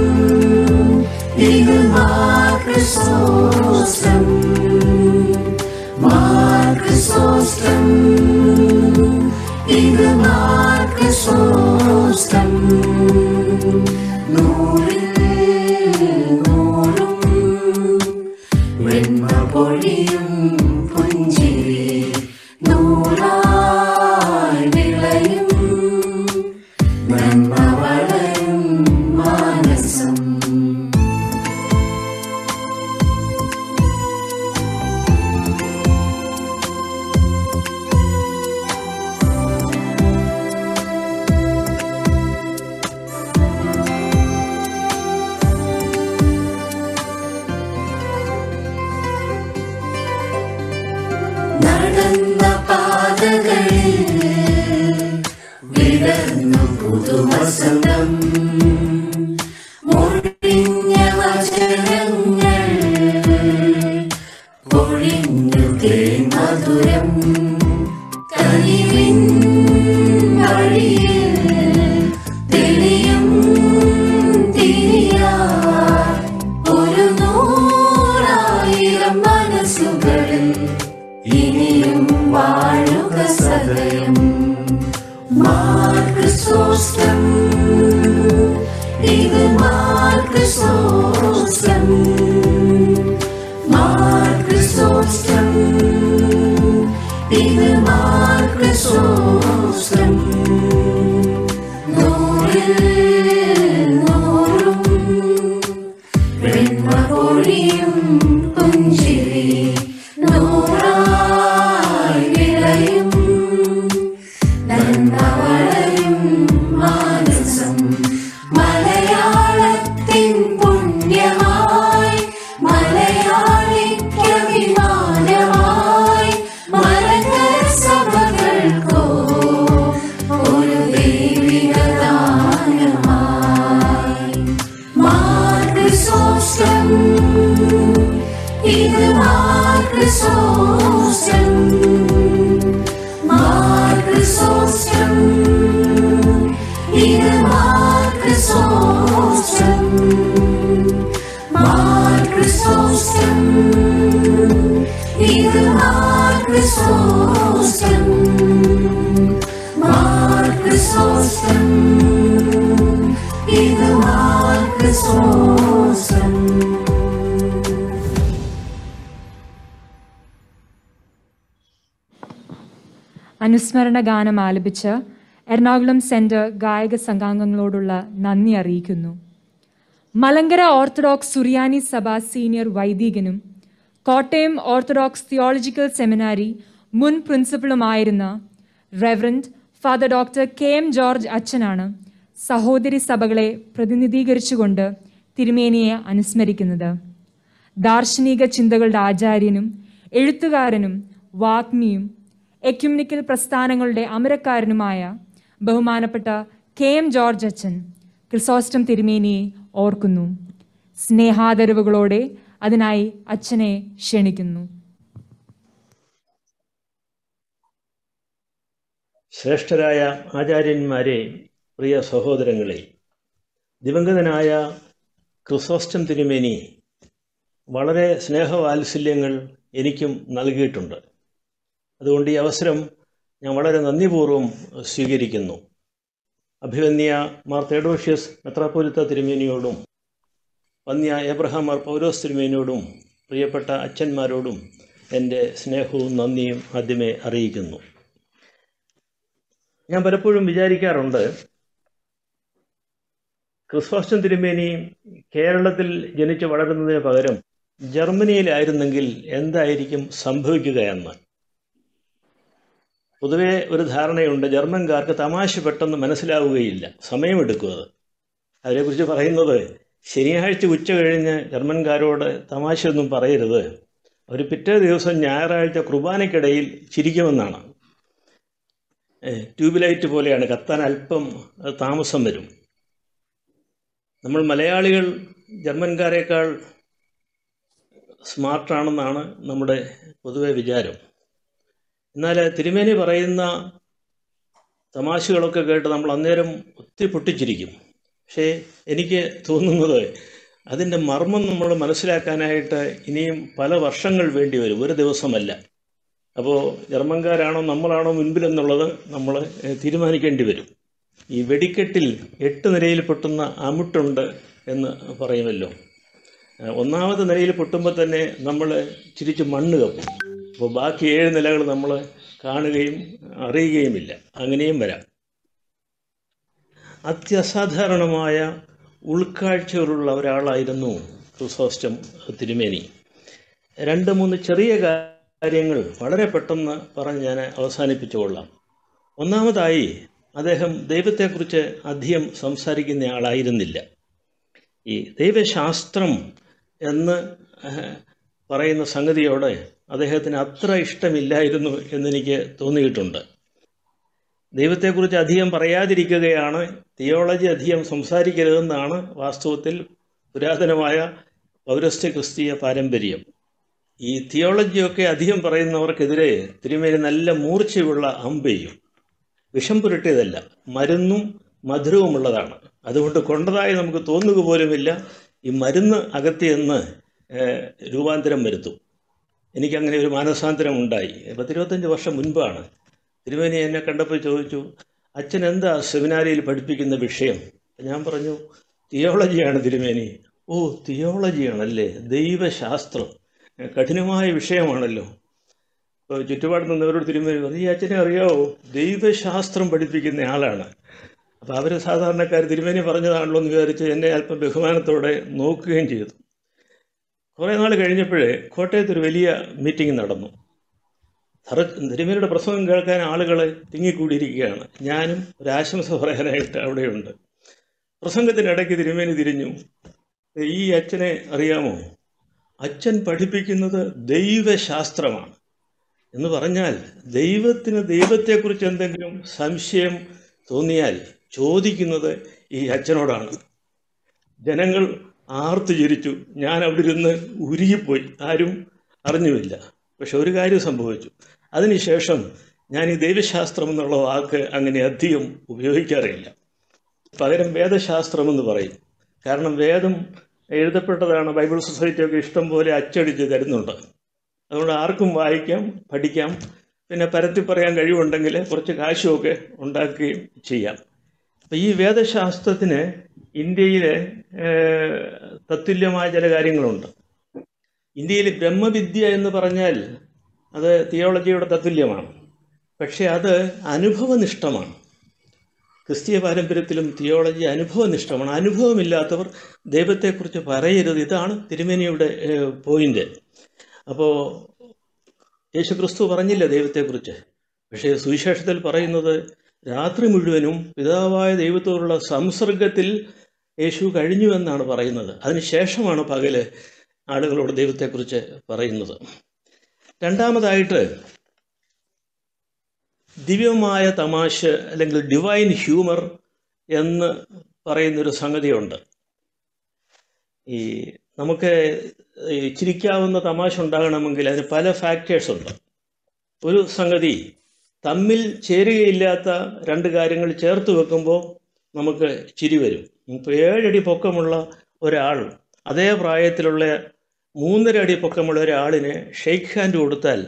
ഇത് മാർക്രിസോസ്റ്റം മാർക്രിസോസ്റ്റം ഇത് മാർക്രിസോസ്റ്റം നൂറിൽ നൂറും വെണ്മ പൊഴിയും പുഞ്ചിരി നൂറായി വിളയും നന്മ വളരും മാനസം നടന്ന പാതകളിൽ വിടർന്നു പുതുവസന്തം മൊഴിഞ്ഞ വചനങ്ങൾ പൊഴിഞ്ഞു തേൻ മധുരം കനിവിൻ വഴിയിൽ തെളിയും തിരിയാൻ ഒരു നൂറായിരം മനസ്സുകളിൽ ഇനിയും വാഴുക സദയം മാർക്രിസോസ്റ്റം ഇത് മാർക്രിസോസ്റ്റം മാർക്രിസോസ്റ്റം ഇത് മാർക്രിസോസ്റ്റം നൂറിൽ നൂറും വെണ്മ പൊഴിയും പുഞ്ചിരി നൂറായി വിളയും നന്മ വളരും മാനസം മലയാളത്തിൻ പുണ്യമായി മലയാളിക്കഭിമാനമായി മലങ്കര സഭകൾക്കോ ഒരു ദൈവിക ദാനമായി മാർക്രിസോസ്റ്റം ഇത് മാർക്രിസോസ്റ്റം മാർക്രിസോസ്റ്റം ഇത് മാർക്രിസോസ്റ്റം മാർക്രിസോസ്റ്റം ഇത് മാർക്രിസോസ്റ്റം മാർക്രിസോസ്റ്റം ഇത് മാർക്രിസോസ്റ്റം അനുസ്മരണ ഗാനം ആലപിച്ച് എറണാകുളം സെൻറ്റർ ഗായക സംഘാംഗങ്ങളോടുള്ള നന്ദി അറിയിക്കുന്നു മലങ്കര ഓർത്തഡോക്സ് സുറിയാനി സഭ സീനിയർ വൈദികനും കോട്ടയം ഓർത്തഡോക്സ് തിയോളജിക്കൽ സെമിനാരി മുൻ പ്രിൻസിപ്പളുമായിരുന്ന reverend father doctor K M George അച്ഛനാണ് സഹോദരി സഭകളെ പ്രതിനിധീകരിച്ചുകൊണ്ട് തിരുമേനിയെ അനുസ്മരിക്കുന്നത് ദാർശനിക ചിന്തകളുടെ ആചാര്യനും എഴുത്തുകാരനും വാഗ്മിയും എക്യുമിനിക്കൽ പ്രസ്ഥാനങ്ങളുടെ അമരക്കാരനുമായ ബഹുമാനപ്പെട്ട കെ എം ജോർജ് അച്ഛൻ ക്രിസോസ്റ്റം തിരുമേനിയെ ഓർക്കുന്നു സ്നേഹാദരവുകളോടെ അതിനായി അച്ഛനെ ക്ഷണിക്കുന്നു ശ്രേഷ്ഠരായ ആചാര്യന്മാരെ പ്രിയ സഹോദരങ്ങളെ ദിവംഗതനായ ക്രിസോസ്റ്റം തിരുമേനി വളരെ സ്നേഹവാത്സല്യങ്ങൾ എനിക്കും നൽകിയിട്ടുണ്ട് അതുകൊണ്ട് ഈ അവസരം ഞാൻ വളരെ നന്ദിപൂർവ്വം സ്വീകരിക്കുന്നു അഭിവന്യ മാർ തേഡോഷ്യസ് മെത്രാപ്പോലിത്ത തിരുമേനിയോടും വന്യ എബ്രഹാം മാർ പൗലോസ് തിരുമേനിയോടും പ്രിയപ്പെട്ട അച്ഛന്മാരോടും എൻ്റെ സ്നേഹവും നന്ദിയും ആദ്യമേ അറിയിക്കുന്നു ഞാൻ പലപ്പോഴും വിചാരിക്കാറുണ്ട് ക്രിസ്തോസ്റ്റൻ തിരുമേനി കേരളത്തിൽ ജനിച്ച് വളരുന്നതിന് പകരം ജർമ്മനിയിലായിരുന്നെങ്കിൽ എന്തായിരിക്കും സംഭവിക്കുക എന്ന് പൊതുവെ ഒരു ധാരണയുണ്ട് ജർമ്മൻകാർക്ക് തമാശ പെട്ടെന്ന് മനസ്സിലാവുകയില്ല സമയമെടുക്കും അത് അവരെക്കുറിച്ച് പറയുന്നത് ശനിയാഴ്ച ഉച്ച കഴിഞ്ഞ് ജർമ്മൻകാരോട് തമാശയൊന്നും പറയരുത് അവർ പിറ്റേ ദിവസം ഞായറാഴ്ച കുർബാനയ്ക്കിടയിൽ ചിരിക്കുമെന്നാണ് ട്യൂബ് ലൈറ്റ് പോലെയാണ് കത്താൻ അല്പം താമസം വരും നമ്മൾ മലയാളികൾ ജർമ്മൻകാരേക്കാൾ സ്മാർട്ടാണെന്നാണ് നമ്മുടെ പൊതുവെ വിചാരം എന്നാൽ തിരുമേനി പറയുന്ന തമാശകളൊക്കെ കേട്ട് നമ്മൾ അന്നേരം ഒത്തിരി പൊട്ടിച്ചിരിക്കും പക്ഷേ എനിക്ക് തോന്നുന്നത് അതിൻ്റെ മർമ്മം നമ്മൾ മനസ്സിലാക്കാനായിട്ട് ഇനിയും പല വർഷങ്ങൾ വേണ്ടി വരും ഒരു ദിവസമല്ല അപ്പോൾ ജർമ്മൻകാരാണോ നമ്മളാണോ മുൻപിലെന്നുള്ളത് നമ്മൾ തീരുമാനിക്കേണ്ടി വരും ഈ വെടിക്കെട്ടിൽ എട്ട് നിലയിൽ പൊട്ടുന്ന അമുട്ടുണ്ട് എന്ന് പറയുമല്ലോ ഒന്നാമത്തെ നിലയിൽ പൊട്ടുമ്പോൾ തന്നെ നമ്മൾ ചിരിച്ച് മണ്ണ് കപ്പും അപ്പോൾ ബാക്കി ഏഴ് നിലകൾ നമ്മൾ കാണുകയും അറിയുകയുമില്ല അങ്ങനെയും വരാം അത്യസാധാരണമായ ഉൾക്കാഴ്ചകളുള്ള ഒരാളായിരുന്നു ക്രിസോസ്റ്റം തിരുമേനി രണ്ട് മൂന്ന് ചെറിയ കാര്യങ്ങൾ വളരെ പെട്ടെന്ന് പറഞ്ഞ് ഞാൻ അവസാനിപ്പിച്ചുകൊള്ളാം ഒന്നാമതായി അദ്ദേഹം ദൈവത്തെക്കുറിച്ച് അധികം സംസാരിക്കുന്ന ആളായിരുന്നില്ല ഈ ദൈവശാസ്ത്രം എന്ന് പറയുന്ന സംഗതിയോടെ അദ്ദേഹത്തിന് അത്ര ഇഷ്ടമില്ലായിരുന്നു എന്നെനിക്ക് തോന്നിയിട്ടുണ്ട് ദൈവത്തെക്കുറിച്ച് അധികം പറയാതിരിക്കുകയാണ് തിയോളജി അധികം സംസാരിക്കരുതെന്നാണ് വാസ്തവത്തിൽ പുരാതനമായ പൗരസ്ത്യ ക്രിസ്തീയ പാരമ്പര്യം ഈ തിയോളജിയൊക്കെ അധികം പറയുന്നവർക്കെതിരെ തിരുമേനി നല്ല മൂർച്ചയുള്ള അമ്പെയ്യും വിഷം പുരട്ടിയതല്ല മരുന്നും മധുരവുമുള്ളതാണ് അതുകൊണ്ട് കൊണ്ടതായി നമുക്ക് തോന്നുക പോലുമില്ല ഈ മരുന്ന് അകത്തിയെന്ന് രൂപാന്തരം വരുത്തും എനിക്കങ്ങനെ ഒരു മാനസാന്തരം ഉണ്ടായി പത്തിരുപത്തഞ്ച് വർഷം മുൻപാണ് തിരുമേനി എന്നെ കണ്ടപ്പോൾ ചോദിച്ചു അച്ഛൻ എന്താ സെമിനാരിയിൽ പഠിപ്പിക്കുന്ന വിഷയം ഞാൻ പറഞ്ഞു തിയോളജിയാണ് തിരുമേനി ഓ തിയോളജിയാണല്ലേ ദൈവശാസ്ത്രം കഠിനമായ വിഷയമാണല്ലോ ഇപ്പോൾ ചുറ്റുപാട് നിന്നവരോട് തിരുമേനി പറഞ്ഞു ഈ അച്ഛനെ അറിയാവോ ദൈവശാസ്ത്രം പഠിപ്പിക്കുന്ന ആളാണ് അപ്പോൾ അവർ സാധാരണക്കാർ തിരുമേനി പറഞ്ഞതാണല്ലോ എന്ന് വിചാരിച്ച് എന്നെ അല്പം ബഹുമാനത്തോടെ നോക്കുകയും ചെയ്തു കുറേ നാൾ കഴിഞ്ഞപ്പോഴേ കോട്ടയത്ത് ഒരു വലിയ മീറ്റിംഗ് നടന്നു ധറ തിരുമേനിയുടെ പ്രസംഗം കേൾക്കാൻ ആളുകൾ തിങ്ങിക്കൂടിയിരിക്കുകയാണ് ഞാനും ഒരു ആശംസ പറയാനായിട്ട് അവിടെയുണ്ട് പ്രസംഗത്തിനിടയ്ക്ക് തിരുമേനി തിരിഞ്ഞു ഈ അച്ഛനെ അറിയാമോ അച്ഛൻ പഠിപ്പിക്കുന്നത് ദൈവശാസ്ത്രമാണ് എന്ന് പറഞ്ഞാൽ ദൈവത്തിന് ദൈവത്തെക്കുറിച്ച് എന്തെങ്കിലും സംശയം തോന്നിയാൽ ചോദിക്കുന്നത് ഈ അച്ഛനോടാണ് ജനങ്ങൾ ആർത്തു ചിരിച്ചു ഞാൻ അവിടെ ഇരുന്ന് ഉരുകിപ്പോയി ആരും അറിഞ്ഞുമില്ല പക്ഷെ ഒരു കാര്യം സംഭവിച്ചു അതിനുശേഷം ഞാൻ ഈ ദൈവശാസ്ത്രം എന്നുള്ള വാക്ക് അങ്ങനെ അധികം ഉപയോഗിക്കാറില്ല പകരം വേദശാസ്ത്രം എന്ന് പറയും കാരണം വേദം എഴുതപ്പെട്ടതാണ് ബൈബിൾ സൊസൈറ്റിയൊക്കെ ഇഷ്ടം പോലെ അച്ചടിച്ച് തരുന്നുണ്ട് അതുകൊണ്ട് ആർക്കും വായിക്കാം പഠിക്കാം പിന്നെ പരത്തി പറയാൻ കഴിവുണ്ടെങ്കിൽ കുറച്ച് കാശുമൊക്കെ ഉണ്ടാക്കുകയും ചെയ്യാം അപ്പം ഈ വേദശാസ്ത്രത്തിന് ഇന്ത്യയിലെ തത്തുല്യമായ ചില കാര്യങ്ങളുണ്ട് ഇന്ത്യയിൽ ബ്രഹ്മവിദ്യ എന്ന് പറഞ്ഞാൽ അത് തിയോളജിയുടെ തത്തുല്യമാണ് പക്ഷേ അത് അനുഭവനിഷ്ഠമാണ് ക്രിസ്തീയ പാരമ്പര്യത്തിലും തിയോളജി അനുഭവനിഷ്ഠമാണ് അനുഭവമില്ലാത്തവർ ദൈവത്തെക്കുറിച്ച് പറയരുത് ഇതാണ് തിരുമേനിയുടെ പോയിന്റ് അപ്പോൾ യേശുക്രിസ്തു പറഞ്ഞില്ല ദൈവത്തെക്കുറിച്ച് പക്ഷേ സുവിശേഷത്തിൽ പറയുന്നത് രാത്രി മുഴുവനും പിതാവായ ദൈവത്തോടുള്ള സംസർഗത്തിൽ യേശു കഴിഞ്ഞു എന്നാണ് പറയുന്നത് അതിനുശേഷമാണ് പകല് ആളുകളോട് ദൈവത്തെക്കുറിച്ച് പറയുന്നത് രണ്ടാമതായിട്ട് ദിവ്യമായ തമാശ അല്ലെങ്കിൽ ഡിവൈൻ ഹ്യൂമർ എന്ന് പറയുന്നൊരു സംഗതിയുണ്ട് ഈ നമുക്ക് ഈ ചിരിക്കാവുന്ന തമാശ ഉണ്ടാകണമെങ്കിൽ അതിന് പല ഫാക്ടേഴ്സ് ഉണ്ട് ഒരു സംഗതി തമ്മിൽ ചേരുകയില്ലാത്ത രണ്ട് കാര്യങ്ങൾ ചേർത്ത് വെക്കുമ്പോൾ നമുക്ക് ചിരി വരും ഇപ്പോൾ ഏഴടി പൊക്കമുള്ള ഒരാൾ അതേ പ്രായത്തിലുള്ള മൂന്നര അടി പൊക്കമുള്ള ഒരാളിന് ഷെയ്ക്ക് ഹാൻഡ് കൊടുത്താൽ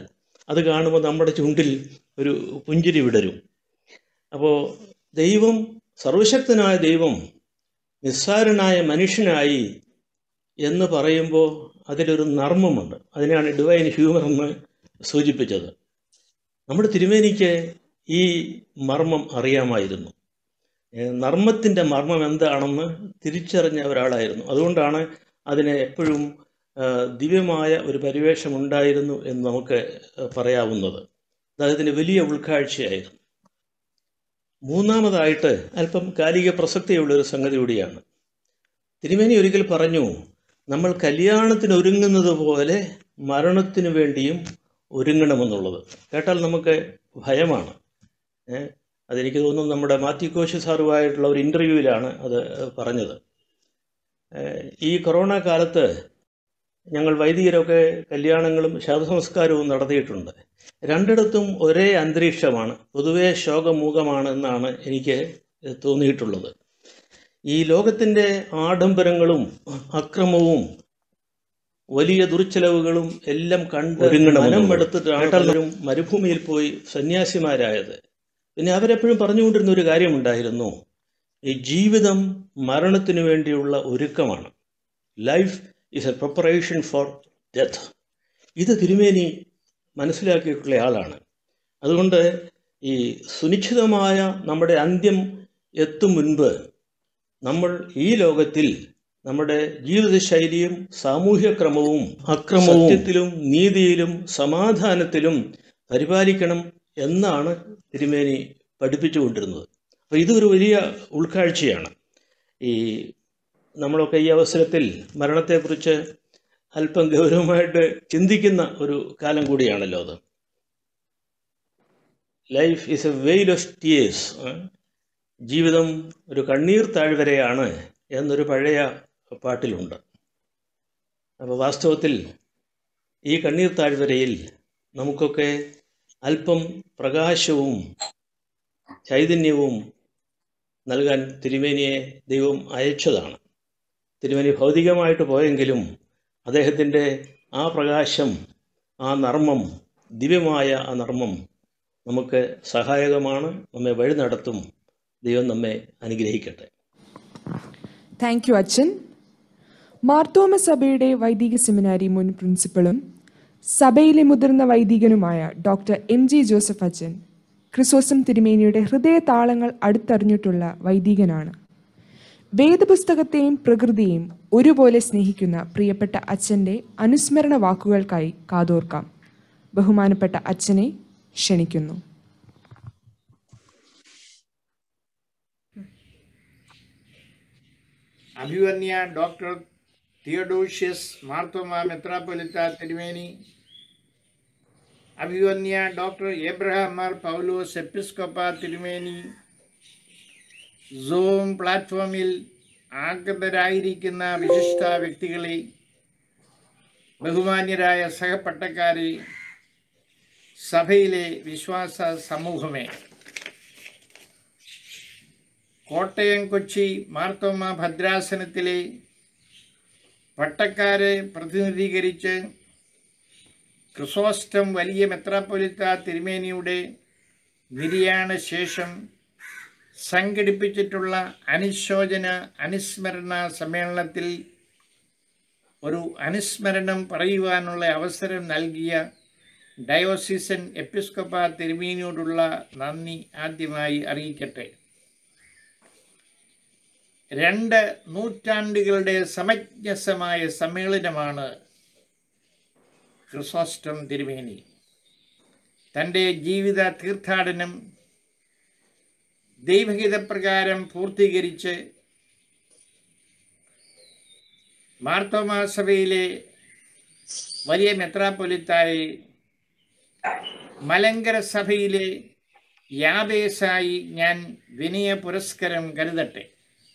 അത് കാണുമ്പോൾ നമ്മുടെ ചുണ്ടിൽ ഒരു പുഞ്ചിരി വിടരും അപ്പോൾ ദൈവം സർവശക്തനായ ദൈവം നിസ്സാരനായ മനുഷ്യനായി എന്ന് പറയുമ്പോൾ അതിലൊരു നർമ്മമുണ്ട് അതിനാണ് ഡിവൈൻ ഹ്യൂമർ എന്ന് സൂചിപ്പിച്ചത് നമ്മുടെ തിരുമേനിക്ക് ഈ മർമ്മം അറിയാമായിരുന്നു ഏഹ് നർമ്മത്തിൻ്റെ മർമ്മം എന്താണെന്ന് തിരിച്ചറിഞ്ഞ ഒരാളായിരുന്നു അതുകൊണ്ടാണ് അതിനെ എപ്പോഴും ആ, ദിവ്യമായ ഒരു പരിവേഷം ഉണ്ടായിരുന്നു എന്ന് നമുക്ക് പറയാവുന്നത് അദ്ദേഹത്തിന് വലിയ ഉൾക്കാഴ്ചയായിരുന്നു മൂന്നാമതായിട്ട് അല്പം കാലിക പ്രസക്തിയുള്ള ഒരു സംഗതി കൂടിയാണ് തിരുമേനി ഒരിക്കൽ പറഞ്ഞു നമ്മൾ കല്യാണത്തിന് ഒരുങ്ങുന്നത് പോലെ മരണത്തിന് വേണ്ടിയും ഒരുങ്ങണമെന്നുള്ളത് കേട്ടാൽ നമുക്ക് ഭയമാണ് ഏ? അതെനിക്ക് തോന്നുന്നു നമ്മുടെ മാത്യു കോശി സാറുമായിട്ടുള്ള ഒരു ഇൻ്റർവ്യൂവിലാണ് അത് പറഞ്ഞത് ഏ, ഈ കൊറോണ കാലത്ത് ഞങ്ങൾ വൈദികരൊക്കെ കല്യാണങ്ങളും ശവസംസ്കാരവും നടത്തിയിട്ടുണ്ട് രണ്ടിടത്തും ഒരേ അന്തരീക്ഷമാണ് പൊതുവേ ശോകമൂകമാണ് എന്നാണ് എനിക്ക് തോന്നിയിട്ടുള്ളത് ഈ ലോകത്തിൻ്റെ ആഡംബരങ്ങളും അക്രമവും വലിയ ദുർച്ചെലവുകളും എല്ലാം കണ്ട് മനം എടുത്തിട്ടാണ് പലരും മരുഭൂമിയിൽ പോയി സന്യാസിമാരായത് പിന്നെ അവരെപ്പോഴും പറഞ്ഞുകൊണ്ടിരുന്ന ഒരു കാര്യമുണ്ടായിരുന്നു ഈ ജീവിതം മരണത്തിനു വേണ്ടിയുള്ള ഒരുക്കമാണ് life is a preparation for death ഇത് തിരുമേനി മനസ്സിലാക്കിയിട്ടുള്ള ആളാണ് അതുകൊണ്ട് ഈ സുനിശ്ചിതമായ നമ്മുടെ അന്ത്യം എത്തും മുൻപ് നമ്മൾ ഈ ലോകത്തിൽ നമ്മുടെ ജീവിതശൈലിയും സാമൂഹ്യ ക്രമവും അക്രമവും സത്യത്തിലും നീതിയിലും സമാധാനത്തിലും പരിപാലിക്കണം എന്നാണ് തിരുമേനി പഠിപ്പിച്ചുകൊണ്ടിരുന്നത് അപ്പോൾ ഇതൊരു വലിയ ഉൾക്കാഴ്ചയാണ് ഈ നമ്മളൊക്കെ ഈ അവസരത്തിൽ മരണത്തെക്കുറിച്ച് അല്പം ഗൗരവമായിട്ട് ചിന്തിക്കുന്ന ഒരു കാലം കൂടിയാണല്ലോ അത് life is a vale of tears ജീവിതം ഒരു കണ്ണീർ താഴ്വരയാണ് എന്നൊരു പഴയ പാട്ടിലുണ്ട് അപ്പോൾ വാസ്തവത്തിൽ ഈ കണ്ണീർ താഴ്വരയിൽ നമുക്കൊക്കെ അല്പം പ്രകാശവും ചൈതന്യവും നൽകാൻ തിരുമേനിയെ ദൈവം അയച്ചതാണ് തിരുമേനി ഭൗതികമായിട്ട് പോയെങ്കിലും അദ്ദേഹത്തിൻ്റെ ആ പ്രകാശം ആ നർമ്മം ദിവ്യമായ ആ നർമ്മം നമുക്ക് സഹായകമാണ് നമ്മെ വഴി നടത്തും ദൈവം നമ്മെ അനുഗ്രഹിക്കട്ടെ താങ്ക് യു അച്ഛൻ മാർത്തോമ സഭയുടെ വൈദിക സെമിനാരി മുൻ പ്രിൻസിപ്പളും സഭയിലെ മുതിർന്ന വൈദികനുമായ ഡോക്ടർ എം ജി ജോസഫ് അച്ഛൻ ക്രിസോസം തിരുമേനിയുടെ ഹൃദയ താളങ്ങൾ അടുത്തറിഞ്ഞിട്ടുള്ള വൈദികനാണ് വേദപുസ്തകത്തെയും പ്രകൃതിയെയും ഒരുപോലെ സ്നേഹിക്കുന്ന പ്രിയപ്പെട്ട അച്ഛൻ്റെ അനുസ്മരണ വാക്കുകൾക്കായി കാതോർക്കാം ബഹുമാനപ്പെട്ട അച്ഛനെ ക്ഷണിക്കുന്നു അഭിവന്യ ഡോക്ടർ തിയഡോഷ്യസ് മാർത്തോമ മെത്രാപ്പൊലിത്ത തിരുമേനി അഭിവന്യ ഡോക്ടർ എബ്രഹാം മാർ പൗലോസ് എപ്പിസ്കോപ്പ തിരുമേനി സൂം പ്ലാറ്റ്ഫോമിൽ ആഗതരായിരിക്കുന്ന വിശിഷ്ട വ്യക്തികളെ ബഹുമാന്യരായ സഹപട്ടക്കാരെ സഭയിലെ വിശ്വാസ സമൂഹമേ കോട്ടയം കൊച്ചി മാർത്തോമ ഭദ്രാസനത്തിലെ പട്ടക്കാരെ പ്രതിനിധീകരിച്ച് ക്രിസോസ്റ്റം വലിയ മെത്രാപ്പൊലിത്ത തിരുമേനിയുടെ നിര്യാണ ശേഷം സംഘടിപ്പിച്ചിട്ടുള്ള അനുശോചന അനുസ്മരണ സമ്മേളനത്തിൽ ഒരു അനുസ്മരണം പറയുവാനുള്ള അവസരം നൽകിയ ഡയോസിസൻ എപ്പിസ്കോപ്പ തിരുമേനിയോടുള്ള നന്ദി ആദ്യമായി അറിയിക്കട്ടെ രണ്ട് നൂറ്റാണ്ടുകളുടെ സമഞ്ജസമായ സമ്മേളനമാണ് ക്രിസോസ്റ്റം തിരുമേനി തൻ്റെ ജീവിത തീർത്ഥാടനം ദൈവഹിതപ്രകാരം പൂർത്തീകരിച്ച് മാർത്തോമാ സഭയിലെ വലിയ മെത്രാപ്പൊലിത്തായി മലങ്കര സഭയിലെ യാബേസായി ഞാൻ വിനയ പുരസ്കരം കരുതട്ടെ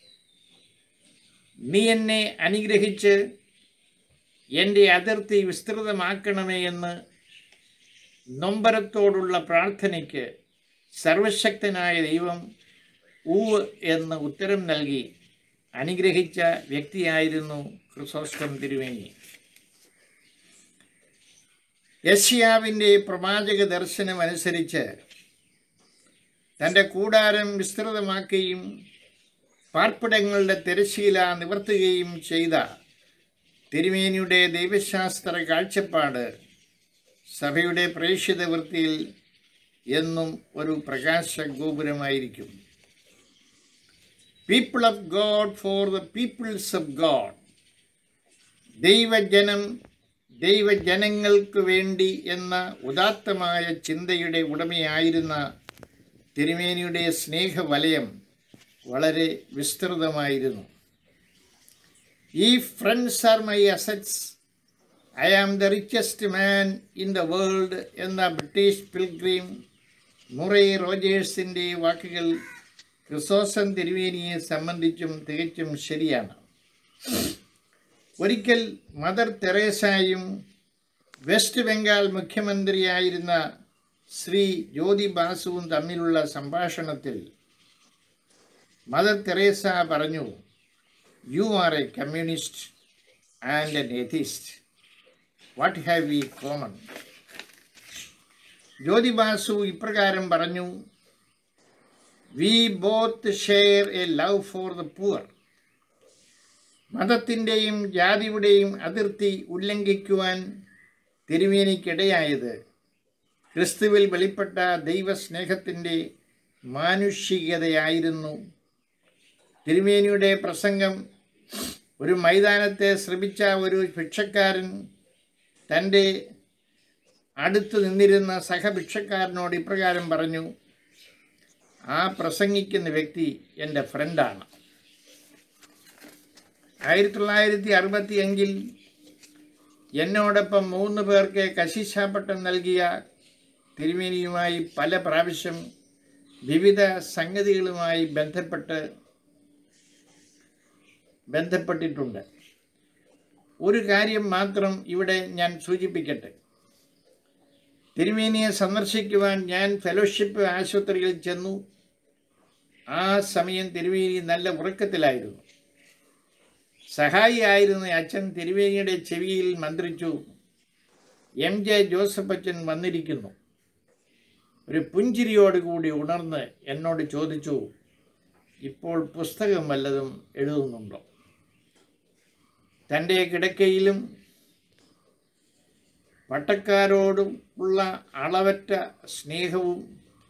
നീ എന്നെ അനുഗ്രഹിച്ച് എൻ്റെ അതിർത്തി വിസ്തൃതമാക്കണമേ എന്ന് നൊമ്പരത്തോടുള്ള പ്രാർത്ഥനയ്ക്ക് സർവശക്തനായ ദൈവം ഊവ് എന്ന് ഉത്തരം നൽകി അനുഗ്രഹിച്ച വ്യക്തിയായിരുന്നു ക്രിസോസ്റ്റം തിരുവേനി യശ്യാവിൻ്റെ പ്രവാചക ദർശനം അനുസരിച്ച് തൻ്റെ കൂടാരം വിസ്തൃതമാക്കുകയും പാർപ്പിടങ്ങളുടെ തിരശീല നിവർത്തുകയും ചെയ്ത തിരുമേനിയുടെ ദൈവശാസ്ത്ര കാഴ്ചപ്പാട് സഭയുടെ പ്രേക്ഷിത വൃത്തിയിൽ എന്നും ഒരു പ്രകാശ ഗോപുരമായിരിക്കും people of God for the peoples of God ദൈവജനം ദൈവജനങ്ങൾക്ക് വേണ്ടി എന്ന ഉദാത്തമായ ചിന്തയുടെ ഉടമയായിരുന്ന തിരുമേനിയുടെ സ്നേഹവലയം വളരെ വിസ്തൃതമായിരുന്നു ഈ friends are my assets I am the richest man in the world എന്ന ബ്രിട്ടീഷ് പിൽഗ്രീം മുറൈ റോജേഴ്സിൻ്റെ വാക്കുകൾ ക്രിസോസൻ തിരുവേനിയെ സംബന്ധിച്ചും തികച്ചും ശരിയാണ് ഒരിക്കൽ മദർ തെരേസായും വെസ്റ്റ് ബംഗാൾ മുഖ്യമന്ത്രിയായിരുന്ന ശ്രീ ജ്യോതി ബാസുവും തമ്മിലുള്ള സംഭാഷണത്തിൽ മദർ തെരേസ പറഞ്ഞു you are a communist and an atheist what have we common Jyoti Basu ഇപ്രകാരം പറഞ്ഞു we both share a love for the poor മതത്തിൻ്റെയും ജാതിയുടെയും അതിർത്തി ഉല്ലംഘിക്കുവാൻ തിരുമേനിക്കിടയായത് ക്രിസ്തുവിൽ വെളിപ്പെട്ട ദൈവസ്നേഹത്തിൻ്റെ മാനുഷികതയായിരുന്നു തിരുമേനിയുടെ പ്രസംഗം ഒരു മൈതാനത്തെ ശ്രമിച്ച ഒരു ഭിക്ഷക്കാരൻ തൻ്റെ അടുത്ത് നിന്നിരുന്ന സഹഭിക്ഷക്കാരനോട് ഇപ്രകാരം പറഞ്ഞു ആ പ്രസംഗിക്കുന്ന വ്യക്തി എൻ്റെ ഫ്രണ്ടാണ് ആയിരത്തി തൊള്ളായിരത്തി അറുപത്തി അഞ്ചിൽ എന്നോടൊപ്പം മൂന്ന് പേർക്ക് കശിശാപട്ടം നൽകിയ തിരുമേനിയുമായി പല പ്രാവശ്യം വിവിധ സംഗതികളുമായി ബന്ധപ്പെട്ട് ബന്ധപ്പെട്ടിട്ടുണ്ട് ഒരു കാര്യം മാത്രം ഇവിടെ ഞാൻ സൂചിപ്പിക്കട്ടെ തിരുമേനിയെ സന്ദർശിക്കുവാൻ ഞാൻ ഫെലോഷിപ്പ് ആശുപത്രിയിൽ ചെന്നു ആ സമയം തിരുമേനി നല്ല ഉറക്കത്തിലായിരുന്നു സഹായിയായിരുന്ന അച്ഛൻ തിരുവേനിയുടെ ചെവിയിൽ മന്ത്രിച്ചു എം ജെ ജോസഫ് അച്ഛൻ വന്നിരിക്കുന്നു ഒരു പുഞ്ചിരിയോടുകൂടി ഉണർന്ന് എന്നോട് ചോദിച്ചു ഇപ്പോൾ പുസ്തകം വല്ലതും എഴുതുന്നുണ്ടോ തൻ്റെ കിടക്കയിലും പട്ടക്കാരോടും ഉള്ള അളവറ്റ സ്നേഹവും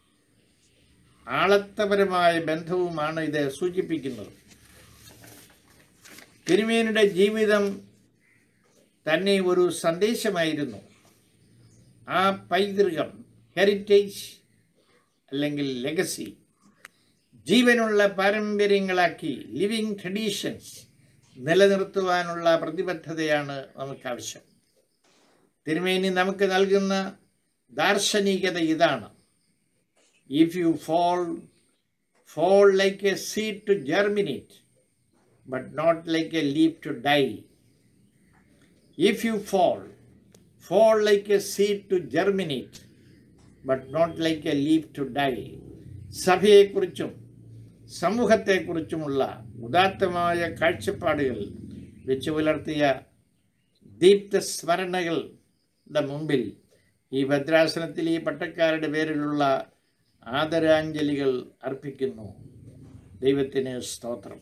ആളത്തപരമായ ബന്ധവുമാണ് ഇത് സൂചിപ്പിക്കുന്നത് തിരുമേനിയുടെ ജീവിതം തന്നെ ഒരു സന്ദേശമായിരുന്നു ആ പൈതൃകം ഹെറിറ്റേജ് അല്ലെങ്കിൽ ലെഗസി ജീവനുള്ള പാരമ്പര്യങ്ങളാക്കി ലിവിങ് ട്രഡീഷൻസ് നിലനിർത്തുവാനുള്ള പ്രതിബദ്ധതയാണ് നമുക്കാവശ്യം തിരുമേനി നമുക്ക് നൽകുന്ന ദാർശനികത ഇതാണ് if you fall fall like a seed to germinate but not like a leaf to die. If you fall, fall like a seed to germinate, but not like a leaf to die. സഭയെക്കുറിച്ചും സമൂഹത്തെക്കുറിച്ചുമുള്ള ഉദാത്തമായ കാഴ്ചപ്പാടുകൾ വെച്ച് പുലർത്തിയ ദീപ്ത സ്മരണകളുടെ മുമ്പിൽ ഈ ഭദ്രാസനത്തിൽ ഈ പട്ടക്കാരുടെ പേരിലുള്ള ആദരാഞ്ജലികൾ അർപ്പിക്കുന്നു ദൈവത്തിന് സ്തോത്രം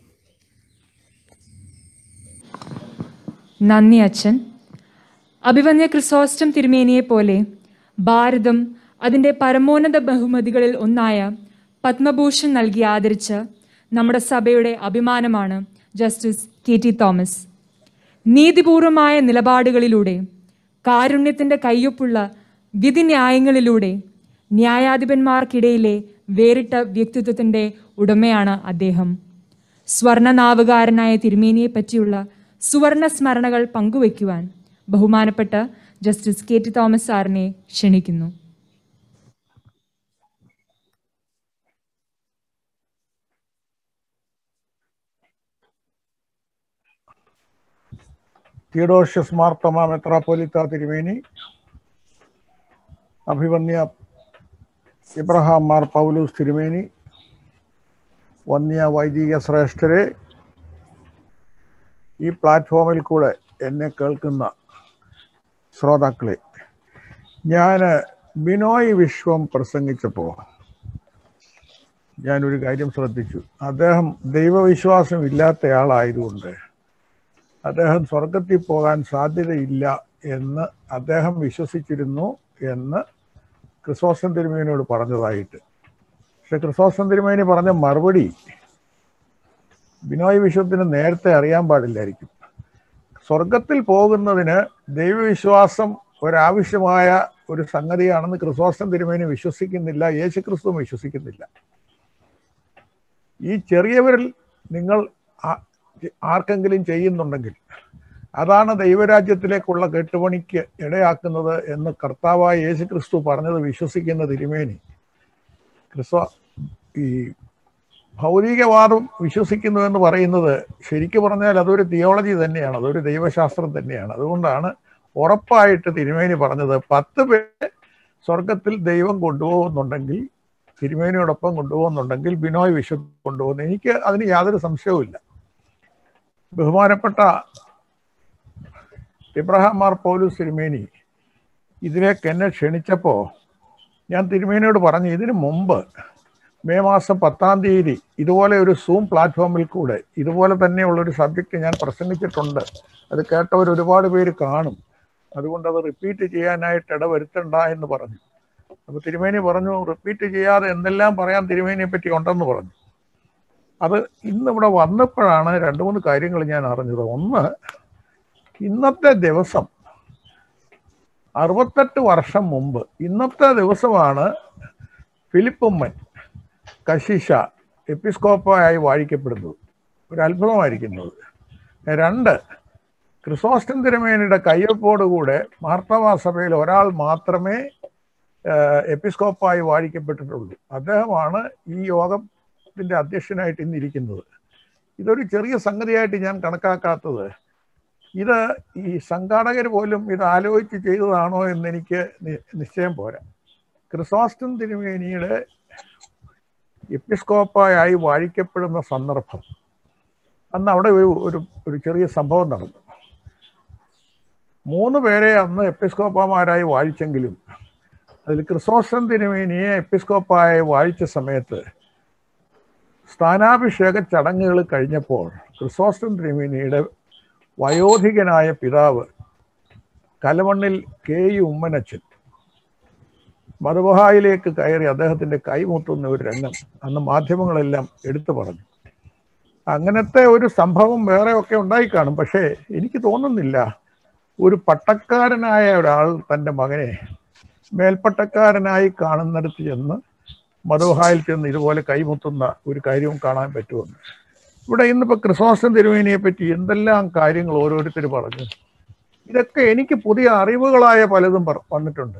നന്ദി അച്ഛൻ അഭിവന്യ ക്രിസോസ്റ്റം തിരുമേനിയെ പോലെ ഭാരതം അതിൻ്റെ പരമോന്നത ബഹുമതികളിൽ ഒന്നായ പത്മഭൂഷൺ നൽകി ആദരിച്ച നമ്മുടെ സഭയുടെ അഭിമാനമാണ് ജസ്റ്റിസ് കെ ടി തോമസ് നീതിപൂർവമായ നിലപാടുകളിലൂടെ കാരുണ്യത്തിൻ്റെ കയ്യൊപ്പുള്ള വിധിന്യായങ്ങളിലൂടെ ന്യായാധിപന്മാർക്കിടയിലെ വേറിട്ട വ്യക്തിത്വത്തിൻ്റെ ഉടമയാണ് അദ്ദേഹം സ്വർണനാവുകാരനായ തിരുമേനിയെ പറ്റിയുള്ള സുവർണ സ്മരണകൾ പങ്കുവയ്ക്കുവാൻ ബഹുമാനപ്പെട്ട ജസ്റ്റിസ് കെ ടി തോമസ് സാറിനെ ക്ഷണിക്കുന്നു തിയഡോഷ്യസ് മാർത്തമ മെത്രാപ്പൊലിത്ത തിരുമേനി അഭിവന്യ ഇബ്രഹാം മാർ പൗലൂസ് തിരുമേനി വന്യ വൈദിക ശ്രേഷ്ഠരെ ഈ പ്ലാറ്റ്ഫോമിൽ കൂടെ എന്നെ കേൾക്കുന്ന ശ്രോതാക്കളെ ഞാൻ ബിനോയ് വിശ്വം പ്രസംഗിച്ചപ്പോൾ ഞാനൊരു കാര്യം ശ്രദ്ധിച്ചു അദ്ദേഹം ദൈവവിശ്വാസം ഇല്ലാത്തയാളായതുകൊണ്ട് അദ്ദേഹം സ്വർഗത്തിൽ പോകാൻ സാധ്യതയില്ല എന്ന് അദ്ദേഹം വിശ്വസിച്ചിരുന്നു എന്ന് ക്രിസോസ്റ്റം തിരുമേനിയോട് പറഞ്ഞതായിട്ട് പക്ഷെ ക്രിസോസ്റ്റം തിരുമേനി പറഞ്ഞ മറുപടി ബിനോയ് വിശ്വത്തിന് നേരത്തെ അറിയാൻ പാടില്ലായിരിക്കും സ്വർഗത്തിൽ പോകുന്നതിന് ദൈവവിശ്വാസം ഒരാവശ്യമായ ഒരു സംഗതിയാണെന്ന് ക്രിസോസ്റ്റം തിരുമേനി വിശ്വസിക്കുന്നില്ല യേശു ക്രിസ്തു വിശ്വസിക്കുന്നില്ല ഈ ചെറിയവരിൽ നിങ്ങൾ ആ- ആർക്കെങ്കിലും ചെയ്യുന്നുണ്ടെങ്കിൽ അതാണ് ദൈവരാജ്യത്തിലേക്കുള്ള കെട്ടുപണിക്ക് ഇടയാക്കുന്നത് എന്ന് കർത്താവായ യേശു ക്രിസ്തു പറഞ്ഞത് വിശ്വസിക്കുന്ന തിരുമേനി ക്രിസ്തു ഈ ഭൗതികവാദം വിശ്വസിക്കുന്നു എന്ന് പറയുന്നത് ശരിക്കു പറഞ്ഞാൽ അതൊരു തിയോളജി തന്നെയാണ് അതൊരു ദൈവശാസ്ത്രം തന്നെയാണ് അതുകൊണ്ടാണ് ഉറപ്പായിട്ട് തിരുമേനി പറഞ്ഞത് പത്ത് പേര് സ്വർഗത്തിൽ ദൈവം കൊണ്ടുപോകുന്നുണ്ടെങ്കിൽ തിരുമേനിയോടൊപ്പം കൊണ്ടുപോകുന്നുണ്ടെങ്കിൽ ബിനോയ് വിശ്വ കൊണ്ടുപോകുന്നു എനിക്ക് അതിന് യാതൊരു സംശയവുമില്ല ബഹുമാനപ്പെട്ട ഇബ്രഹാം മാർ പൗലൂസ് തിരുമേനി ഇതിലേക്ക് എന്നെ ക്ഷണിച്ചപ്പോൾ ഞാൻ തിരുമേനിയോട് പറഞ്ഞു ഇതിനു മുമ്പ് മെയ് മാസം പത്താം തീയതി ഇതുപോലെ ഒരു സൂം പ്ലാറ്റ്ഫോമിൽ കൂടെ ഇതുപോലെ തന്നെയുള്ള ഒരു സബ്ജക്റ്റ് ഞാൻ പ്രസംഗിച്ചിട്ടുണ്ട് അത് കേട്ടവർ ഒരുപാട് പേര് കാണും അതുകൊണ്ട് അത് റിപ്പീറ്റ് ചെയ്യാനായിട്ട് ഇടവരുത്തണ്ട എന്ന് പറഞ്ഞു അപ്പൊ തിരുമേനി പറഞ്ഞു റിപ്പീറ്റ് ചെയ്യാതെ എന്തെല്ലാം പറയാൻ തിരുമേനിയെ പറ്റി ഉണ്ടെന്ന് പറഞ്ഞു അത് ഇന്നിവിടെ വന്നപ്പോഴാണ് രണ്ട് മൂന്ന് കാര്യങ്ങൾ ഞാൻ അറിഞ്ഞത് ഒന്ന് ഇന്നത്തെ ദിവസം അറുപത്തെട്ട് വർഷം മുമ്പ് ഇന്നത്തെ ദിവസമാണ് ഫിലിപ്പുമ്മൻ കശിഷ എപ്പിസ്കോപ്പായി വാഴിക്കപ്പെടുന്നത് ഒരു അത്ഭുതമായിരിക്കുന്നത് രണ്ട് ക്രിസോസ്റ്റം തിരുമേനിയുടെ കയ്യൊപ്പോടുകൂടെ മാർത്തമാ സഭയിൽ ഒരാൾ മാത്രമേ ഏഹ്, എപ്പിസ്കോപ്പായി വാഴിക്കപ്പെട്ടിട്ടുള്ളൂ അദ്ദേഹമാണ് ഈ യോഗത്തിന്റെ അധ്യക്ഷനായിട്ട് ഇന്നിരിക്കുന്നത് ഇതൊരു ചെറിയ സംഗതിയായിട്ട് ഞാൻ കണക്കാക്കാത്തത് ഇത് ഈ സംഘാടകർ പോലും ഇത് ആലോചിച്ച് ചെയ്തതാണോ എന്ന് എനിക്ക് നി- നിശ്ചയം പോരാ ക്രിസോസ്റ്റം തിരുമേനിയുടെ എപ്പിസ്കോപ്പായി വാഴിക്കപ്പെടുന്ന സന്ദർഭം അന്ന് അവിടെ ഒരു ഒരു ഒരു ചെറിയ സംഭവം നടന്നു മൂന്ന് പേരെ അന്ന് എപ്പിസ്കോപ്പമാരായി വാഴിച്ചെങ്കിലും അതിൽ ക്രിസോസ്റ്റം തിരുമേനിയെ എപ്പിസ്കോപ്പായി വാഴിച്ച സമയത്ത് സ്ഥാനാഭിഷേക ചടങ്ങുകൾ കഴിഞ്ഞപ്പോൾ ക്രിസോസ്റ്റം തിരുമേനിയുടെ വയോധികനായ പിതാവ് കലമണ്ണിൽ കെ ഇ ഉമ്മനച്ചൻ മധുബഹായിലേക്ക് കയറി അദ്ദേഹത്തിന്റെ കൈമുട്ടുന്ന ഒരു രംഗം അന്ന് മാധ്യമങ്ങളെല്ലാം എടുത്തു പറഞ്ഞു അങ്ങനത്തെ ഒരു സംഭവം വേറെ ഒക്കെ ഉണ്ടായി കാണും പക്ഷേ എനിക്ക് തോന്നുന്നില്ല ഒരു പട്ടക്കാരനായ ഒരാൾ തൻ്റെ മകനെ മേൽപ്പട്ടക്കാരനായി കാണുന്നിടത്ത് ചെന്ന് മധുബഹായിൽ ചെന്ന് ഇതുപോലെ കൈമുത്തുന്ന ഒരു കാര്യവും കാണാൻ പറ്റുമെന്ന് ഇവിടെ ഇന്നിപ്പോ ക്രിസോസ്റ്റം തിരുവേനിയെ പറ്റി എന്തെല്ലാം കാര്യങ്ങൾ ഓരോരുത്തർ പറഞ്ഞു ഇതൊക്കെ എനിക്ക് പുതിയ അറിവുകളായ പലതും പറ- വന്നിട്ടുണ്ട്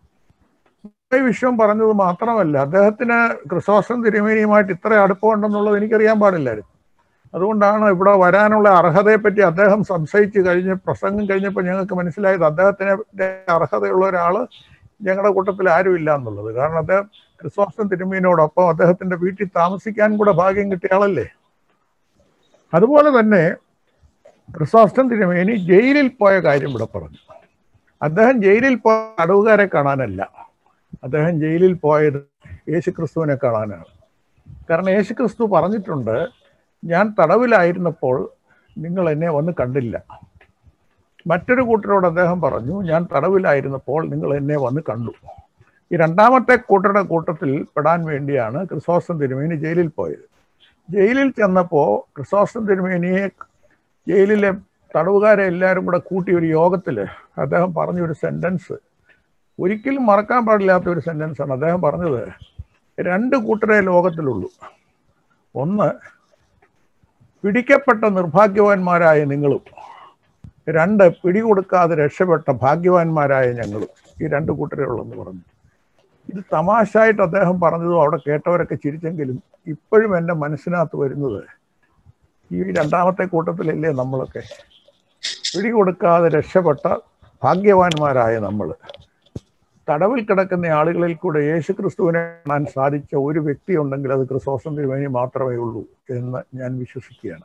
ഈ വിഷയം പറഞ്ഞത് മാത്രമല്ല അദ്ദേഹത്തിന് ക്രിസോസ്റ്റം തിരുമേനിയുമായിട്ട് ഇത്ര അടുപ്പമുണ്ടെന്നുള്ളത് എനിക്കറിയാൻ പാടില്ലായിരുന്നു അതുകൊണ്ടാണ് ഇവിടെ വരാനുള്ള അർഹതയെ പറ്റി അദ്ദേഹം സംശയിച്ച് കഴിഞ്ഞ് പ്രസംഗം കഴിഞ്ഞപ്പോൾ ഞങ്ങൾക്ക് മനസ്സിലായത് അദ്ദേഹത്തിന് അർഹതയുള്ള ഒരാള് ഞങ്ങളുടെ കൂട്ടത്തിൽ ആരുമില്ല എന്നുള്ളത് കാരണം അദ്ദേഹം ക്രിസോസ്റ്റം തിരുമേനിയോടൊപ്പം അദ്ദേഹത്തിന്റെ വീട്ടിൽ താമസിക്കാൻ കൂടെ ഭാഗ്യം കിട്ടിയ ആളല്ലേ അതുപോലെ തന്നെ ക്രിസോസ്റ്റം തിരുമേനി ജയിലിൽ പോയ കാര്യം ഇവിടെ പറഞ്ഞു അദ്ദേഹം ജയിലിൽ പോയ തടവുകാരെ കാണാനല്ല അദ്ദേഹം ജയിലിൽ പോയത് യേശുക്രിസ്തുവിനെ കാണാനാണ് കാരണം യേശുക്രിസ്തു പറഞ്ഞിട്ടുണ്ട് ഞാൻ തടവിലായിരുന്നപ്പോൾ നിങ്ങൾ എന്നെ വന്ന് കണ്ടില്ല മറ്റൊരു കൂട്ടരോട് അദ്ദേഹം പറഞ്ഞു ഞാൻ തടവിലായിരുന്നപ്പോൾ നിങ്ങൾ എന്നെ വന്ന് കണ്ടു ഈ രണ്ടാമത്തെ കൂട്ടരുടെ കൂട്ടത്തിൽ പെടാൻ വേണ്ടിയാണ് ക്രിസോസ്റ്റം തിരുമേനി ജയിലിൽ പോയത് ജയിലിൽ ചെന്നപ്പോൾ ക്രിസോസ്റ്റം തിരുമേനിയെ ജയിലിലെ തടവുകാരെ എല്ലാവരും കൂടെ കൂട്ടി ഒരു യോഗത്തിൽ അദ്ദേഹം പറഞ്ഞൊരു സെന്റൻസ് ഒരിക്കലും മറക്കാൻ പാടില്ലാത്ത ഒരു സെന്റൻസ് ആണ് അദ്ദേഹം പറഞ്ഞത് രണ്ട് കൂട്ടരെ ലോകത്തിലുള്ളൂ ഒന്ന് പിടിക്കപ്പെട്ട നിർഭാഗ്യവാന്മാരായ നിങ്ങളും രണ്ട് പിടികൊടുക്കാതെ രക്ഷപ്പെട്ട ഭാഗ്യവാന്മാരായ ഞങ്ങളും ഈ രണ്ട് കൂട്ടരേ ഉള്ളെന്ന് പറഞ്ഞു ഇത് തമാശായിട്ട് അദ്ദേഹം പറഞ്ഞതും അവിടെ കേട്ടവരൊക്കെ ചിരിച്ചെങ്കിലും ഇപ്പോഴും എൻ്റെ മനസ്സിനകത്ത് വരുന്നത് ഈ രണ്ടാമത്തെ കൂട്ടത്തിലല്ലേ നമ്മളൊക്കെ പിടികൊടുക്കാതെ രക്ഷപ്പെട്ട ഭാഗ്യവാന്മാരായ നമ്മൾ തടവിൽ കിടക്കുന്ന ആളുകളിൽ കൂടെ യേശു ക്രിസ്തുവിനെ കാണാൻ സാധിച്ച ഒരു വ്യക്തി ഉണ്ടെങ്കിൽ അത് ക്രിസോസം തിരുമേനി മാത്രമേ ഉള്ളൂ എന്ന് ഞാൻ വിശ്വസിക്കുകയാണ്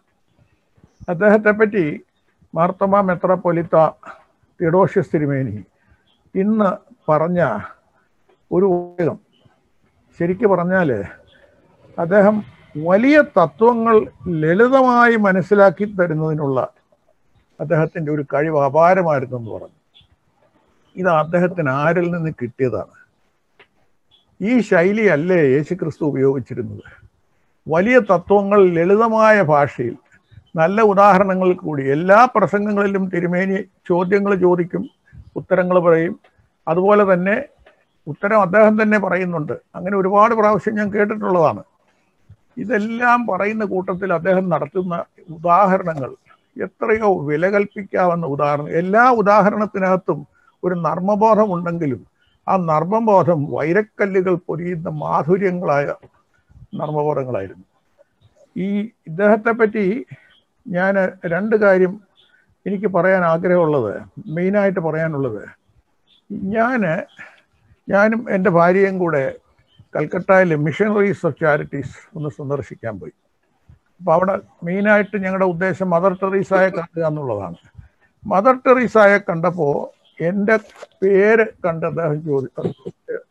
അദ്ദേഹത്തെ പറ്റി മാർത്തമ മെത്രാപ്പൊലിത്ത തിഡോഷ്യസ് തിരുമേനി ഇന്ന് പറഞ്ഞ ഒരു വാചകം ശരിക്കു പറഞ്ഞാൽ അദ്ദേഹം വലിയ തത്വങ്ങൾ ലളിതമായി മനസ്സിലാക്കി തരുന്നതിനുള്ള അദ്ദേഹത്തിൻ്റെ ഒരു കഴിവ് അപാരമായിരുന്നു എന്ന് പറഞ്ഞു ഇത് അദ്ദേഹത്തിന് ആരിൽ നിന്ന് കിട്ടിയതാണ് ഈ ശൈലിയല്ലേ യേശുക്രിസ്തു ഉപയോഗിച്ചിരുന്നത് വലിയ തത്വങ്ങൾ ലളിതമായ ഭാഷയിൽ നല്ല ഉദാഹരണങ്ങൾ കൂടി എല്ലാ പ്രസംഗങ്ങളിലും തിരുമേനി ചോദ്യങ്ങൾ ചോദിക്കും ഉത്തരങ്ങൾ പറയും അതുപോലെ തന്നെ ഉത്തരം അദ്ദേഹം തന്നെ പറയുന്നുണ്ട് അങ്ങനെ ഒരുപാട് പ്രാവശ്യം ഞാൻ കേട്ടിട്ടുള്ളതാണ് ഇതെല്ലാം പറയുന്ന കൂട്ടത്തിൽ അദ്ദേഹം നടത്തുന്ന ഉദാഹരണങ്ങൾ എത്രയോ വില കൽപ്പിക്കാവുന്ന ഉദാഹരണം എല്ലാ ഉദാഹരണത്തിനകത്തും ഒരു നർമ്മബോധം ഉണ്ടെങ്കിലും ആ നർമ്മബോധം വൈരക്കല്ലുകൾ പൊരിയുന്ന മാധുര്യങ്ങളായ നർമ്മബോധങ്ങളായിരുന്നു ഈ ഇദ്ദേഹത്തെ പറ്റി ഞാൻ രണ്ട് കാര്യം എനിക്ക് പറയാൻ ആഗ്രഹമുള്ളത് മെയിനായിട്ട് പറയാനുള്ളത് ഞാൻ ഞാനും എൻ്റെ ഭാര്യയും കൂടെ കൽക്കട്ടയിലെ മിഷണറീസ് ഓഫ് ചാരിറ്റീസ് ഒന്ന് സന്ദർശിക്കാൻ പോയി അപ്പോൾ അവിടെ മെയിനായിട്ട് ഞങ്ങളുടെ ഉദ്ദേശം മദർ ടെറീസായെ കാണുക എന്നുള്ളതാണ് മദർ ടെറീസായെ കണ്ടപ്പോൾ എൻ്റെ പേര് കണ്ട് അദ്ദേഹം ചോദിച്ചു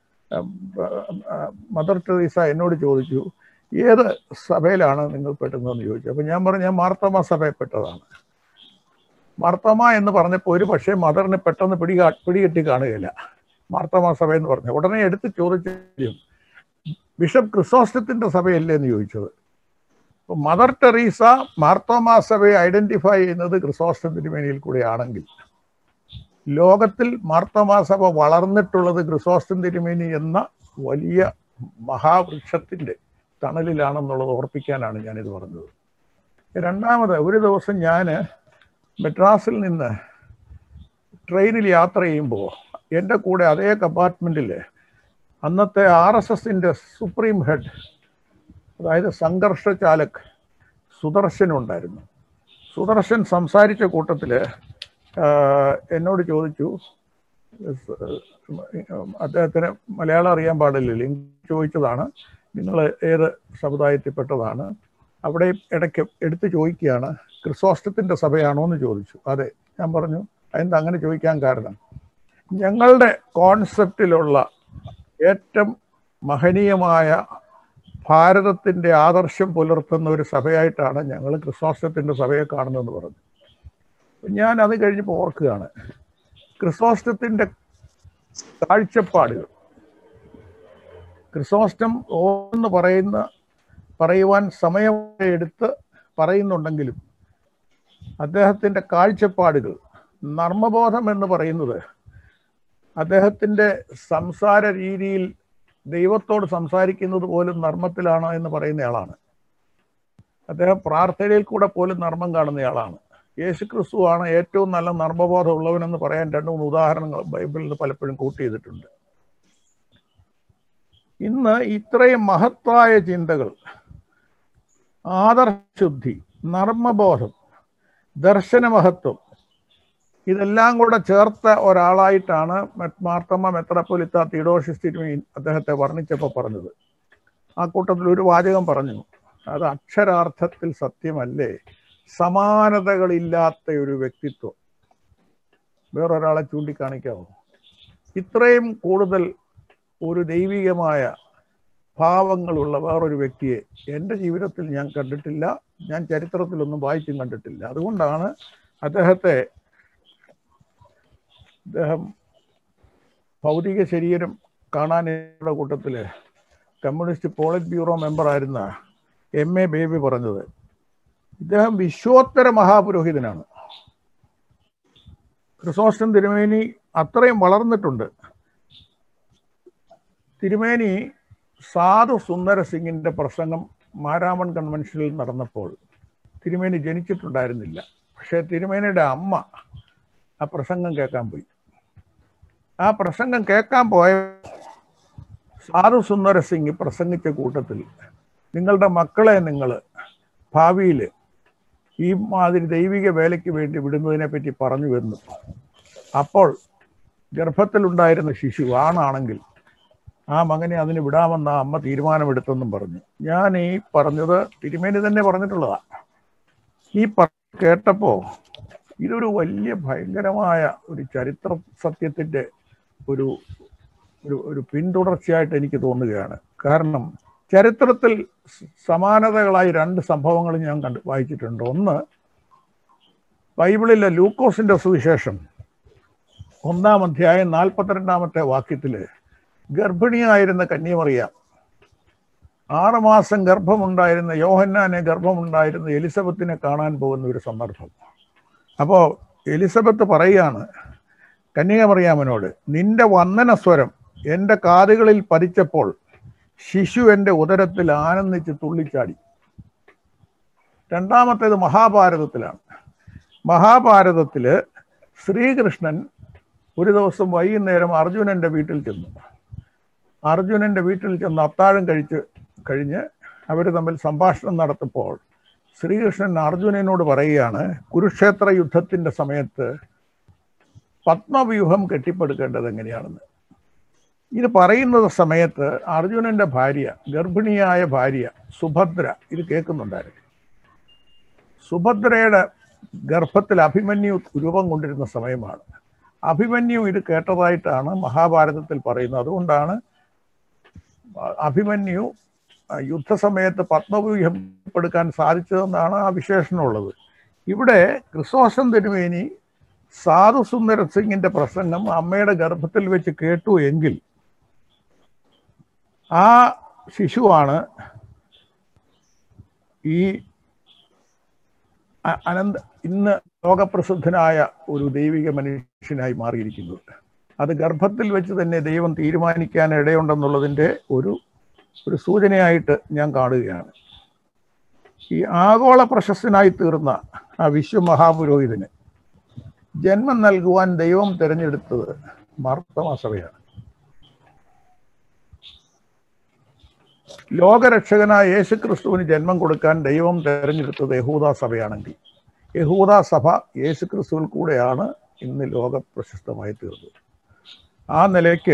മദർ ടെറീസ എന്നോട് ചോദിച്ചു ഏത് സഭയിലാണ് നിങ്ങൾ പെട്ടുന്നതെന്ന് ചോദിച്ചു അപ്പം ഞാൻ പറഞ്ഞു ഞാൻ മാർത്തമ സഭയിൽപ്പെട്ടതാണ് മാർത്തമ എന്ന് പറഞ്ഞപ്പോൾ ഒരു പക്ഷേ മദറിന് പെട്ടെന്ന് പിടി പിടികെട്ടി കാണുകയില്ല മാർത്തമ സഭ എന്ന് പറഞ്ഞു ഉടനെ എടുത്ത് ചോദിച്ചു ബിഷപ്പ് ക്രിസോസ്റ്റത്തിന്റെ സഭയല്ലേ എന്ന് ചോദിച്ചത് അപ്പോൾ മദർ ടെറീസ മാർത്തോമാ സഭയെ ഐഡന്റിഫൈ ചെയ്യുന്നത് ക്രിസോസ്റ്റം തിരുമേനിയിൽ കൂടെയാണെങ്കിൽ ലോകത്തിൽ മാർത്തോമാ സഭ വളർന്നിട്ടുള്ളത് ക്രിസോസ്റ്റം തിരുമേനി എന്ന വലിയ മഹാവൃക്ഷത്തിന്റെ തണലിലാണെന്നുള്ളത് ഓർപ്പിക്കാനാണ് ഞാനിത് പറഞ്ഞത് രണ്ടാമത് ഒരു ദിവസം ഞാൻ മെഡ്രാസിൽ നിന്ന് ട്രെയിനിൽ യാത്ര ചെയ്യുമ്പോൾ എൻ്റെ കൂടെ അതേ കമ്പാർട്ട്മെൻറ്റിൽ അന്നത്തെ ആർ എസ് എസിൻ്റെ സുപ്രീം ഹെഡ് അതായത് സംഘർഷ ചാലക് സുദർശൻ ഉണ്ടായിരുന്നു സുദർശൻ സംസാരിച്ച കൂട്ടത്തിൽ എന്നോട് ചോദിച്ചു അദ്ദേഹത്തിന് മലയാളം അറിയാൻ പാടില്ലല്ലോ ചോദിച്ചതാണ് നിങ്ങൾ ഏത് സമുദായത്തിൽപ്പെട്ടതാണ് അവിടെ ഇടയ്ക്ക് എടുത്ത് ചോദിക്കുകയാണ് ക്രിസോസ്റ്റത്തിൻ്റെ സഭയാണോ എന്ന് ചോദിച്ചു അതെ ഞാൻ പറഞ്ഞു അതെന്താ അങ്ങനെ ചോദിക്കാൻ കാരണം ഞങ്ങളുടെ കോൺസെപ്റ്റിലുള്ള ഏറ്റവും മഹനീയമായ ഭാരതത്തിൻ്റെ ആദർശം പുലർത്തുന്ന ഒരു സഭയായിട്ടാണ് ഞങ്ങൾ ക്രിസോസ്റ്റത്തിൻ്റെ സഭയെ കാണുന്നതെന്ന് പറഞ്ഞു ഞാൻ അത് കഴിഞ്ഞപ്പോൾ ഓർക്കുകയാണ് ക്രിസോസ്റ്റത്തിൻ്റെ കാഴ്ചപ്പാടുകൾ ക്രിസോസ്റ്റം എന്ന് പറയുന്ന പറയുവാൻ സമയം എടുത്ത് പറയുന്നുണ്ടെങ്കിലും അദ്ദേഹത്തിൻ്റെ കാഴ്ചപ്പാടുകൾ നർമ്മബോധം എന്ന് പറയുന്നത് അദ്ദേഹത്തിൻ്റെ സംസാര രീതിയിൽ ദൈവത്തോട് സംസാരിക്കുന്നത് പോലും നർമ്മത്തിലാണ് എന്ന് പറയുന്നയാളാണ് അദ്ദേഹം പ്രാർത്ഥനയിൽ കൂടെ പോലും നർമ്മം കാണുന്നയാളാണ് യേശു ക്രിസ്തുവാണ് ഏറ്റവും നല്ല നർമ്മബോധം ഉള്ളവനെന്ന് പറയാൻ രണ്ട് മൂന്ന് ഉദാഹരണങ്ങൾ ബൈബിളിൽ നിന്ന് പലപ്പോഴും കൂട്ടി ചെയ്തിട്ടുണ്ട് ഇന്ന് ഇത്രയും മഹത്തായ ചിന്തകൾ ആദർശശുദ്ധി നർമ്മബോധം ദർശനമഹത്വം ഇതെല്ലാം കൂടെ ചേർത്ത ഒരാളായിട്ടാണ് മാർത്തമ്മ മെത്രപ്പൊലിത്ത തീഡോഷിസ് തിരുമീൻ അദ്ദേഹത്തെ വർണ്ണിച്ചപ്പോൾ പറഞ്ഞത് ആ കൂട്ടത്തിൽ ഒരു വാചകം പറഞ്ഞു അത് അക്ഷരാർത്ഥത്തിൽ സത്യമല്ലേ സമാനതകളില്ലാത്ത ഒരു വ്യക്തിത്വം വേറൊരാളെ ചൂണ്ടിക്കാണിക്കാവോ ഇത്രയും കൂടുതൽ ഒരു ദൈവികമായ ഭാവങ്ങളുള്ള വേറൊരു വ്യക്തിയെ എൻ്റെ ജീവിതത്തിൽ ഞാൻ കണ്ടിട്ടില്ല ഞാൻ ചരിത്രത്തിലൊന്നും വായിച്ചും കണ്ടിട്ടില്ല അതുകൊണ്ടാണ് അദ്ദേഹത്തെ അദ്ദേഹം ഭൗതിക ശരീരം കാണാനുള്ള കൂട്ടത്തിൽ കമ്മ്യൂണിസ്റ്റ് പോളിറ്റ് ബ്യൂറോ മെമ്പറായിരുന്ന എം എ ബേബി പറഞ്ഞത് ഇദ്ദേഹം വിശ്വോത്തര മഹാപുരോഹിതനാണ് ക്രിസോസ്റ്റം തിരുമേനി അത്രയും വളർന്നിട്ടുണ്ട് തിരുമേനി സാധു സുന്ദര സിംഗിന്റെ പ്രസംഗം മാരാമൺ കൺവെൻഷനിൽ നടന്നപ്പോൾ തിരുമേനി ജനിച്ചിട്ടുണ്ടായിരുന്നില്ല പക്ഷേ തിരുമേനിയുടെ അമ്മ ആ പ്രസംഗം കേൾക്കാൻ പോയി ആ പ്രസംഗം കേൾക്കാൻ പോയ സാധു സുന്ദര സിംഗ് പ്രസംഗിച്ച കൂട്ടത്തിൽ നിങ്ങളുടെ മക്കളെ നിങ്ങൾ ഭാവിയിൽ ഈ മാതിരി ദൈവിക വേലയ്ക്ക് വേണ്ടി വിടുന്നതിനെ പറ്റി പറഞ്ഞു വന്നു അപ്പോൾ ഗർഭത്തിലുണ്ടായിരുന്ന ശിശു ആണാണെങ്കിൽ ആ മകനെ അതിന് വിടാമെന്ന അമ്മ തീരുമാനമെടുത്തെന്നും പറഞ്ഞു ഞാൻ ഈ പറഞ്ഞത് തിരുമേനി തന്നെ പറഞ്ഞിട്ടുള്ളതാണ് ഈ കേട്ടപ്പോൾ ഇതൊരു വലിയ ഭയങ്കരമായ ഒരു ചരിത്ര സത്യത്തിൻ്റെ ഒരു ഒരു ഒരു പിന്തുടർച്ചയായിട്ട് എനിക്ക് തോന്നുകയാണ് കാരണം ചരിത്രത്തിൽ സ- സമാനതകളായി രണ്ട് സംഭവങ്ങൾ ഞാൻ കണ്ട് വായിച്ചിട്ടുണ്ട് ഒന്ന് ബൈബിളിലെ ലൂക്കോസിന്റെ സുവിശേഷം ഒന്നാം അധ്യായം നാൽപ്പത്തിരണ്ടാമത്തെ വാക്യത്തില് ഗർഭിണിയായിരുന്ന കന്യമറിയ ആറുമാസം ഗർഭമുണ്ടായിരുന്ന യോഹന്നാനെ ഗർഭമുണ്ടായിരുന്ന എലിസബത്തിനെ കാണാൻ പോകുന്ന ഒരു സന്ദർഭം അപ്പോൾ എലിസബത്ത് പറയുകയാണ് കന്യകമറിയാമനോട് നിന്റെ വന്ദന സ്വരം എൻ്റെ കാതുകളിൽ പതിച്ചപ്പോൾ ശിശു എൻ്റെ ഉദരത്തിൽ ആനന്ദിച്ച് തുള്ളിച്ചാടി രണ്ടാമത്തേത് മഹാഭാരതത്തിലാണ് മഹാഭാരതത്തില് ശ്രീകൃഷ്ണൻ ഒരു ദിവസം വൈകുന്നേരം അർജുനന്റെ വീട്ടിൽ ചെന്നു അർജുനന്റെ വീട്ടിൽ ചെന്ന് അത്താഴം കഴിച്ച് കഴിഞ്ഞ് അവർ തമ്മിൽ സംഭാഷണം നടത്തപ്പോൾ ശ്രീകൃഷ്ണൻ അർജുനനോട് പറയുകയാണ് കുരുക്ഷേത്ര യുദ്ധത്തിന്റെ സമയത്ത് പത്മവ്യൂഹം കെട്ടിപ്പടുക്കേണ്ടത് എങ്ങനെയാണെന്ന് ഇത് പറയുന്ന സമയത്ത് അർജുനന്റെ ഭാര്യ ഗർഭിണിയായ ഭാര്യ സുഭദ്ര ഇത് കേൾക്കുന്നുണ്ടായിരുന്നു സുഭദ്രയുടെ ഗർഭത്തിൽ അഭിമന്യു രൂപം കൊണ്ടിരുന്ന സമയമാണ് അഭിമന്യു ഇത് കേട്ടതായിട്ടാണ് മഹാഭാരതത്തിൽ പറയുന്നത് അതുകൊണ്ടാണ് അഭിമന്യു ആ, യുദ്ധസമയത്ത് പത്മവ്യൂഹം എടുക്കാൻ സാധിച്ചതെന്നാണ് ആ വിശേഷണമുള്ളത് ഇവിടെ ക്രിസോസം തിരുമേനി സാധു സുന്ദര സിംഗിന്റെ പ്രസംഗം അമ്മയുടെ ഗർഭത്തിൽ വെച്ച് കേട്ടു എങ്കിൽ ആ ശിശുവാണ് ഈ അ- അനന്ത ഇന്ന് ലോകപ്രസിദ്ധനായ ഒരു ദൈവിക മനുഷ്യനായി മാറിയിരിക്കുന്നത് അത് ഗർഭത്തിൽ വെച്ച് തന്നെ ദൈവം തീരുമാനിക്കാൻ ഇടയുണ്ടെന്നുള്ളതിൻ്റെ ഒരു ഒരു സൂചനയായിട്ട് ഞാൻ കാണുകയാണ് ഈ ആഗോള പ്രശസ്തനായി തീർന്ന ആ വിശ്വമഹാപുരോഹിതന് ജന്മം നൽകുവാൻ ദൈവം തിരഞ്ഞെടുത്തത് മാർത്തമ സഭയാണ് ലോകരക്ഷകനായ യേശു ക്രിസ്തുവിന് ജന്മം കൊടുക്കാൻ ദൈവം തിരഞ്ഞെടുത്തത് യഹൂദ സഭയാണെങ്കിൽ യഹൂദ സഭ യേശു ക്രിസ്തുവിൽ കൂടെയാണ് ഇന്ന് ലോക പ്രശസ്തമായി തീർന്നത് ആ നിലയ്ക്ക്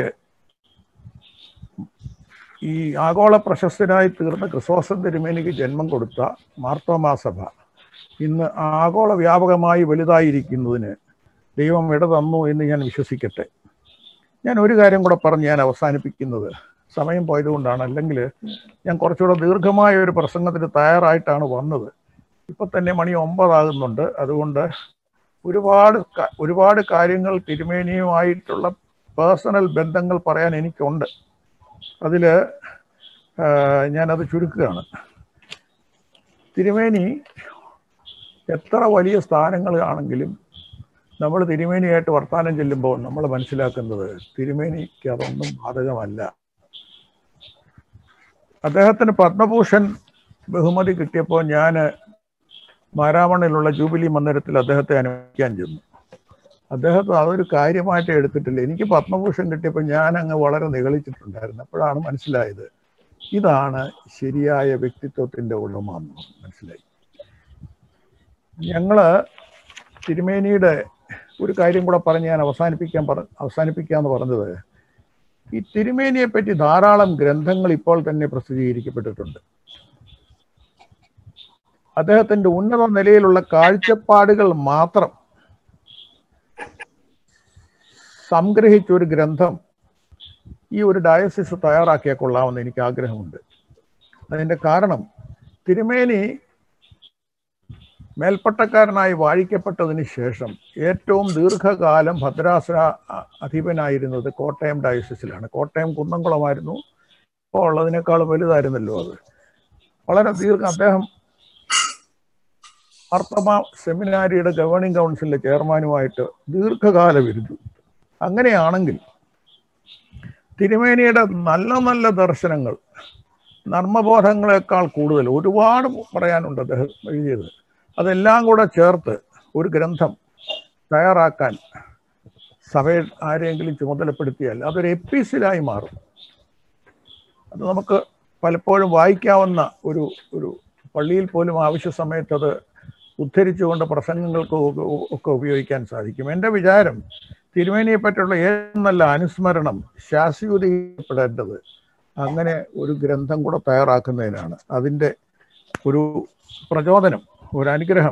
ഈ ആഗോള പ്രശസ്തനായി തീർന്ന ക്രിസോസം തിരുമേനിക്ക് ജന്മം കൊടുത്ത മാർത്തോമാ സഭ ഇന്ന് ആഗോള വ്യാപകമായി വലുതായിരിക്കുന്നതിന് ദൈവം ഇട തന്നു എന്ന് ഞാൻ വിശ്വസിക്കട്ടെ ഞാൻ ഒരു കാര്യം കൂടെ പറഞ്ഞ് ഞാൻ അവസാനിപ്പിക്കുന്നത് സമയം പോയതുകൊണ്ടാണ് അല്ലെങ്കിൽ ഞാൻ കുറച്ചുകൂടെ ദീർഘമായ ഒരു പ്രസംഗത്തിന് തയ്യാറായിട്ടാണ് വന്നത് ഇപ്പൊ തന്നെ മണി ഒമ്പതാകുന്നുണ്ട് അതുകൊണ്ട് ഒരുപാട് ക- ഒരുപാട് കാര്യങ്ങൾ തിരുമേനിയുമായിട്ടുള്ള പേഴ്സണൽ ബന്ധങ്ങൾ പറയാൻ എനിക്കുണ്ട് അതിൽ ഞാനത് ചുരുക്കുകയാണ് തിരുമേനി എത്ര വലിയ സ്ഥാനങ്ങൾ ആണെങ്കിലും നമ്മൾ തിരുമേനിയായിട്ട് വർത്തമാനം ചെല്ലുമ്പോൾ നമ്മൾ മനസ്സിലാക്കുന്നത് തിരുമേനിക്ക് അതൊന്നും ബാധകമല്ല അദ്ദേഹത്തിന് പത്മഭൂഷൺ ബഹുമതി കിട്ടിയപ്പോൾ ഞാൻ മാരാമണിലുള്ള ജൂബിലി മന്ദിരത്തിൽ അദ്ദേഹത്തെ അനുഭവിക്കാൻ ചെന്നു അദ്ദേഹത്തെ അതൊരു കാര്യമായിട്ട് എടുത്തിട്ടില്ല എനിക്ക് പത്മഭൂഷൺ കിട്ടിയപ്പോൾ ഞാൻ അങ്ങ് വളരെ നിഗളിച്ചിട്ടുണ്ടായിരുന്നു അപ്പോഴാണ് മനസ്സിലായത് ഇതാണ് ശരിയായ വ്യക്തിത്വത്തിന്റെ ഉടമ എന്ന് മനസ്സിലായി ഞങ്ങള് തിരുമേനിയുടെ ഒരു കാര്യം കൂടെ പറഞ്ഞ് ഞാൻ അവസാനിപ്പിക്കാൻ പറ അവസാനിപ്പിക്കാന്ന് പറഞ്ഞത് ഈ തിരുമേനിയെ പറ്റി ധാരാളം ഗ്രന്ഥങ്ങൾ ഇപ്പോൾ തന്നെ പ്രസിദ്ധീകരിക്കപ്പെട്ടിട്ടുണ്ട് അദ്ദേഹത്തിന്റെ ഉന്നത നിലയിലുള്ള കാഴ്ചപ്പാടുകൾ മാത്രം സംഗ്രഹിച്ച ഒരു ഗ്രന്ഥം ഈ ഒരു ഡയസിസ് തയ്യാറാക്കിയാൽ കൊള്ളാമെന്ന് എനിക്ക് ആഗ്രഹമുണ്ട് അതിന്റെ കാരണം തിരുമേനി മേൽപ്പട്ടക്കാരനായി വാഴിക്കപ്പെട്ടതിന് ശേഷം ഏറ്റവും ദീർഘകാലം ഭദ്രാസന അ- അധീപനായിരുന്നത് കോട്ടയം ഡയസിസിലാണ് കോട്ടയം കുന്നംകുളമായിരുന്നു ഇപ്പോൾ ഉള്ളതിനേക്കാളും വലുതായിരുന്നല്ലോ അത് വളരെ ദീർഘ അദ്ദേഹം മാർത്തമ സെമിനാരിയുടെ ഗവേണിംഗ് കൗൺസിലിലെ ചെയർമാനുമായിട്ട് ദീർഘകാലം ഇരുന്നു അങ്ങനെയാണെങ്കിൽ തിരുമേനിയുടെ നല്ല നല്ല ദർശനങ്ങൾ നർമ്മബോധങ്ങളെക്കാൾ കൂടുതൽ ഒരുപാട് പറയാനുണ്ട് അദ്ദേഹം എഴുതിയത് അതെല്ലാം കൂടെ ചേർത്ത് ഒരു ഗ്രന്ഥം തയ്യാറാക്കാൻ സഭയിൽ ആരെങ്കിലും ചുമതലപ്പെടുത്തിയാൽ അതൊരു എപ്പീസിലായി മാറും അത് നമുക്ക് പലപ്പോഴും വായിക്കാവുന്ന ഒരു ഒരു പള്ളിയിൽ പോലും ആവശ്യ സമയത്ത് അത് ഉദ്ധരിച്ചുകൊണ്ട് പ്രസംഗങ്ങൾക്ക് ഒക്കെ- ഒക്കെ ഉപയോഗിക്കാൻ സാധിക്കും എൻ്റെ വിചാരം തിരുമേനിയെ പറ്റിയുള്ള ഏറ്റവും നല്ല അനുസ്മരണം ശാസ്ത്രീയപ്പെടേണ്ടത് അങ്ങനെ ഒരു ഗ്രന്ഥം കൂടെ തയ്യാറാക്കുന്നതിനാണ് അതിൻ്റെ ഒരു പ്രചോദനം ഒരു അനുഗ്രഹം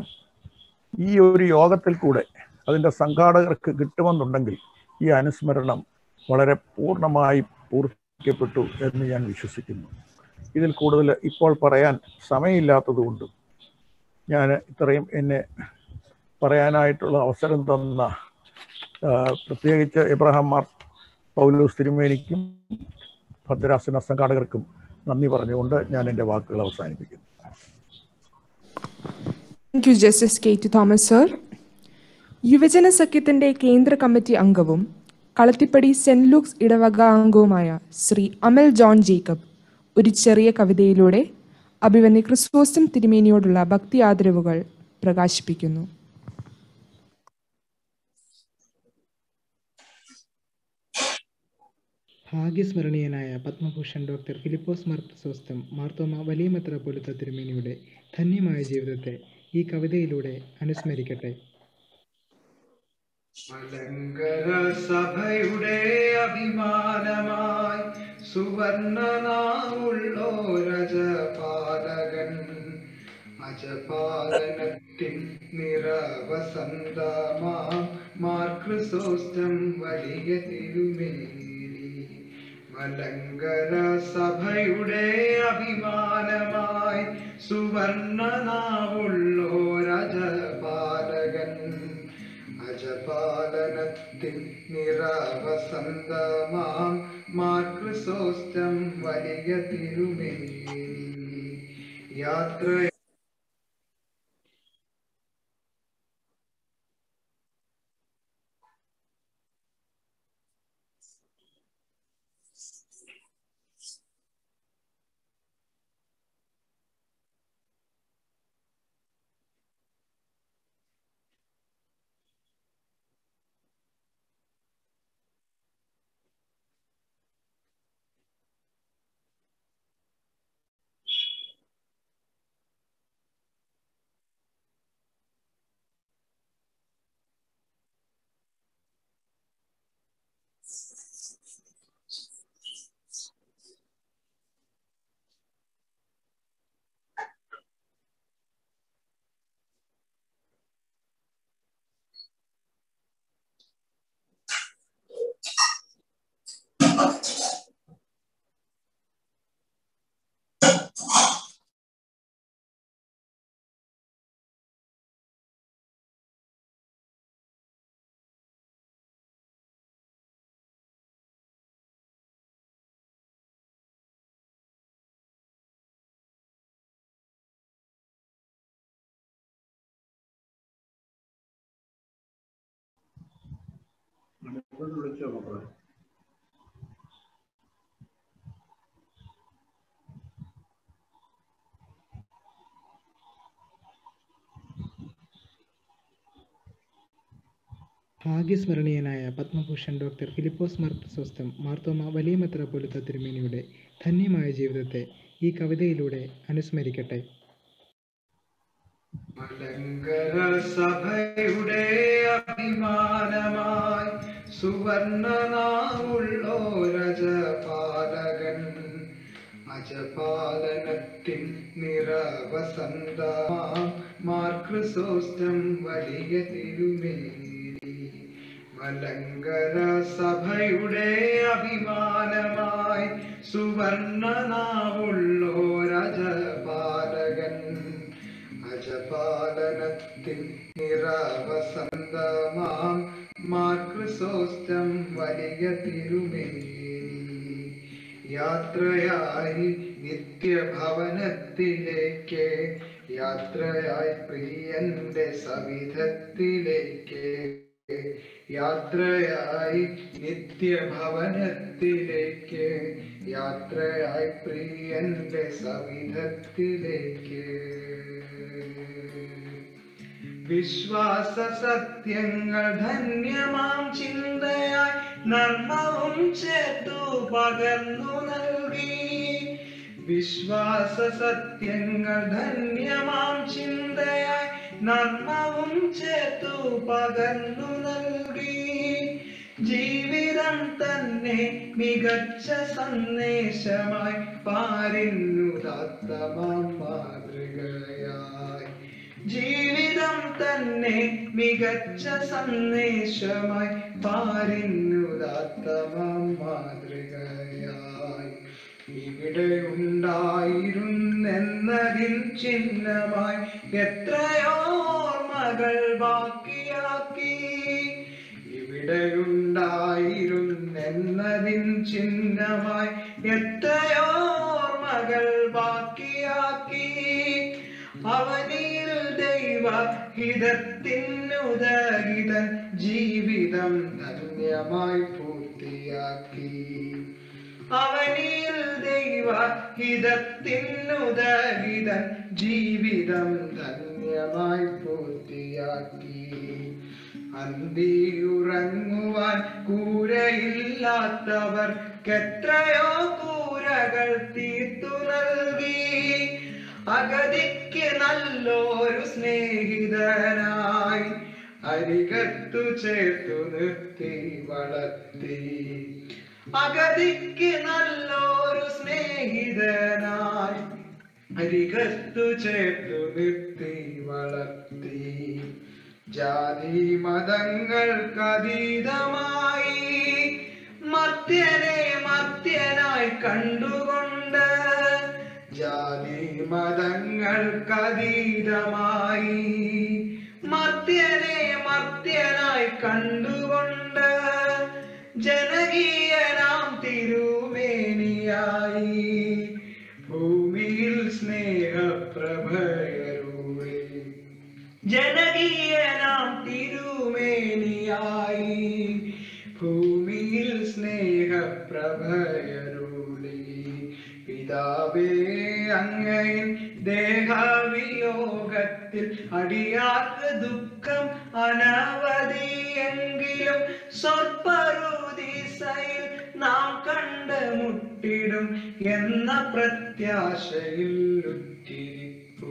ഈ ഒരു യോഗത്തിൽ കൂടെ അതിൻ്റെ സംഘാടകർക്ക് കിട്ടുമെന്നുണ്ടെങ്കിൽ ഈ അനുസ്മരണം വളരെ പൂർണ്ണമായി പൂർത്തിക്കപ്പെട്ടു എന്ന് ഞാൻ വിശ്വസിക്കുന്നു ഇതിൽ കൂടുതൽ ഇപ്പോൾ പറയാൻ സമയമില്ലാത്തതുകൊണ്ടും ഞാൻ ഇത്രയും എന്നെ പറയാനായിട്ടുള്ള അവസരം തന്ന ആ, പ്രത്യേകിച്ച് എബ്രഹാം മാർ പൗലൂസ് തിരുമേനിക്കും ഭദ്രാസന സംഘാടകർക്കും നന്ദി പറഞ്ഞുകൊണ്ട് ഞാൻ എൻ്റെ വാക്കുകൾ അവസാനിപ്പിക്കുന്നു thank you justice K T Thomas sir യുവജന സഖ്യത്തിന്റെ കേന്ദ്ര കമ്മിറ്റി അംഗവും കളത്തിപ്പടി സെന്റ് ലൂക്സ് ഇടവക അംഗവുമായ ശ്രീ അമൽ ജോൺ ജേക്കബ് ഒരു ചെറിയ കവിതയിലൂടെ അഭിവന്യ ക്രിസ്തോസ്റ്റം തിരുമേനിയോടുള്ള ഭക്തി ആദരവുകൾ പ്രകാശിപ്പിക്കുന്നു ഭാഗ്യസ്മരണീയനായ പത്മഭൂഷൺ ഡോക്ടർ ഫിലിപ്പോസ് മാർ ക്രിസോസ്റ്റം മാർത്തോമ വലിയ മെത്രാപ്പൊലിത്ത തിരുമേനിയുടെ ധന്യമായ ജീവിതത്തെ ഈ കവിതയിലൂടെ അനുസ്മരിക്കട്ടെ മലങ്കര സഭയുടെ അഭിമാനമായി സുവർണനാവുള്ളോരജപാലകൻ അജപാലനത്തിൻ നിറവസന്തമാം മാർക്രിസോസ്റ്റം വലിയ തിരുമേനി മലങ്കര സഭയുടെ അഭിമാനമായി സുവർണനാവുള്ളോരജപാലകൻ അജപാലനത്തിൻ നിറവസന്തമാം മാർക്രിസോസ്റ്റം വലിയ തിരുമേനി യാത്ര വിളിച്ചോ മക്കളെ ഭാഗ്യസ്മരണീയനായ പത്മഭൂഷൺ ഡോക്ടർ ഫിലിപ്പോസ് മാർ ക്രിസോസ്റ്റം മാർത്തോമ വലിയ മെത്രാപ്പൊലിത്ത തിരുമേനിയുടെ ധന്യമായ ജീവിതത്തെ ഈ കവിതയിലൂടെ അനുസ്മരിക്കട്ടെ മലങ്കര സഭയുടെ അഭിമാനമായി സുവർണനാവുള്ളോരജപാലകൻ അജപാലനത്തിൻ നിറവസന്തമാം മാർക്രിസോസ്റ്റം വലിയ തിരുമേനി മലങ്കര സഭയുടെ അഭിമാനമായി സുവർണനാവുള്ളോരജപാലകൻ അജപാലനത്തിൻ നിറവസന്തമാം മാർക്രിസോസ്റ്റം വലിയ തിരുമേനി യാത്രയായി നിത്യഭവനത്തിലേക്ക് യാത്രയായി പ്രിയന്റെ സവിധത്തിലേക്ക് യാത്രയായി നിത്യഭവനത്തിലേക്ക് യാത്രയായി പ്രിയന്റെ സവിധത്തിലേക്ക് വിശ്വാസ സത്യങ്ങൾ ധന്യമാം ചിന്തയായി നർമ്മവും ചേർത്തു പകർന്നു നൽകി വിശ്വാസ സത്യങ്ങൾ ധന്യമാം ചിന്തയായി നർമ്മവും ചേർത്തു പകർന്നു നൽകി ജീവിതം തന്നെ മികച്ച സന്ദേശമായി പാരിന്നുദാത്തമാം മാതൃകയായി ജീവിതം തന്നെ മികച്ച സന്ദേശമായി പാരിന്നുദാത്തമാം മാതൃകയായി ഇവിടെ ഉണ്ടായിരുന്നെന്നതിൻ ചിഹ്നമായി എത്രയോ ഓർമ്മകൾ ബാക്കിയാക്കി ഇവിടെ ഉണ്ടായിരുന്നെന്നതിൻ ചിഹ്നമായി എത്രയോ ഓർമ്മകൾ ബാക്കിയാക്കി അവനിൽ ദൈവ ഹിതത്തിനുദഹിതൻ ജീവിതം ധന്യമായി പൂർത്തിയാക്കി അവനിൽ ദൈവ ഹിതത്തിനുദഹിതൻ ജീവിതം ധന്യമായി പൂർത്തിയാക്കി അന്തിയുറങ്ങുവാൻ കൂരയില്ലാത്തവർക്കെത്രയോ കൂരകൾ തീർത്തു നൽകി അഗതിക്ക് നല്ലൊരു സ്നേഹിതനായി അരികത്തു ചേർത്തു നിർത്തി വളർത്തി അഗതിക്ക് നല്ലൊരു സ്നേഹിതനായി അരികത്തു ചേർത്തു നിർത്തി വളർത്തി ജാതി മതങ്ങൾക്കതീതമായി മർത്യനെ മർത്യനായി കണ്ടുകൊണ്ട് ജാതി മതങ്ങൾക്കതീതമായി മർത്യനെ മർത്യനായി കണ്ടുകൊണ്ട് ജനകീയനാം തിരുമേനിയായി ഭൂമിയിൽ സ്നേഹപ്രഭയരൂപേ ജനകീയനാം തിരുമേനിയായി ഭൂമിയിൽ സ്നേഹപ്രഭയരുളി പിതാവേ അങ്ങയിൽ ദേഹവിയോഗത്തിൽ അടിയാർക്ക് ദുഃഖം അനവധിയെങ്കിലും സ്വൽപ്പരുദിസയിൽ നാം കണ്ടുമുട്ടിടും എന്ന പ്രത്യാശയിൽ ഉറ്റിരിപ്പൂ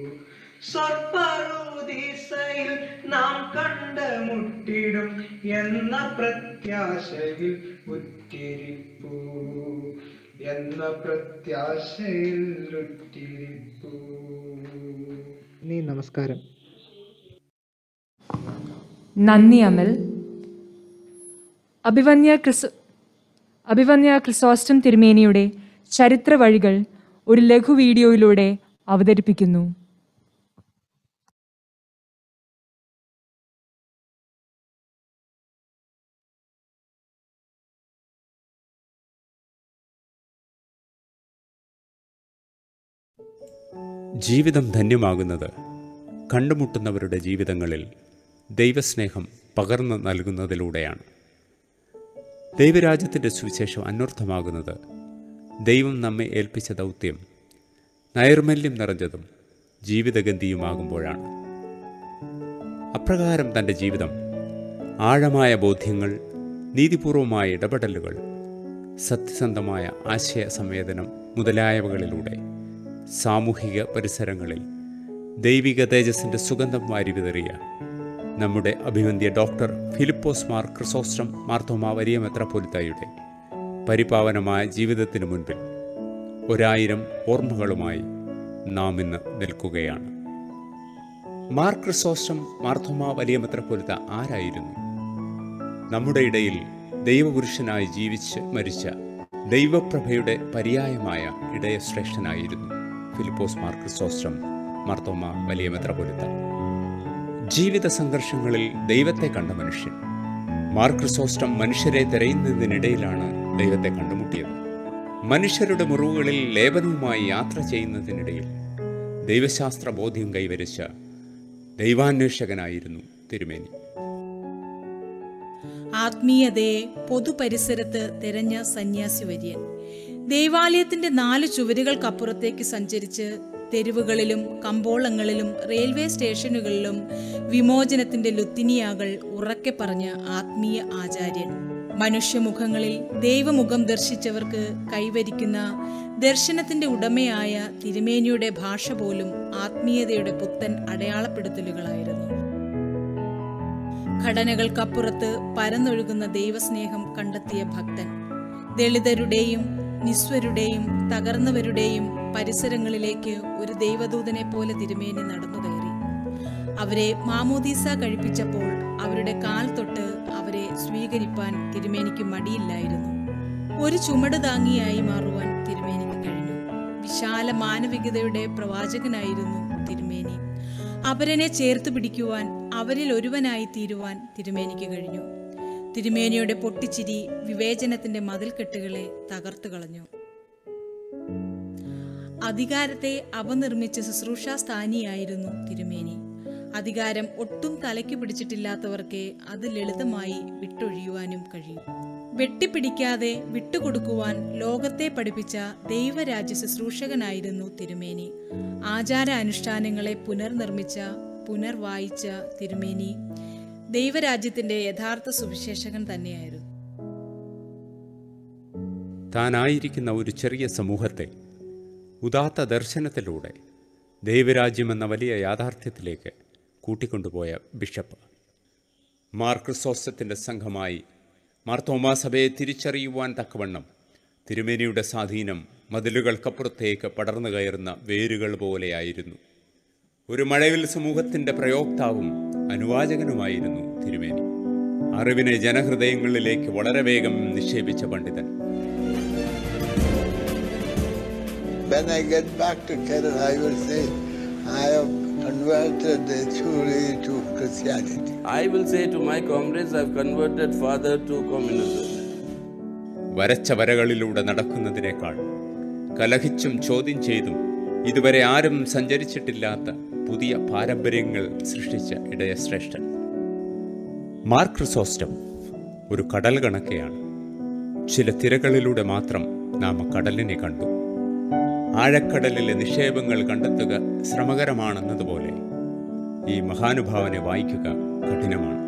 സ്വർപ്പറുദിസയിൽ നാം കണ്ടുമുട്ടിടും എന്ന പ്രത്യാശയിൽ ഉറ്റിരിപ്പൂ എന്ന പ്രത്യാശയിൽ ഉറ്റിരിപ്പൂ നീ നമസ്കാരം നന്ദി അമൽ അഭിവന്യ ക്രിസ് അഭിവന്യ ക്രിസോസ്റ്റം തിരുമേനിയുടെ ചരിത്ര വഴികൾ ഒരു ലഘു വീഡിയോയിലൂടെ അവതരിപ്പിക്കുന്നു ജീവിതം ധന്യമാകുന്നത് കണ്ടുമുട്ടുന്നവരുടെ ജീവിതങ്ങളിൽ ദൈവസ്നേഹം പകർന്നു നൽകുന്നതിലൂടെയാണ് ദൈവരാജ്യത്തിൻ്റെ സുവിശേഷം അന്വർത്ഥമാകുന്നത് ദൈവം നമ്മെ ഏൽപ്പിച്ച ദൗത്യം നൈർമല്യം നിറഞ്ഞതും ജീവിതഗന്ധിയുമാകുമ്പോഴാണ് അപ്രകാരം തൻ്റെ ജീവിതം ആഴമായ ബോധ്യങ്ങൾ നീതിപൂർവമായ ഇടപെടലുകൾ സത്യസന്ധമായ ആശയ സംവേദനം മുതലായവകളിലൂടെ സാമൂഹിക പരിസരങ്ങളിൽ ദൈവിക തേജസ്സിൻ്റെ സുഗന്ധം വാരി വിതറിയ നമ്മുടെ അഭിവന്ധ്യ ഡോക്ടർ ഫിലിപ്പോസ് മാർ ക്രിസോസ്റ്റം മാർത്തോമ വലിയ മെത്രപ്പൊലിത്തായുടെ പരിപാവനമായ ജീവിതത്തിന് മുൻപിൽ ഒരായിരം ഓർമ്മകളുമായി നാം ഇന്ന് നിൽക്കുകയാണ് മാർ ക്രിസോസ്റ്റം മാർത്തോമ വലിയ മെത്രപ്പൊലിത്ത ആരായിരുന്നു നമ്മുടെ ഇടയിൽ ദൈവപുരുഷനായി ജീവിച്ച് മരിച്ച ദൈവപ്രഭയുടെ പര്യായമായ ഇടയശ്രേഷ്ഠനായിരുന്നു ഫിലിപ്പോസ് മാർ ക്രിസോസ്റ്റം മാർത്തോമ വലിയ മെത്രപൊലിത്ത ജീവിത സംഘർഷങ്ങളിൽ ദൈവത്തെ കണ്ട മനുഷ്യൻ മാർ ക്രിസോസ്റ്റം മനുഷ്യരെ തിരയുന്നതിനിടയിലാണ് ദൈവത്തെ കണ്ടുമുട്ടിയത് മനുഷ്യരുടെ മുറിവുകളിൽ ലേപനവുമായി യാത്ര ചെയ്യുന്നതിനിടയിൽ ദൈവശാസ്ത്ര ബോധ്യം കൈവരിച്ച ദൈവാന്വേഷകനായിരുന്നു തിരുമേനി ആത്മീയതയെ പൊതുപരിസരത്ത് തിരഞ്ഞ സന്യാസി വര്യൻ ദേവാലയത്തിന്റെ നാല് ചുവരുകൾക്കപ്പുറത്തേക്ക് സഞ്ചരിച്ച് തെരുവുകളിലും കമ്പോളങ്ങളിലും റെയിൽവേ സ്റ്റേഷനുകളിലും വിമോചനത്തിന്റെ ലുത്തിനിയാകൾ ഉറക്കെ പറഞ്ഞ ആത്മീയ ആചാര്യൻ മനുഷ്യമുഖങ്ങളിൽ ദൈവമുഖം ദർശിച്ചവർക്ക് കൈവരിക്കുന്ന ദർശനത്തിന്റെ ഉടമയായ തിരുമേനിയുടെ ഭാഷ പോലും ആത്മീയതയുടെ പുത്തൻ അടയാളപ്പെടുത്തലുകളായിരുന്നു ഘടനകൾക്കപ്പുറത്ത് പരന്നൊഴുകുന്ന ദൈവസ്നേഹം കണ്ടെത്തിയ ഭക്തൻ ദളിതരുടെയും നിസ്വരുടെയും തകർന്നവരുടെയും പരിസരങ്ങളിലേക്ക് ഒരു ദൈവദൂതനെ പോലെ തിരുമേനി നടന്നു കയറി അവരെ മാമോദീസ കഴിപ്പിച്ചപ്പോൾ അവരുടെ കാൽ തൊട്ട് അവരെ സ്വീകരിപ്പാൻ തിരുമേനിക്ക് മടിയില്ലായിരുന്നു ഒരു ചുമട് താങ്ങിയായി മാറുവാൻ തിരുമേനിക്ക് കഴിഞ്ഞു വിശാല മാനവികതയുടെ പ്രവാചകനായിരുന്നു തിരുമേനി അപരനെ ചേർത്ത് പിടിക്കുവാൻ അവരിൽ ഒരുവനായി തീരുവാൻ തിരുമേനിക്ക് കഴിഞ്ഞു തിരുമേനിയുടെ പൊട്ടിച്ചിരി വിവേചനത്തിന്റെ മതിൽക്കെട്ടുകളെ തകർത്തു കളഞ്ഞു അധികാരത്തെ അപനിർമ്മിച്ച ശുശ്രൂഷാ സ്ഥാനിയായിരുന്നു തിരുമേനി അധികാരം ഒട്ടും തലയ്ക്ക് പിടിച്ചിട്ടില്ലാത്തവർക്ക് അത് ലളിതമായി വിട്ടൊഴിയുവാനും കഴിയും വെട്ടിപ്പിടിക്കാതെ വിട്ടുകൊടുക്കുവാൻ ലോകത്തെ പഠിപ്പിച്ച ദൈവരാജ്യ ശുശ്രൂഷകനായിരുന്നു തിരുമേനി ആചാര അനുഷ്ഠാനങ്ങളെ പുനർനിർമ്മിച്ച പുനർവായിച്ച തിരുമേനി ദൈവരാജ്യത്തിന്റെ യഥാർത്ഥ സുവിശേഷകൻ തന്നെയായിരുന്നു താനായിരിക്കുന്ന ഒരു ചെറിയ സമൂഹത്തെ ഉദാത്ത ദർശനത്തിലൂടെ ദൈവരാജ്യമെന്ന വലിയ യാഥാർത്ഥ്യത്തിലേക്ക് കൂട്ടിക്കൊണ്ടുപോയ ബിഷപ്പ് മാർ ക്രിസോസ്റ്റത്തിൻ്റെ സംഘമായി മാർത്തോമാ സഭയെ തിരിച്ചറിയുവാൻ തക്കവണ്ണം തിരുമേനിയുടെ സ്വാധീനം മതിലുകൾക്കപ്പുറത്തേക്ക് പടർന്നു കയറുന്ന വേരുകൾ പോലെയായിരുന്നു ഒരു മഴവിൽ സമൂഹത്തിൻ്റെ പ്രയോക്താവും അനുവാചകനുമായിരുന്നു തിരുമേനി അറിവിനെ ജനഹൃദയങ്ങളിലേക്ക് വളരെ വേഗം നിക്ഷേപിച്ച പണ്ഡിതൻ When I get back to Kerala, I will say, I have converted the Churi to Christianity. I will say to my comrades, I've converted father to communism. വരച്ച വരകളിലൂടെ നടക്കുന്നതിനേക്കാൾ കലഹിച്ചും ചോദ്യം ചെയ്തും ഇതുവരെ ആരും സഞ്ചരിച്ചിട്ടില്ലാത്ത പുതിയ പാരമ്പര്യങ്ങൾ സൃഷ്ടിച്ച ഇടയശ്രേഷ്ഠൻ മാർക്രിസോസ്റ്റം ഒരു കടൽ കണക്കെയാണ് ചില തിരകളിലൂടെ മാത്രം നാം ആ കടലിനെ കണ്ടു ആഴക്കടലിലെ നിക്ഷേപങ്ങൾ കണ്ടെത്തുക ശ്രമകരമാണെന്നതുപോലെ ഈ മഹാനുഭാവനെ വായിക്കുക കഠിനമാണ്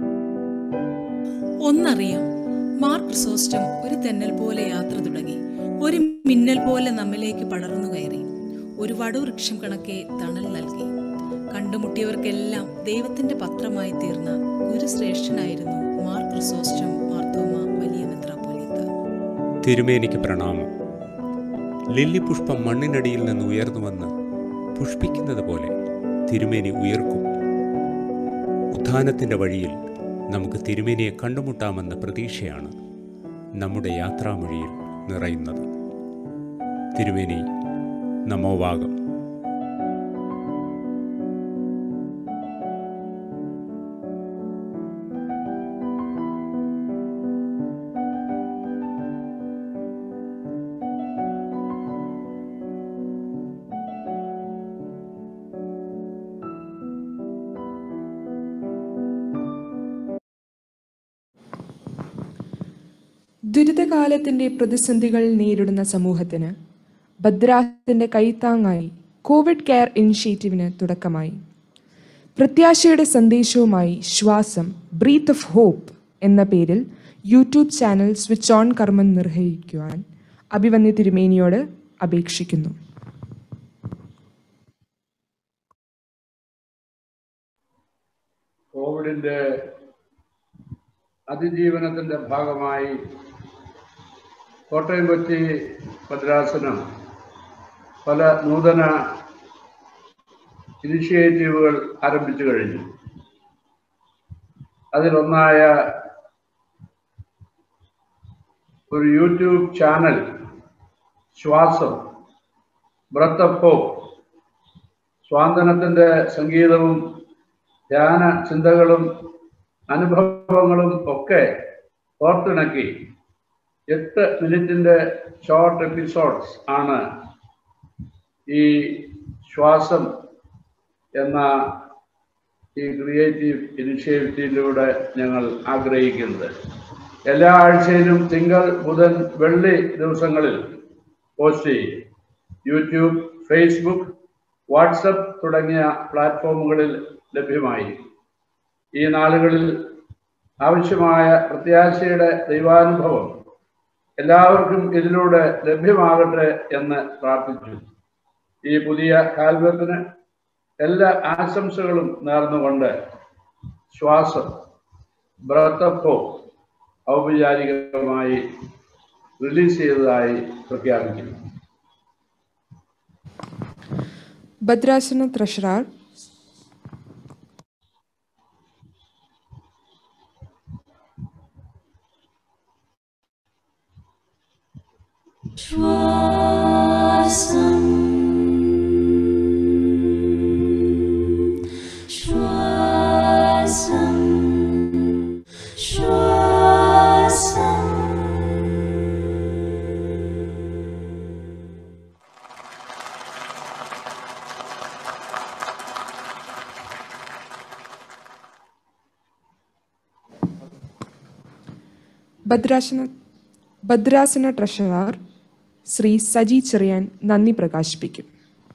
ഒന്നറിയാം മാർക്ക് ക്രിസോസ്റ്റം ഒരു തെന്നൽ പോലെ യാത്ര തുടങ്ങി ഒരു മിന്നൽ പോലെ നമ്മിലേക്ക് പടർന്നു കയറി ഒരു വടുവൃക്ഷം കണക്കെ തണൽ നൽകി കണ്ടുമുട്ടിയവർക്കെല്ലാം ദൈവത്തിന്റെ പത്രമായി തീർന്ന ഗുരുശ്രേഷ്ഠനായിരുന്നു മാർക്ക് ക്രിസോസ്റ്റം മാർത്തോമ വലിയ മെത്രാപ്പൊലീത്ത തിരുമേനിക്ക് പ്രണാമം ലില്ലി പുഷ്പം മണ്ണിനടിയിൽ നിന്ന് ഉയർന്നു വന്ന് പുഷ്പിക്കുന്നത് പോലെ തിരുമേനി ഉയർക്കും ഉത്ഥാനത്തിൻ്റെ വഴിയിൽ നമുക്ക് തിരുമേനിയെ കണ്ടുമുട്ടാമെന്ന പ്രതീക്ഷയാണ് നമ്മുടെ യാത്രാമൊഴിയിൽ നിറയുന്നത് തിരുമേനി നമോവാകം ദുരിതകാലത്തിന്റെ പ്രതിസന്ധികൾ നേരിടുന്ന സമൂഹത്തിന് ഭദ്രാസത്തിന്റെ കൈത്താങ്ങായി കോവിഡ് കെയർ ഇനിഷ്യേറ്റീവിന് തുടക്കമായി പ്രത്യാശയുടെ സന്ദേശവുമായി ശ്വാസം ബ്രീത്ത് ഓഫ് ഹോപ്പ് എന്ന പേരിൽ യൂട്യൂബ് ചാനൽ സ്വിച്ച് ഓൺ കർമ്മം നിർവഹിക്കുവാൻ അഭിവന്യ തിരുമേനിയോട് അപേക്ഷിക്കുന്നു കോവിഡിന്റെ അതിജീവനത്തിന്റെ ഭാഗമായി കോട്ടയം കൊച്ചി ഭദ്രാസനം പല നൂതന ഇനിഷ്യേറ്റീവുകൾ ആരംഭിച്ചു കഴിഞ്ഞു അതിലൊന്നായ ഒരു യൂട്യൂബ് ചാനൽ ശ്വാസം ബ്രത്ത് ഓഫ് ഹോപ്പ് സ്വാന്തനത്തിൻ്റെ സംഗീതവും ധ്യാന ചിന്തകളും അനുഭവങ്ങളും ഒക്കെ ഓർത്തിണക്കി എട്ട് മിനിറ്റിൻ്റെ ഷോർട്ട് എപ്പിസോഡ്സ് ആണ് ഈ ശ്വാസം എന്ന ഈ ക്രിയേറ്റീവ് ഇനിഷ്യേറ്റീവിലൂടെ ഞങ്ങൾ ആഗ്രഹിക്കുന്നത് എല്ലാ ആഴ്ചയിലും തിങ്കൾ ബുധൻ വെള്ളി ദിവസങ്ങളിൽ പോസ്റ്റ് ചെയ്യും യൂട്യൂബ് ഫേസ്ബുക്ക് വാട്സപ്പ് തുടങ്ങിയ പ്ലാറ്റ്ഫോമുകളിൽ ലഭ്യമായി ഈ നാളുകളിൽ ആവശ്യമായ പ്രത്യാശയുടെ ദൈവാനുഭവം എല്ലാവർക്കും ഇതിലൂടെ ലഭ്യമാകട്ടെ എന്ന് പ്രാർത്ഥിച്ചു ഈ പുതിയ കാൽവെപ്പിന് എല്ലാ ആശംസകളും നേർന്നുകൊണ്ട് ശ്വാസം ബ്രത്തപ്പോ ഔപചാരികമായി റിലീസ് ചെയ്തതായി പ്രഖ്യാപിക്കുന്നു ഭദ്രാസന ട്രഷറർ ഭദ്രാസന ഭദ്രാസന ട്രഷറർ ശ്രീ സജി ചെറിയാൻ നന്ദി പ്രകാശിപ്പിക്കും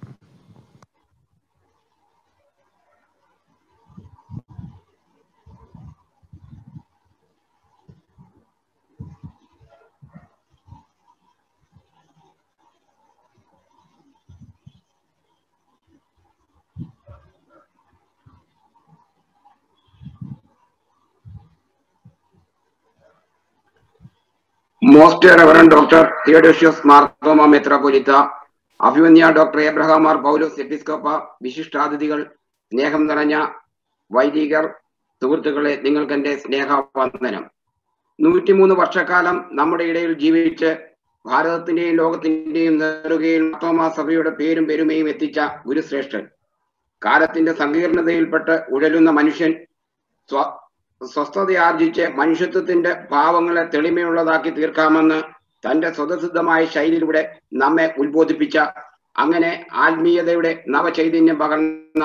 Most Reverend Dr. Theodosius Marthoma Metropolita, അഭിമന്യ ഡോക്ടർ എബ്രഹാം ആർ പൗലോസ് എപ്പിസ്കോപ്പ വിശിഷ്ടാതിഥികൾ സ്നേഹം നിറഞ്ഞ വൈദികർ സുഹൃത്തുക്കളെ നിങ്ങൾക്ക് എന്റെ സ്നേഹവന്ദനം നൂറ്റിമൂന്ന് വർഷക്കാലം നമ്മുടെ ഇടയിൽ ജീവിച്ച് ഭാരതത്തിന്റെയും ലോകത്തിന്റെയും നെറുകയിൽ മാർത്തോമാ സഭയുടെ പേരും പെരുമയും എത്തിച്ച ഗുരുശ്രേഷ്ഠൻ കാലത്തിന്റെ സങ്കീർണതയിൽപ്പെട്ട് ഉഴലുന്ന മനുഷ്യൻ സ്വ സ്വസ്ഥതയാർജിച്ച് മനുഷ്യത്വത്തിന്റെ ഭാവങ്ങളെ തെളിമയുള്ളതാക്കി തീർക്കാമെന്ന് തന്റെ സ്വതസിദ്ധമായ ശൈലിയിലൂടെ നമ്മെ ഉത്ബോധിപ്പിച്ച അങ്ങനെ ആത്മീയതയുടെ നവചൈതന്യം പകർന്ന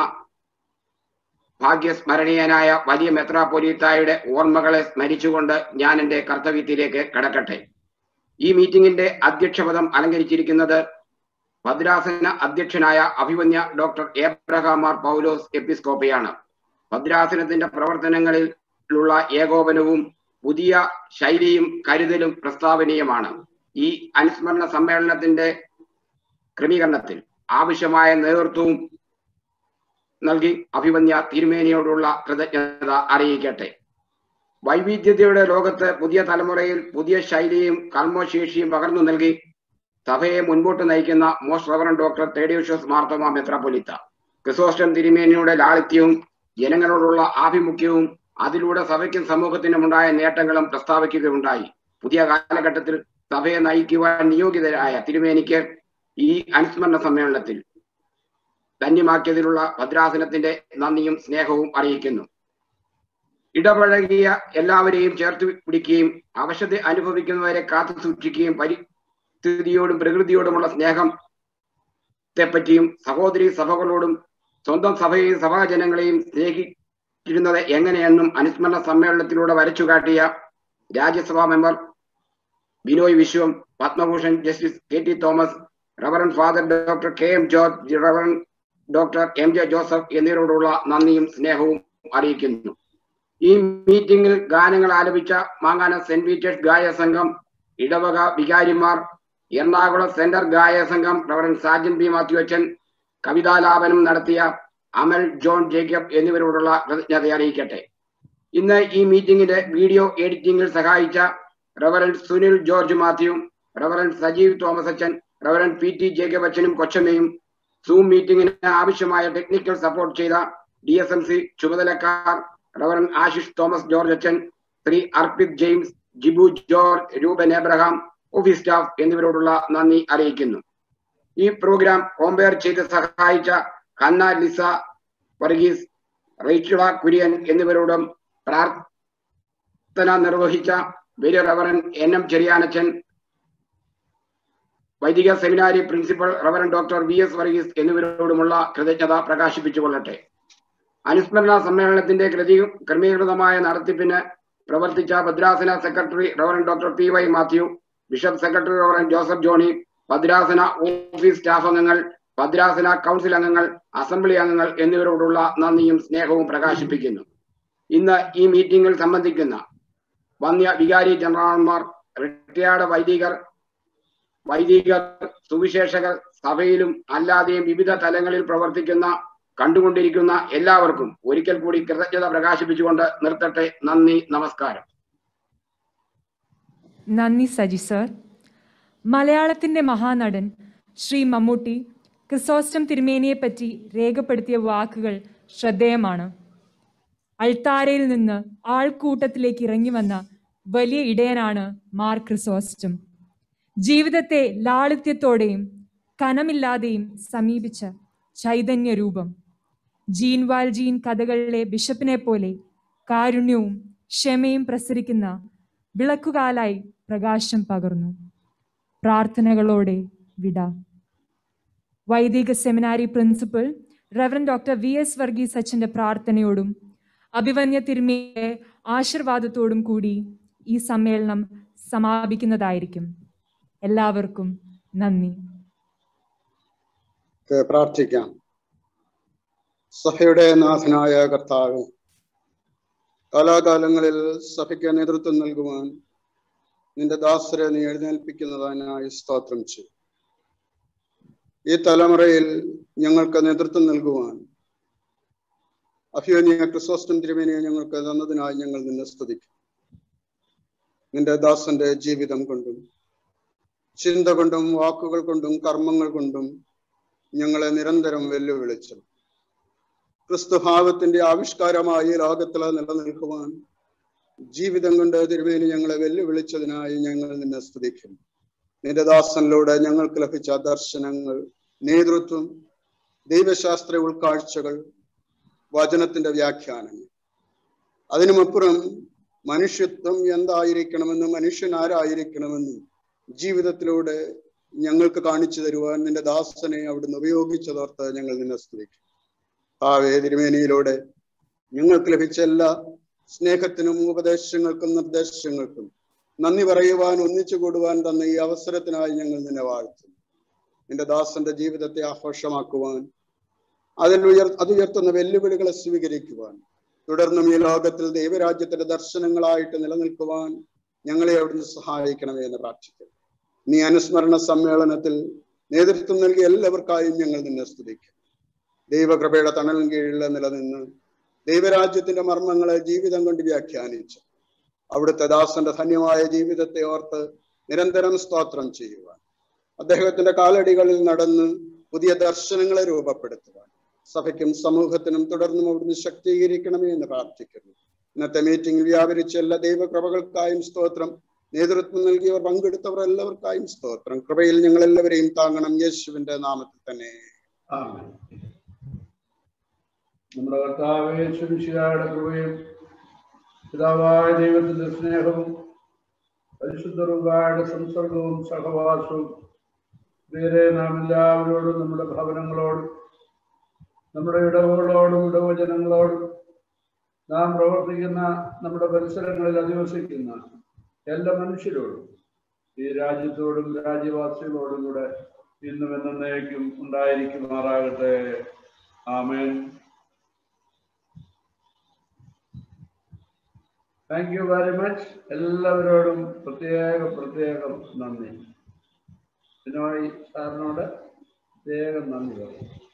ഭാഗ്യസ്മരണീയനായ വലിയ മെത്രാപ്പൊലീത്തായുടെ ഓർമ്മകളെ സ്മരിച്ചുകൊണ്ട് ഞാൻ എന്റെ കർത്തവ്യത്തിലേക്ക് കടക്കട്ടെ ഈ മീറ്റിംഗിന്റെ അധ്യക്ഷപദം അലങ്കരിച്ചിരിക്കുന്നത് ഭദ്രാസന അധ്യക്ഷനായ അഭിമന്യ ഡോക്ടർ എബ്രഹാം ആർ പൗലോസ് എപ്പിസ്കോപ്പയാണ് ഭദ്രാസനത്തിന്റെ പ്രവർത്തനങ്ങളിലുള്ള ഏകോപനവും പുതിയ ശൈലിയും കരുതലും പ്രസ്താവനീയമാണ് ഈ അനുസ്മരണ സമ്മേളനത്തിന്റെ ക്രമീകരണത്തിൽ ആവശ്യമായ നേതൃത്വവും നൽകി അഭിമന്യ തിരുമേനിയോടുള്ള കൃതജ്ഞത അറിയിക്കട്ടെ വൈവിധ്യതയുടെ ലോകത്ത് പുതിയ തലമുറയിൽ പുതിയ ശൈലിയും കർമ്മശേഷിയും പകർന്നു നൽകി സഭയെ മുൻപോട്ട് നയിക്കുന്ന most reverend doctor Theodosius Marthoma മെത്രാപ്പൊലിത്ത ക്രിസോസ്റ്റം തിരുമേനിയുടെ ലാളിത്യവും ജനങ്ങളോടുള്ള ആഭിമുഖ്യവും അതിലൂടെ സഭയ്ക്കും സമൂഹത്തിനും ഉണ്ടായ നേട്ടങ്ങളും പ്രസ്താവിക്കുകയുണ്ടായി പുതിയ കാലഘട്ടത്തിൽ സഭയെ നയിക്കുവാൻ നിയോഗിതരായ തിരുമേനിക്ക് ഈ അനുസ്മരണ സമ്മേളനത്തിൽ ധന്യമാക്കിയതിലുള്ള ഭദ്രാസനത്തിന്റെ നന്ദിയും സ്നേഹവും അറിയിക്കുന്നു ഇടപഴകിയ എല്ലാവരെയും ചേർത്ത് പിടിക്കുകയും അവശത അനുഭവിക്കുന്നവരെ കാത്തു സൂക്ഷിക്കുകയും പരിസ്ഥിതിയോടും പ്രകൃതിയോടുമുള്ള സ്നേഹത്തെപ്പറ്റിയും സഹോദരി സഭകളോടും സ്വന്തം സഭയെയും സഭാജനങ്ങളെയും സ്നേഹിച്ചിരുന്നത് എങ്ങനെയെന്നും അനുസ്മരണ സമ്മേളനത്തിലൂടെ വരച്ചു കാട്ടിയ Rajya Sabha member Binoy Viswam Padma Bhushan justice K T Thomas reverend father doctor K M George reverend doctor M J Joseph എന്നിവരോടുള്ള നന്ദിയും സ്നേഹവും അറിയിക്കുന്നു ഈ മീറ്റിംഗിൽ ഗാനങ്ങൾ ആലപിച്ച മാങ്ങാന സെന്റ് പീറ്റേഴ്സ് ഗായ സംഘം ഇടവക വികാരിമാർ എറണാകുളം സെന്റർ ഗായ സംഘം റവറൻ സാജൻ ബി മാത്യു അച്ഛൻ കവിതാലാപനം നടത്തിയ അമൽ ജോൺ ജേക്കബ് എന്നിവരോടുള്ള കൃതജ്ഞത അറിയിക്കട്ടെ ഇന്ന് ഈ മീറ്റിംഗിന്റെ വീഡിയോ എഡിറ്റിംഗിൽ സഹായിച്ച reverend Sunil George Mathew reverend Sajeev Thomas അച്ഛൻ റവറൻ പി ടി ജേക്കബ് അച്ഛനും കൊച്ചമ്മയും സൂം മീറ്റിംഗിന് ആവശ്യമായ ടെക്നിക്കൽ സപ്പോർട്ട് ചെയ്ത ഡി എസ് എം സി ചുമതലക്കാർ റവറൻ ആശിഷ് തോമസ് ജോർജ് അച്ഛൻ Shri Arpith James Jibu George Rupan Abraham office staff എന്നിവരോടുള്ള നന്ദി അറിയിക്കുന്നു ഈ പ്രോഗ്രാം കോമ്പയർ ചെയ്ത് സഹായിച്ച ഹന്ന ലിസ വർഗീസ് റേച്ചിള കുര്യൻ എന്നിവരോടും പ്രാർത്ഥന നിർവഹിച്ച വലിയ റവറൻ എൻ എം ചെറിയാനച്ചൻ വൈദിക seminary principal reverend doctor V S Varghese എന്നിവരോടുമുള്ള കൃതജ്ഞത പ്രകാശിപ്പിച്ചുകൊള്ളട്ടെ അനുസ്മരണ സമ്മേളനത്തിന്റെ കൃതി ക്രമീകൃതമായ നടത്തിപ്പിന് പ്രവർത്തിച്ച ഭദ്രാസന secretary reverend doctor P Y Mathew bishop secretary reverend Joseph Johnny ഭദ്രാസന ഓഫീസ് സ്റ്റാഫ് അംഗങ്ങൾ ഭദ്രാസന കൗൺസിൽ അംഗങ്ങൾ അസംബ്ലി അംഗങ്ങൾ എന്നിവരോടുള്ള നന്ദിയും സ്നേഹവും പ്രകാശിപ്പിക്കുന്നു ഇന്ന് ഈ മീറ്റിംഗിൽ സംബന്ധിക്കുന്ന വന്യ വികാരി ജനറൽമാർ റിട്ടയർഡ് വൈദികർ വൈദികർ സുവിശേഷകർ സഭയിലും അല്ലാതെയും വിവിധ തലങ്ങളിൽ പ്രവർത്തിക്കുന്ന കണ്ടുകൊണ്ടിരിക്കുന്ന എല്ലാവർക്കും ഒരിക്കൽ കൂടി കൃതജ്ഞത പ്രകാശിപ്പിച്ചുകൊണ്ട് നിർത്തട്ടെ നന്ദി നമസ്കാരം നന്ദി സജി സർ മലയാളത്തിന്റെ മഹാനടൻ ശ്രീ മമ്മൂട്ടി ക്രിസോസ്റ്റം തിരുമേനിയെപ്പറ്റി രേഖപ്പെടുത്തിയ വാക്കുകൾ ശ്രദ്ധേയമാണ് അൾത്താരയിൽ നിന്ന് ആൾക്കൂട്ടത്തിലേക്ക് ഇറങ്ങി വന്ന വലിയ ഇടയനാണ് മാർ ക്രിസോസ്റ്റം ജീവിതത്തെ ലാളിത്യത്തോടെയും കനമില്ലാതെയും സമീപിച്ച ചൈതന്യ രൂപം ജീൻ വാൽജീൻ കഥകളിലെ ബിഷപ്പിനെ പോലെ കാരുണ്യവും ക്ഷമയും പ്രസരിക്കുന്ന വിളക്കുകാലായി പ്രകാശം പകർന്നു പ്രാർത്ഥനകളോടെ വിട വൈദിക seminary principal reverend doctor V S Varghese അച്ഛൻ്റെ പ്രാർത്ഥനയോടും അഭിവന്യ തിരുമേനിയുടെ ആശീർവാദത്തോടും കൂടി ഈ സമ്മേളനം സമാപിക്കുന്നതായിരിക്കും എല്ലാവർക്കും നന്ദി നമുക്ക് പ്രാർത്ഥിക്കാം സഭയുടെ നാഥനായ കർത്താവ് കാലാകാലങ്ങളിൽ സഭയ്ക്ക് നേതൃത്വം നൽകുവാൻ നിന്റെ ദാസരെ നീ എഴുന്നേൽപ്പിക്കുന്നതിനായി സ്തോത്രം ചെയ്യും ഈ തലമുറയിൽ ഞങ്ങൾക്ക് നേതൃത്വം നൽകുവാൻ അഭിമന്യ ക്രിസോസ്റ്റം തിരുമേനിയെ ഞങ്ങൾക്ക് തന്നതിനായി ഞങ്ങൾ നിന്നെ സ്തുതിക്കും നിന്റെ ദാസന്റെ ജീവിതം കൊണ്ടും ചിന്ത കൊണ്ടും വാക്കുകൾ കൊണ്ടും കർമ്മങ്ങൾ കൊണ്ടും ഞങ്ങളെ നിരന്തരം വെല്ലുവിളിച്ചു ക്രിസ്തുഭാവത്തിന്റെ ആവിഷ്കാരമായി ലോകത്തിൽ നിലനിൽക്കുവാൻ ജീവിതം കൊണ്ട് തിരുമേനി ഞങ്ങളെ വെല്ലുവിളിച്ചതിനായി ഞങ്ങൾ നിന്നെ സ്തുതിക്കുന്നു നിന്റെ ദാസനിലൂടെ ഞങ്ങൾക്ക് ലഭിച്ച ദർശനങ്ങൾ നേതൃത്വം ദൈവശാസ്ത്ര ഉൾക്കാഴ്ചകൾ വചനത്തിന്റെ വ്യാഖ്യാനങ്ങൾ അതിനുമപ്പുറം മനുഷ്യത്വം എന്തായിരിക്കണമെന്നും മനുഷ്യൻ ആരായിരിക്കണമെന്നും ജീവിതത്തിലൂടെ ഞങ്ങൾക്ക് കാണിച്ചു തരുവാൻ നിന്റെ ദാസനെ അവിടുന്ന് ഉപയോഗിച്ചതോർത്ത് ഞങ്ങൾ നിന്നെ സ്തുതിക്കും ആവേ തിരുമേനിയിലൂടെ ഞങ്ങൾക്ക് ലഭിച്ച എല്ലാ സ്നേഹത്തിനും ഉപദേശങ്ങൾക്കും നിർദ്ദേശങ്ങൾക്കും നന്ദി പറയുവാൻ ഒന്നിച്ചു കൂടുവാൻ തന്ന ഈ അവസരത്തിനായി ഞങ്ങൾ നിന്നെ വാഴ്ത്തുന്നു നിന്റെ ദാസന്റെ ജീവിതത്തെ ആഘോഷമാക്കുവാൻ അതിൽ ഉയർ അതുയർത്തുന്ന വെല്ലുവിളികളെ സ്വീകരിക്കുവാൻ തുടർന്നും ഈ ലോകത്തിൽ ദൈവരാജ്യത്തിന്റെ ദർശനങ്ങളായിട്ട് നിലനിൽക്കുവാൻ ഞങ്ങളെ അവിടുന്ന് സഹായിക്കണമേ എന്ന് പ്രാർത്ഥിക്കുന്നു നീ അനുസ്മരണ സമ്മേളനത്തിൽ നേതൃത്വം നൽകിയ എല്ലാവർക്കായും ഞങ്ങൾ നിന്നെ സ്തുതിക്കും ദൈവകൃപയുടെ തണലിൻ കീഴിൽ നിലനിന്ന് ദൈവരാജ്യത്തിന്റെ മർമ്മങ്ങളെ ജീവിതം കൊണ്ട് വ്യാഖ്യാനിച്ചു അവിടുത്തെ ദാസന്റെ ധന്യമായ ജീവിതത്തെ ഓർത്ത് നിരന്തരം സ്തോത്രം ചെയ്യുവാൻ അദ്ദേഹത്തിന്റെ കാലടികളിൽ നടന്ന് പുതിയ ദർശനങ്ങളെ രൂപപ്പെടുത്തുവാൻ സഭയ്ക്കും സമൂഹത്തിനും തുടർന്നും അവിടുന്ന് ശക്തീകരിക്കണമേ എന്ന് പ്രാർത്ഥിക്കുന്നു ഇന്നത്തെ മീറ്റിംഗിൽ വ്യാപരിച്ച എല്ലാ ദൈവകൃപകൾക്കായും സ്തോത്രം നേതൃത്വം നൽകിയവർ പങ്കെടുത്തവർ എല്ലാവർക്കായും സ്തോത്രം കൃപയിൽ ഞങ്ങൾ എല്ലാവരെയും താങ്ങണം യേശുവിന്റെ നാമത്തിൽ തന്നെ ആമേൻ. നമ്മുടെ കർത്താവേ ശുശ്രൂഷയുടെ കൃപയും പിതാവായ ദൈവത്തിന്റെ സ്നേഹവും പരിശുദ്ധ റുകായുടെ സംസർഗവും സഹവാസവും വേറെ നാം എല്ലാവരോടും നമ്മുടെ ഭവനങ്ങളോടും നമ്മുടെ ഇടവുകളോടും ഇടവചനങ്ങളോടും നാം പ്രവർത്തിക്കുന്ന നമ്മുടെ പരിസരങ്ങളിൽ അധിവസിക്കുന്ന എല്ലാ മനുഷ്യരോടും ഈ രാജ്യത്തോടും രാജ്യവാസികളോടും കൂടെ ഇന്നും എന്നേക്കും ഉണ്ടായിരിക്കുമാറാകട്ടെ ആമേൻ താങ്ക് യു വെരി മച്ച് എല്ലാവരോടും പ്രത്യേകം പ്രത്യേകം നന്ദി ബിനോയ് സാറിനോട് പ്രത്യേകം നന്ദി പറയും